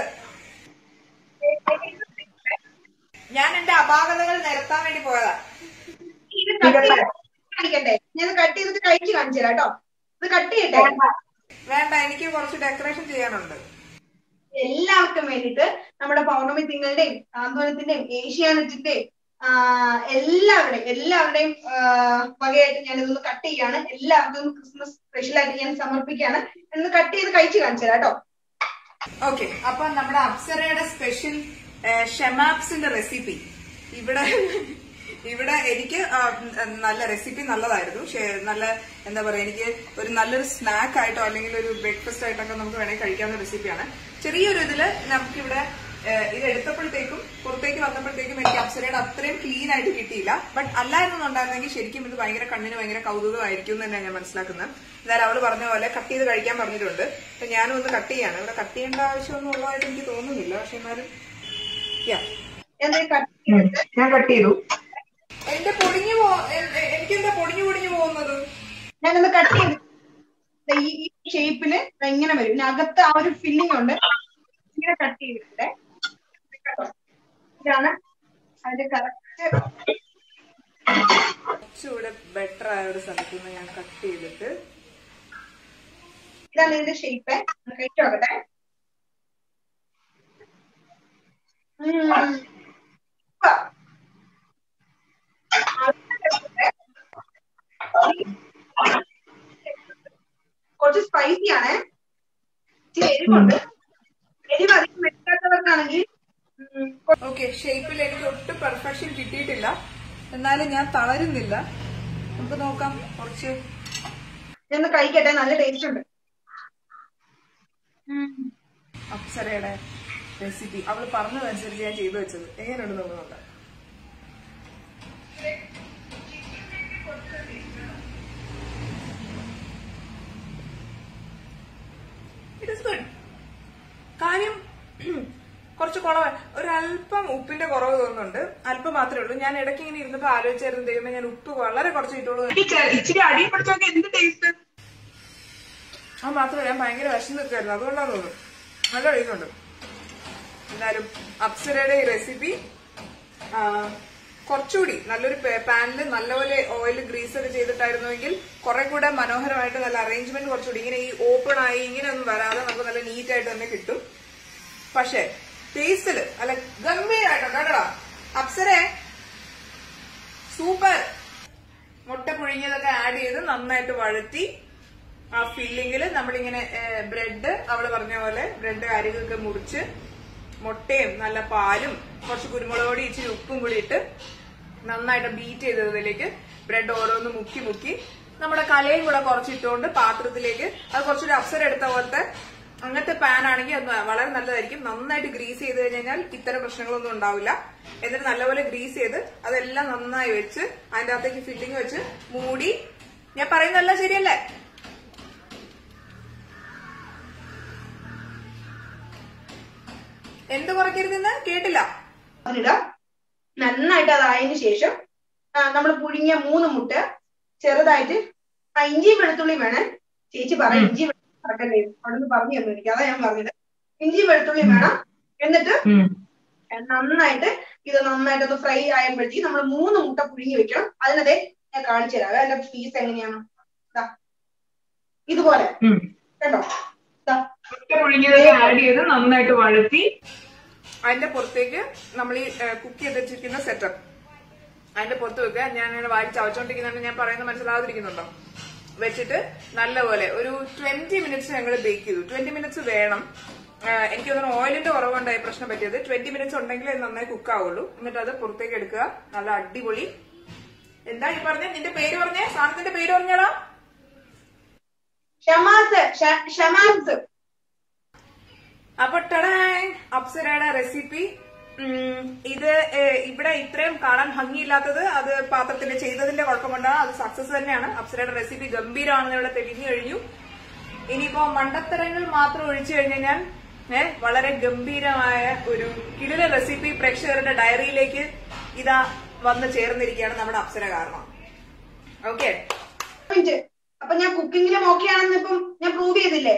ഞാൻ എന്റെ അപാകതകൾ നിരത്താൻ വേണ്ടി പോയതാ ഇത് കട്ട് ചെയ്ത് കാണിക്കണ്ടേ ഞാൻ കട്ട് ചെയ്തിട്ട് കഴിച്ച് കാണിച്ചു തരാം കേട്ടോ ഇത് കട്ട് ചെയ്യട്ടെ വേണ്ട എനിക്ക് കുറച്ച് ഡെക്കറേഷൻ ചെയ്യാനുണ്ട് എല്ലാവർക്കും വേണ്ടിയിട്ട് നമ്മുടെ പൗർണമി തിങ്കളുടെയും ആന്തോലത്തിന്റെയും ഏഷ്യാനെറ്റിന്റെയും ആ, എല്ലാവരുടെയും എല്ലാവരുടെയും ആ, വകയായിട്ട് ഞാൻ ഇതൊന്ന് കട്ട് ചെയ്യാണ് എല്ലാവർക്കും ക്രിസ്മസ് സ്പെഷ്യൽ ആയിട്ട് ഞാൻ സമർപ്പിക്കുകയാണ് എന്ന് കട്ട് ചെയ്ത് കഴിച്ച് കാണിച്ചു തരാം കേട്ടോ ഓക്കെ അപ്പൊ നമ്മുടെ അപ്സരയുടെ സ്പെഷ്യൽ ഷെമാപ്സിന്റെ റെസിപ്പി ഇവിടെ ഇവിടെ എനിക്ക് ആ, ഉം, നല്ല റെസിപ്പി നല്ലതായിരുന്നു ഷെ- നല്ല എന്താ പറയാ എനിക്ക് ഒരു നല്ലൊരു സ്നാക്ക് ആയിട്ടോ അല്ലെങ്കിൽ ഒരു ബ്രേക്ക്ഫാസ്റ്റ് ആയിട്ടൊക്കെ നമുക്ക് വേണമെങ്കിൽ കഴിക്കാവുന്ന റെസിപ്പിയാണ് ചെറിയൊരു ഇതില് നമുക്കിവിടെ ഏഹ്, ഇത് എടുത്തപ്പോഴത്തേക്കും പുറത്തേക്ക് വന്നപ്പോഴത്തേക്കും എനിക്ക് അപ്സരയുടെ അത്രയും ക്ലീൻ ആയിട്ട് കിട്ടിയില്ല ബട്ട് അല്ലായിരുന്നുണ്ടായിരുന്നെങ്കിൽ ശരിക്കും ഇത് ഭയങ്കര കണ്ണിന് ഭയങ്കര കൗതുകമായിരിക്കും എന്ന് തന്നെയാണ് ഞാൻ മനസ്സിലാക്കുന്നത് എന്തായാലും അവള് പറഞ്ഞ പോലെ കട്ട് ചെയ്ത് കഴിക്കാൻ പറഞ്ഞിട്ടുണ്ട് അപ്പൊ ഞാനും ഒന്ന് കട്ട് ചെയ്യാണ് ഇവിടെ കട്ട് ചെയ്യേണ്ട ആവശ്യമൊന്നും ഉള്ളതായിട്ട് എനിക്ക് തോന്നുന്നില്ല പക്ഷെ എന്നാലും യാ ഞാൻ കട്ട് ഉം. ഞാൻ കട്ട് ചെയ്തു എന്റെ പൊടിഞ്ഞു പോ എ- എ- എനിക്കെന്താ പൊടിഞ്ഞു പൊടിഞ്ഞു പോകുന്നത് ഞാനൊന്ന് കട്ട് ചെയ്ത് ദേ ഈ ഈ ഷേപ്പില് ഇങ്ങനെ വരും ഇതിന് അകത്ത് ആ ഒരു ഫില്ലിംഗ് ഉണ്ട് ഇങ്ങനെ കട്ട് ചെയ്തിട്ടുണ്ട് കണ്ടോ? ഇതാണ് അതിന്റെ കറക്റ്റ് കുറച്ചുകൂടെ ബെറ്റർ ആയ ഒരു സ്ഥലത്ത് നിന്ന് ഞാൻ കട്ട് ചെയ്തിട്ട് ഇതാണ് ഇതിന്റെ ഷേപ്പ് കഴിച്ചു നോക്കട്ടെ ഉം. Super. കുറച്ച് സ്പൈസി ആണ് ഇച്ചിരി എരിവുണ്ട് എരിവ് അധികം വെക്കാത്തവർക്കാണെങ്കിൽ ഉം, ഓക്കെ ഷേപ്പിൽ എനിക്ക് ഒട്ടും പെർഫെക്ഷൻ കിട്ടിയിട്ടില്ല എന്നാലും ഞാൻ തളരുന്നില്ല നമുക്ക് നോക്കാം കുറച്ച് ഇതൊന്ന് കഴിക്കട്ടെ നല്ല ടേസ്റ്റ് ഉണ്ട് ഉം. അപ്സരയുടെ റെസിപ്പി അവള് പറഞ്ഞതനുസരിച്ച് ഞാൻ ചെയ്തു വെച്ചത് എങ്ങനെയുണ്ട് നമുക്ക് നോക്കാം ഇറ്റ് ഇസ് ഗുഡ് കാര്യം കുറച്ച് കുറവ് ഒരല്പം ഉപ്പിന്റെ കുറവ് തോന്നുന്നുണ്ട് അല്പം മാത്രമേ ഉള്ളൂ ഞാൻ ഇടയ്ക്ക് ഇങ്ങനെ ഇരുന്നപ്പോ ആലോചിച്ചായിരുന്നു ദൈവമേ ഞാൻ ഉപ്പ് വളരെ കുറച്ച് ഇട്ടുള്ളൂ ഇച്ചിരി അടി പിടിച്ചൊക്കെ എന്ത് ടേസ്റ്റ് അത് മാത്രമല്ല ഞാൻ ഭയങ്കര വിഷം നിൽക്കായിരുന്നു അതുകൊണ്ടാണ് തോന്നുന്നു നല്ല കഴിക്കുന്നുണ്ട് എന്തായാലും അപ്സരയുടെ ഈ റെസിപ്പി കുറച്ചുകൂടി നല്ലൊരു പാനിൽ നല്ലപോലെ ഓയിൽ ഗ്രീസ് ഒക്കെ ചെയ്തിട്ടായിരുന്നുവെങ്കിൽ കുറെ കൂടെ മനോഹരമായിട്ട് നല്ല അറേഞ്ച്മെന്റ് കുറച്ചുകൂടി ഇങ്ങനെ ഈ ഓപ്പൺ ആയി ഇങ്ങനെ ഒന്നും വരാതെ നമുക്ക് നല്ല നീറ്റ് ആയിട്ട് തന്നെ കിട്ടും പക്ഷേ ടേസ്റ്റില് അല്ല ഗംഭീരായിട്ടോ കേട്ടോടാ അപ്സരെ സൂപ്പർ മുട്ട പുഴുങ്ങിയതൊക്കെ ആഡ് ചെയ്ത് നന്നായിട്ട് വഴറ്റി ആ ഫില്ലിങ്ങിൽ നമ്മളിങ്ങനെ ബ്രെഡ് അവള് പറഞ്ഞ പോലെ ബ്രെഡ് അരികൊക്കെ മുറിച്ച് മുട്ടയും നല്ല പാലും കുറച്ച് കുരുമുളക് പൊടി ഇച്ചിരി ഉപ്പും കൂടി ഇട്ട് നന്നായിട്ട് ബീറ്റ് ചെയ്തതിലേക്ക് ബ്രെഡ് ഓരോന്ന് മുക്കി മുക്കി നമ്മുടെ കലയും കൂടെ കുറച്ചിട്ടുകൊണ്ട് പാത്രത്തിലേക്ക് അത് കുറച്ചൊരു അപ്സര എടുത്ത പോലത്തെ അങ്ങനത്തെ പാൻ ആണെങ്കിൽ അത് വളരെ നല്ലതായിരിക്കും നന്നായിട്ട് ഗ്രീസ് ചെയ്ത് കഴിഞ്ഞാൽ ഇത്തരം പ്രശ്നങ്ങളൊന്നും ഉണ്ടാവില്ല എന്നിട്ട് നല്ലപോലെ ഗ്രീസ് ചെയ്ത് അതെല്ലാം നന്നായി വെച്ച് അതിന്റെ അകത്തേക്ക് ഫില്ലിങ് വെച്ച് മൂടി ഞാൻ പറയുന്നതെല്ലാം ശരിയല്ലേ എന്ത് കുറയ്ക്കരുതെന്ന് കേട്ടില്ല അതിലിടാം നന്നായിട്ട് അതായതിനു ശേഷം നമ്മൾ പുഴുങ്ങിയ മൂന്ന് മുട്ട ചെറുതായിട്ട് ആ ഇഞ്ചിയും വെളുത്തുള്ളിയും വേണം ചേച്ചി പറ ഇഞ്ചി വെളുത്തുള്ളി മറക്കല്ലേ അവിടുന്ന് പറഞ്ഞു തന്നു എനിക്ക് അതാ ഞാൻ പറഞ്ഞത് ഇഞ്ചിയും വെളുത്തുള്ളിയും വേണം എന്നിട്ട് ഉം. നന്നായിട്ട് ഇത് നന്നായിട്ട് ഒന്ന് ഫ്രൈ ആയപ്പോഴത്തേക്ക് നമ്മൾ മൂന്ന് മുട്ട പുഴുങ്ങി വെക്കണം അതിനതേ ഞാൻ കാണിച്ചു തരാം അതിന്റെ പീസ് എങ്ങനെയാണ് ദാ. ഇതുപോലെ ഉം. കേട്ടോ ദാ. മുട്ട പുഴുങ്ങിയത് ആഡ് ചെയ്ത് നന്നായിട്ട് വഴറ്റി അതിന്റെ പുറത്തേക്ക് നമ്മൾ ഈ കുക്ക് ചെയ്ത് വെച്ചിരിക്കുന്ന സെറ്റപ്പ് അതിന്റെ പുറത്ത് വെക്കുക ഞാൻ ഇങ്ങനെ വാരി ചവച്ചോണ്ടിരിക്കുന്നുണ്ട് ഞാൻ പറയുന്നത് മനസ്സിലാവാതിരിക്കുന്നുണ്ടോ വെച്ചിട്ട് നല്ലപോലെ ഒരു ട്വന്റി മിനിറ്റ്സ് ഞങ്ങൾ ബേക്ക് ചെയ്തു ട്വന്റി മിനിറ്റ്സ് വേണം ആ, എനിക്ക് തോന്നുന്നു ഓയിലിന്റെ കുറവുണ്ടായി പ്രശ്നം പറ്റിയത് ട്വന്റി മിനിറ്റ്സ് ഉണ്ടെങ്കിൽ അത് നന്നായി കുക്ക് ആവുള്ളൂ എന്നിട്ട് അത് പുറത്തേക്ക് എടുക്കുക നല്ല അടിപൊളി എന്താ ഈ പറഞ്ഞ നിന്റെ പേര് പറഞ്ഞേ സാധനത്തിന്റെ പേര് പറഞ്ഞാടാ ഷമാസ് ഷ- ഷമാസ് അപ്പൊ ടടായ് അപ്സരയുടെ റെസിപ്പി ഇത് ഏഹ്, ഇവിടെ ഇത്രയും കാണാൻ ഭംഗിയില്ലാത്തത് അത് പാത്രത്തിന്റെ ചെയ്തതിന്റെ കുഴപ്പം കൊണ്ടാണ് അത് സക്സസ് തന്നെയാണ് അപ്സരയുടെ റെസിപ്പി ഗംഭീരമാണെന്ന് ഇവിടെ തെളിഞ്ഞു കഴിഞ്ഞു ഇനിയിപ്പോ മണ്ടത്തരങ്ങൾ മാത്രം ഒഴിച്ചു കഴിഞ്ഞു കഴിഞ്ഞാൽ ഏഹ് വളരെ ഗംഭീരമായ ഒരു കിടില റെസിപ്പി പ്രേക്ഷകരുടെ ഡയറിയിലേക്ക് ഇതാ വന്ന് ചേർന്നിരിക്കുകയാണ് നമ്മുടെ അപ്സര കാരണം ഓക്കെ മിനിറ്റ് അപ്പൊ ഞാൻ കുക്കിങ്ങിലും ഓക്കെ ആണെന്ന് ഇപ്പം ഞാൻ പ്രൂവ് ചെയ്തില്ലേ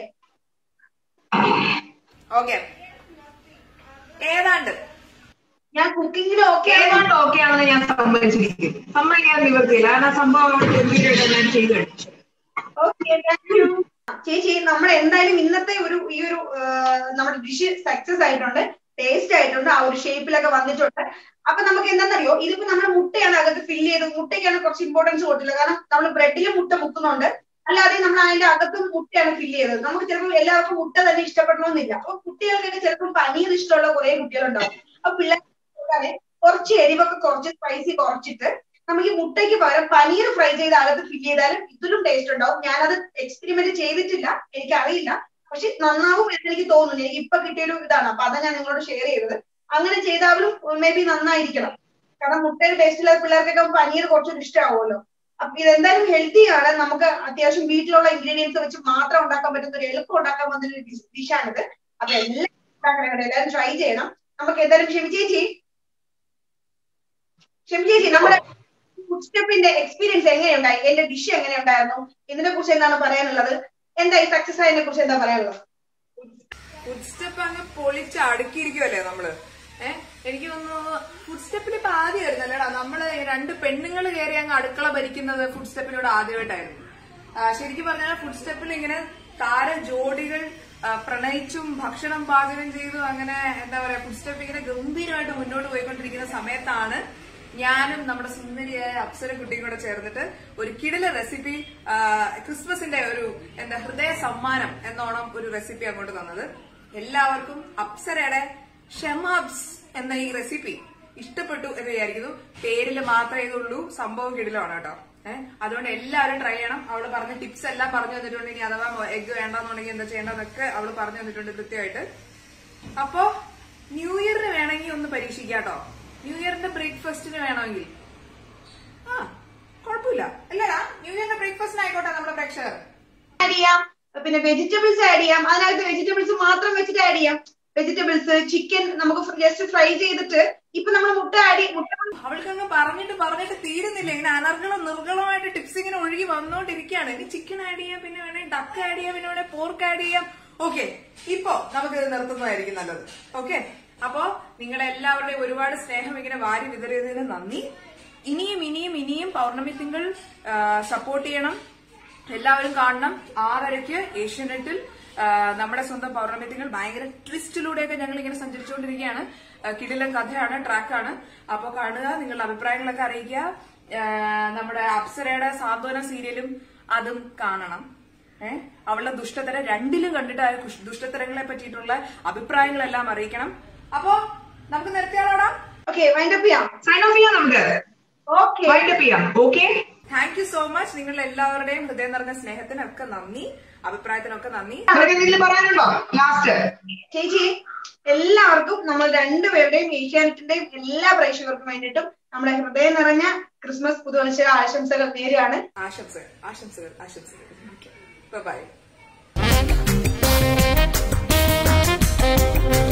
ഓക്കെ ഏതാണ്ട് ഞാൻ കുക്കിങ്ങിലും ഓക്കെ ആണ് ഏതാണ്ട് ഓക്കെ ആണെന്ന് ഞാൻ സമ്മതിച്ചിരിക്കും സമ്മതിക്കാൻ നിവർത്തിയില്ല കാരണം ആ സംഭവം അവിടെ ഗംഭീരമായിട്ട് ഞാൻ ചെയ്തു കഴിഞ്ഞു ഓക്കെ താങ്ക് യു ചേച്ചി നമ്മൾ എന്തായാലും ഇന്നത്തെ ഒരു ഈ ഒരു ആ, നമ്മുടെ ഡിഷ് സക്സസ് ആയിട്ടുണ്ട് ടേസ്റ്റ് ആയിട്ടുണ്ട് ആ ഒരു ഷേപ്പിലൊക്കെ വന്നിട്ടുണ്ട് അപ്പൊ നമുക്ക് എന്താണെന്നറിയോ ഇതിപ്പോ നമ്മുടെ മുട്ടയാണ് അകത്ത് ഫില്ല് ചെയ്ത് മുട്ടയ്ക്കാണ് കുറച്ച് ഇമ്പോർട്ടൻസ് കൊടുത്തില്ല കാരണം നമ്മൾ ബ്രെഡിൽ മുട്ട മുക്കുന്നുണ്ട് അല്ലാതെ നമ്മൾ അതിന്റെ അകത്തും മുട്ടയാണ് ഫില്ല് ചെയ്തത് നമുക്ക് ചിലപ്പോൾ എല്ലാവർക്കും മുട്ട തന്നെ ഇഷ്ടപ്പെടണമെന്നില്ല അപ്പൊ കുട്ടികൾക്കൊക്കെ ചിലപ്പോൾ പനീർ ഇഷ്ടമുള്ള കുറെ കുട്ടികളുണ്ടാവും അപ്പൊ പിള്ളേർക്ക് കുറച്ച് എരിവൊക്കെ കുറച്ച് സ്പൈസി കുറച്ചിട്ട് നമുക്ക് ഈ മുട്ടയ്ക്ക് പകരം പനീർ ഫ്രൈ ചെയ്ത് അകത്ത് ഫില്ല് ചെയ്താലും ഇതിലും ടേസ്റ്റ് ഉണ്ടാവും ഞാനത് എക്സ്പെരിമെന്റ് ചെയ്തിട്ടില്ല എനിക്കറിയില്ല പക്ഷെ നന്നാവും എന്ന് എനിക്ക് തോന്നുന്നു എനിക്ക് ഇപ്പൊ കിട്ടിയൊരു ഇതാണ് അപ്പൊ അതാ ഞാൻ നിങ്ങളോട് ഷെയർ ചെയ്തത് അങ്ങനെ ചെയ്താലും മേ ബി നന്നായിരിക്കണം കാരണം മുട്ടയുടെ ടേസ്റ്റ് ഇല്ലാത്ത പിള്ളേർക്കൊക്കെ പനീർ കുറച്ചൊരു ഇഷ്ടമാവുമല്ലോ അപ്പൊ ഇതെന്തായാലും ഹെൽത്തി ആണ് നമുക്ക് അത്യാവശ്യം വീട്ടിലുള്ള ഇൻഗ്രീഡിയൻസ് വെച്ച് മാത്രം ഉണ്ടാക്കാൻ പറ്റുന്ന ഒരു എളുപ്പം ഉണ്ടാക്കാൻ പറ്റുന്ന ഒരു ഡിഷാണിത് അപ്പൊ എല്ലാം ഉണ്ടാക്കണം എല്ലാവരും ട്രൈ ചെയ്യണം നമുക്ക് എന്തായാലും ക്ഷമി ചേച്ചി ക്ഷമി ചേച്ചി നമ്മുടെ ഫുഡ് സ്റ്റെപ്പിന്റെ എക്സ്പീരിയൻസ് എങ്ങനെയുണ്ടായി എന്റെ ഡിഷ് എങ്ങനെയുണ്ടായിരുന്നു ഇതിനെ കുറിച്ച് എന്താണ് പറയാനുള്ളത് എന്തായി സക്സസ് ആയതിനെ കുറിച്ച് എന്താ പറയാനുള്ളത് ഫുഡ് സ്റ്റെപ്പ് അങ്ങ് പൊളിച്ച് അടുക്കിയിരിക്കുമല്ലേ നമ്മള് ഏഹ് എനിക്ക് തോന്നുന്നു ഫുഡ് സ്റ്റെപ്പിൽ ഇപ്പൊ ആദ്യമായിരുന്നു അല്ലേടാ നമ്മള് രണ്ട് പെണ്ണുങ്ങൾ കയറി അങ്ങ് അടുക്കള ഭരിക്കുന്നത് ഫുഡ് സ്റ്റെപ്പിലൂടെ ആദ്യമായിട്ടായിരുന്നു ആ, ശരിക്കും പറഞ്ഞാൽ ഫുഡ് സ്റ്റെപ്പിൽ ഇങ്ങനെ താര ജോഡികൾ ആ, പ്രണയിച്ചും ഭക്ഷണം പാചകം ചെയ്തും അങ്ങനെ എന്താ പറയാ ഫുഡ് സ്റ്റെപ്പ് ഇങ്ങനെ ഗംഭീരമായിട്ട് മുന്നോട്ട് പോയിക്കൊണ്ടിരിക്കുന്ന സമയത്താണ് ഞാനും നമ്മുടെ സുന്ദരിയായ അപ്സര കുട്ടിയും കൂടെ ചേർന്നിട്ട് ഒരു കിടില റെസിപ്പി ക്രിസ്മസിന്റെ ഒരു എന്താ ഹൃദയ സമ്മാനം എന്നോണം ഒരു റെസിപ്പി അങ്ങോട്ട് തന്നത് എല്ലാവർക്കും അപ്സരയുടെ ഷെമാബ്സ് എന്ന ഈ റെസിപ്പി ഇഷ്ടപ്പെട്ടു എന്ന് വിചാരിക്കുന്നു പേരിൽ മാത്രമേ ഇതുള്ളൂ സംഭവം കിടിലമാണ് കേട്ടോ ഏഹ് അതുകൊണ്ട് എല്ലാവരും ട്രൈ ചെയ്യണം അവള് പറഞ്ഞ ടിപ്സ് എല്ലാം പറഞ്ഞു തന്നിട്ടുണ്ട് ഇനി അഥവാ എഗ് വേണ്ടെന്നുണ്ടെങ്കിൽ എന്താ ചെയ്യേണ്ടതെന്നൊക്കെ അവള് പറഞ്ഞു തന്നിട്ടുണ്ട് കൃത്യമായിട്ട് അപ്പോ ന്യൂ ഇയറിന് വേണമെങ്കിൽ ഒന്ന് പരീക്ഷിക്കാട്ടോ ന്യൂ ഇയറിന്റെ ബ്രേക്ക്ഫാസ്റ്റിന് വേണമെങ്കിൽ ആ കുഴപ്പമില്ല അല്ലടാ ന്യൂ ഇയറിന്റെ ബ്രേക്ക്ഫാസ്റ്റിന് ആയിക്കോട്ടെ നമ്മുടെ പ്രേക്ഷകർ ആഡ് ചെയ്യാം പിന്നെ വെജിറ്റബിൾസ് ആഡ് ചെയ്യാം അതിനകത്ത് വെജിറ്റബിൾസ് മാത്രം വെച്ചിട്ട് ആഡ് ചെയ്യാം വെജിറ്റബിൾസ് ചിക്കൻ നമുക്ക് ജസ്റ്റ് ഫ്രൈ ചെയ്തിട്ട് ഇപ്പൊ നമ്മൾ മുട്ട ആഡ് മുട്ട അവൾക്കങ്ങ് പറഞ്ഞിട്ട് പറഞ്ഞിട്ട് തീരുന്നില്ല ഇങ്ങനെ അനർഗളം നിർഗളമായിട്ട് ടിപ്സ് ഇങ്ങനെ ഒഴുകി വന്നോണ്ടിരിക്കുകയാണ് ഇനി ചിക്കൻ ആഡ് ചെയ്യാം പിന്നെ വേണേൽ ഡക്ക് ആഡ് ചെയ്യാം പിന്നെ വേണേൽ പോർക്ക് ആഡ് ചെയ്യാം ഓക്കെ ഇപ്പോ നമുക്കിത് നിർത്തുന്നതായിരിക്കും നല്ലത് ഓക്കെ അപ്പോ നിങ്ങളുടെ എല്ലാവരുടെയും ഒരുപാട് സ്നേഹം ഇങ്ങനെ വാരി വിതറിയതിന് നന്ദി ഇനിയും ഇനിയും ഇനിയും പൗർണമി തിങ്കൾ സപ്പോർട്ട് ചെയ്യണം എല്ലാവരും കാണണം ആറരയ്ക്ക് ഏഷ്യാനെറ്റിൽ ആ, നമ്മുടെ സ്വന്തം പൗർണമി തിങ്കൾ ഭയങ്കര ട്വിസ്റ്റിലൂടെയൊക്കെ ഞങ്ങൾ ഇങ്ങനെ സഞ്ചരിച്ചുകൊണ്ടിരിക്കുകയാണ് ആ, കിടിലൻ കഥയാണ് ട്രാക്കാണ് അപ്പോൾ കാണുക നിങ്ങളുടെ അഭിപ്രായങ്ങളൊക്കെ അറിയിക്കുക ആ, നമ്മുടെ അപ്സരയുടെ സാന്ത്വന സീരിയലും അതും കാണണം ഏഹ് അവളുടെ ദുഷ്ടതര രണ്ടിലും കണ്ടിട്ട് ദുഷ്ടതരങ്ങളെ പറ്റിയിട്ടുള്ള അഭിപ്രായങ്ങളെല്ലാം അറിയിക്കണം അപ്പോ നമുക്ക് നിർത്തിയാലോടാ ഓക്കെ വൈൻഡപ്പ് ചെയ്യാം സൈൻ ഓഫ് ചെയ്യാം നമുക്ക് ഓക്കെ വൈൻഡപ്പ് ചെയ്യാം okay thank you so much നിങ്ങൾ എല്ലാവരുടെയും ഹൃദയം നിറഞ്ഞ സ്നേഹത്തിനൊക്കെ നന്ദി അഭിപ്രായത്തിനൊക്കെ നന്ദി അവർക്ക് എന്തെങ്കിലും പറയാനുണ്ടോ ലാസ്റ്റ് ചേച്ചി എല്ലാവർക്കും നമ്മൾ രണ്ടുപേരുടെയും ഏഷ്യാനെറ്റിന്റെയും എല്ലാ പ്രേക്ഷകർക്കും വേണ്ടിയിട്ടും നമ്മുടെ ഹൃദയം നിറഞ്ഞ ക്രിസ്മസ് പുതുവത്സര ആശംസകൾ നേരെയാണ് ആശംസകൾ ആശംസകൾ ആശംസകൾ ഓക്കെ ബൈ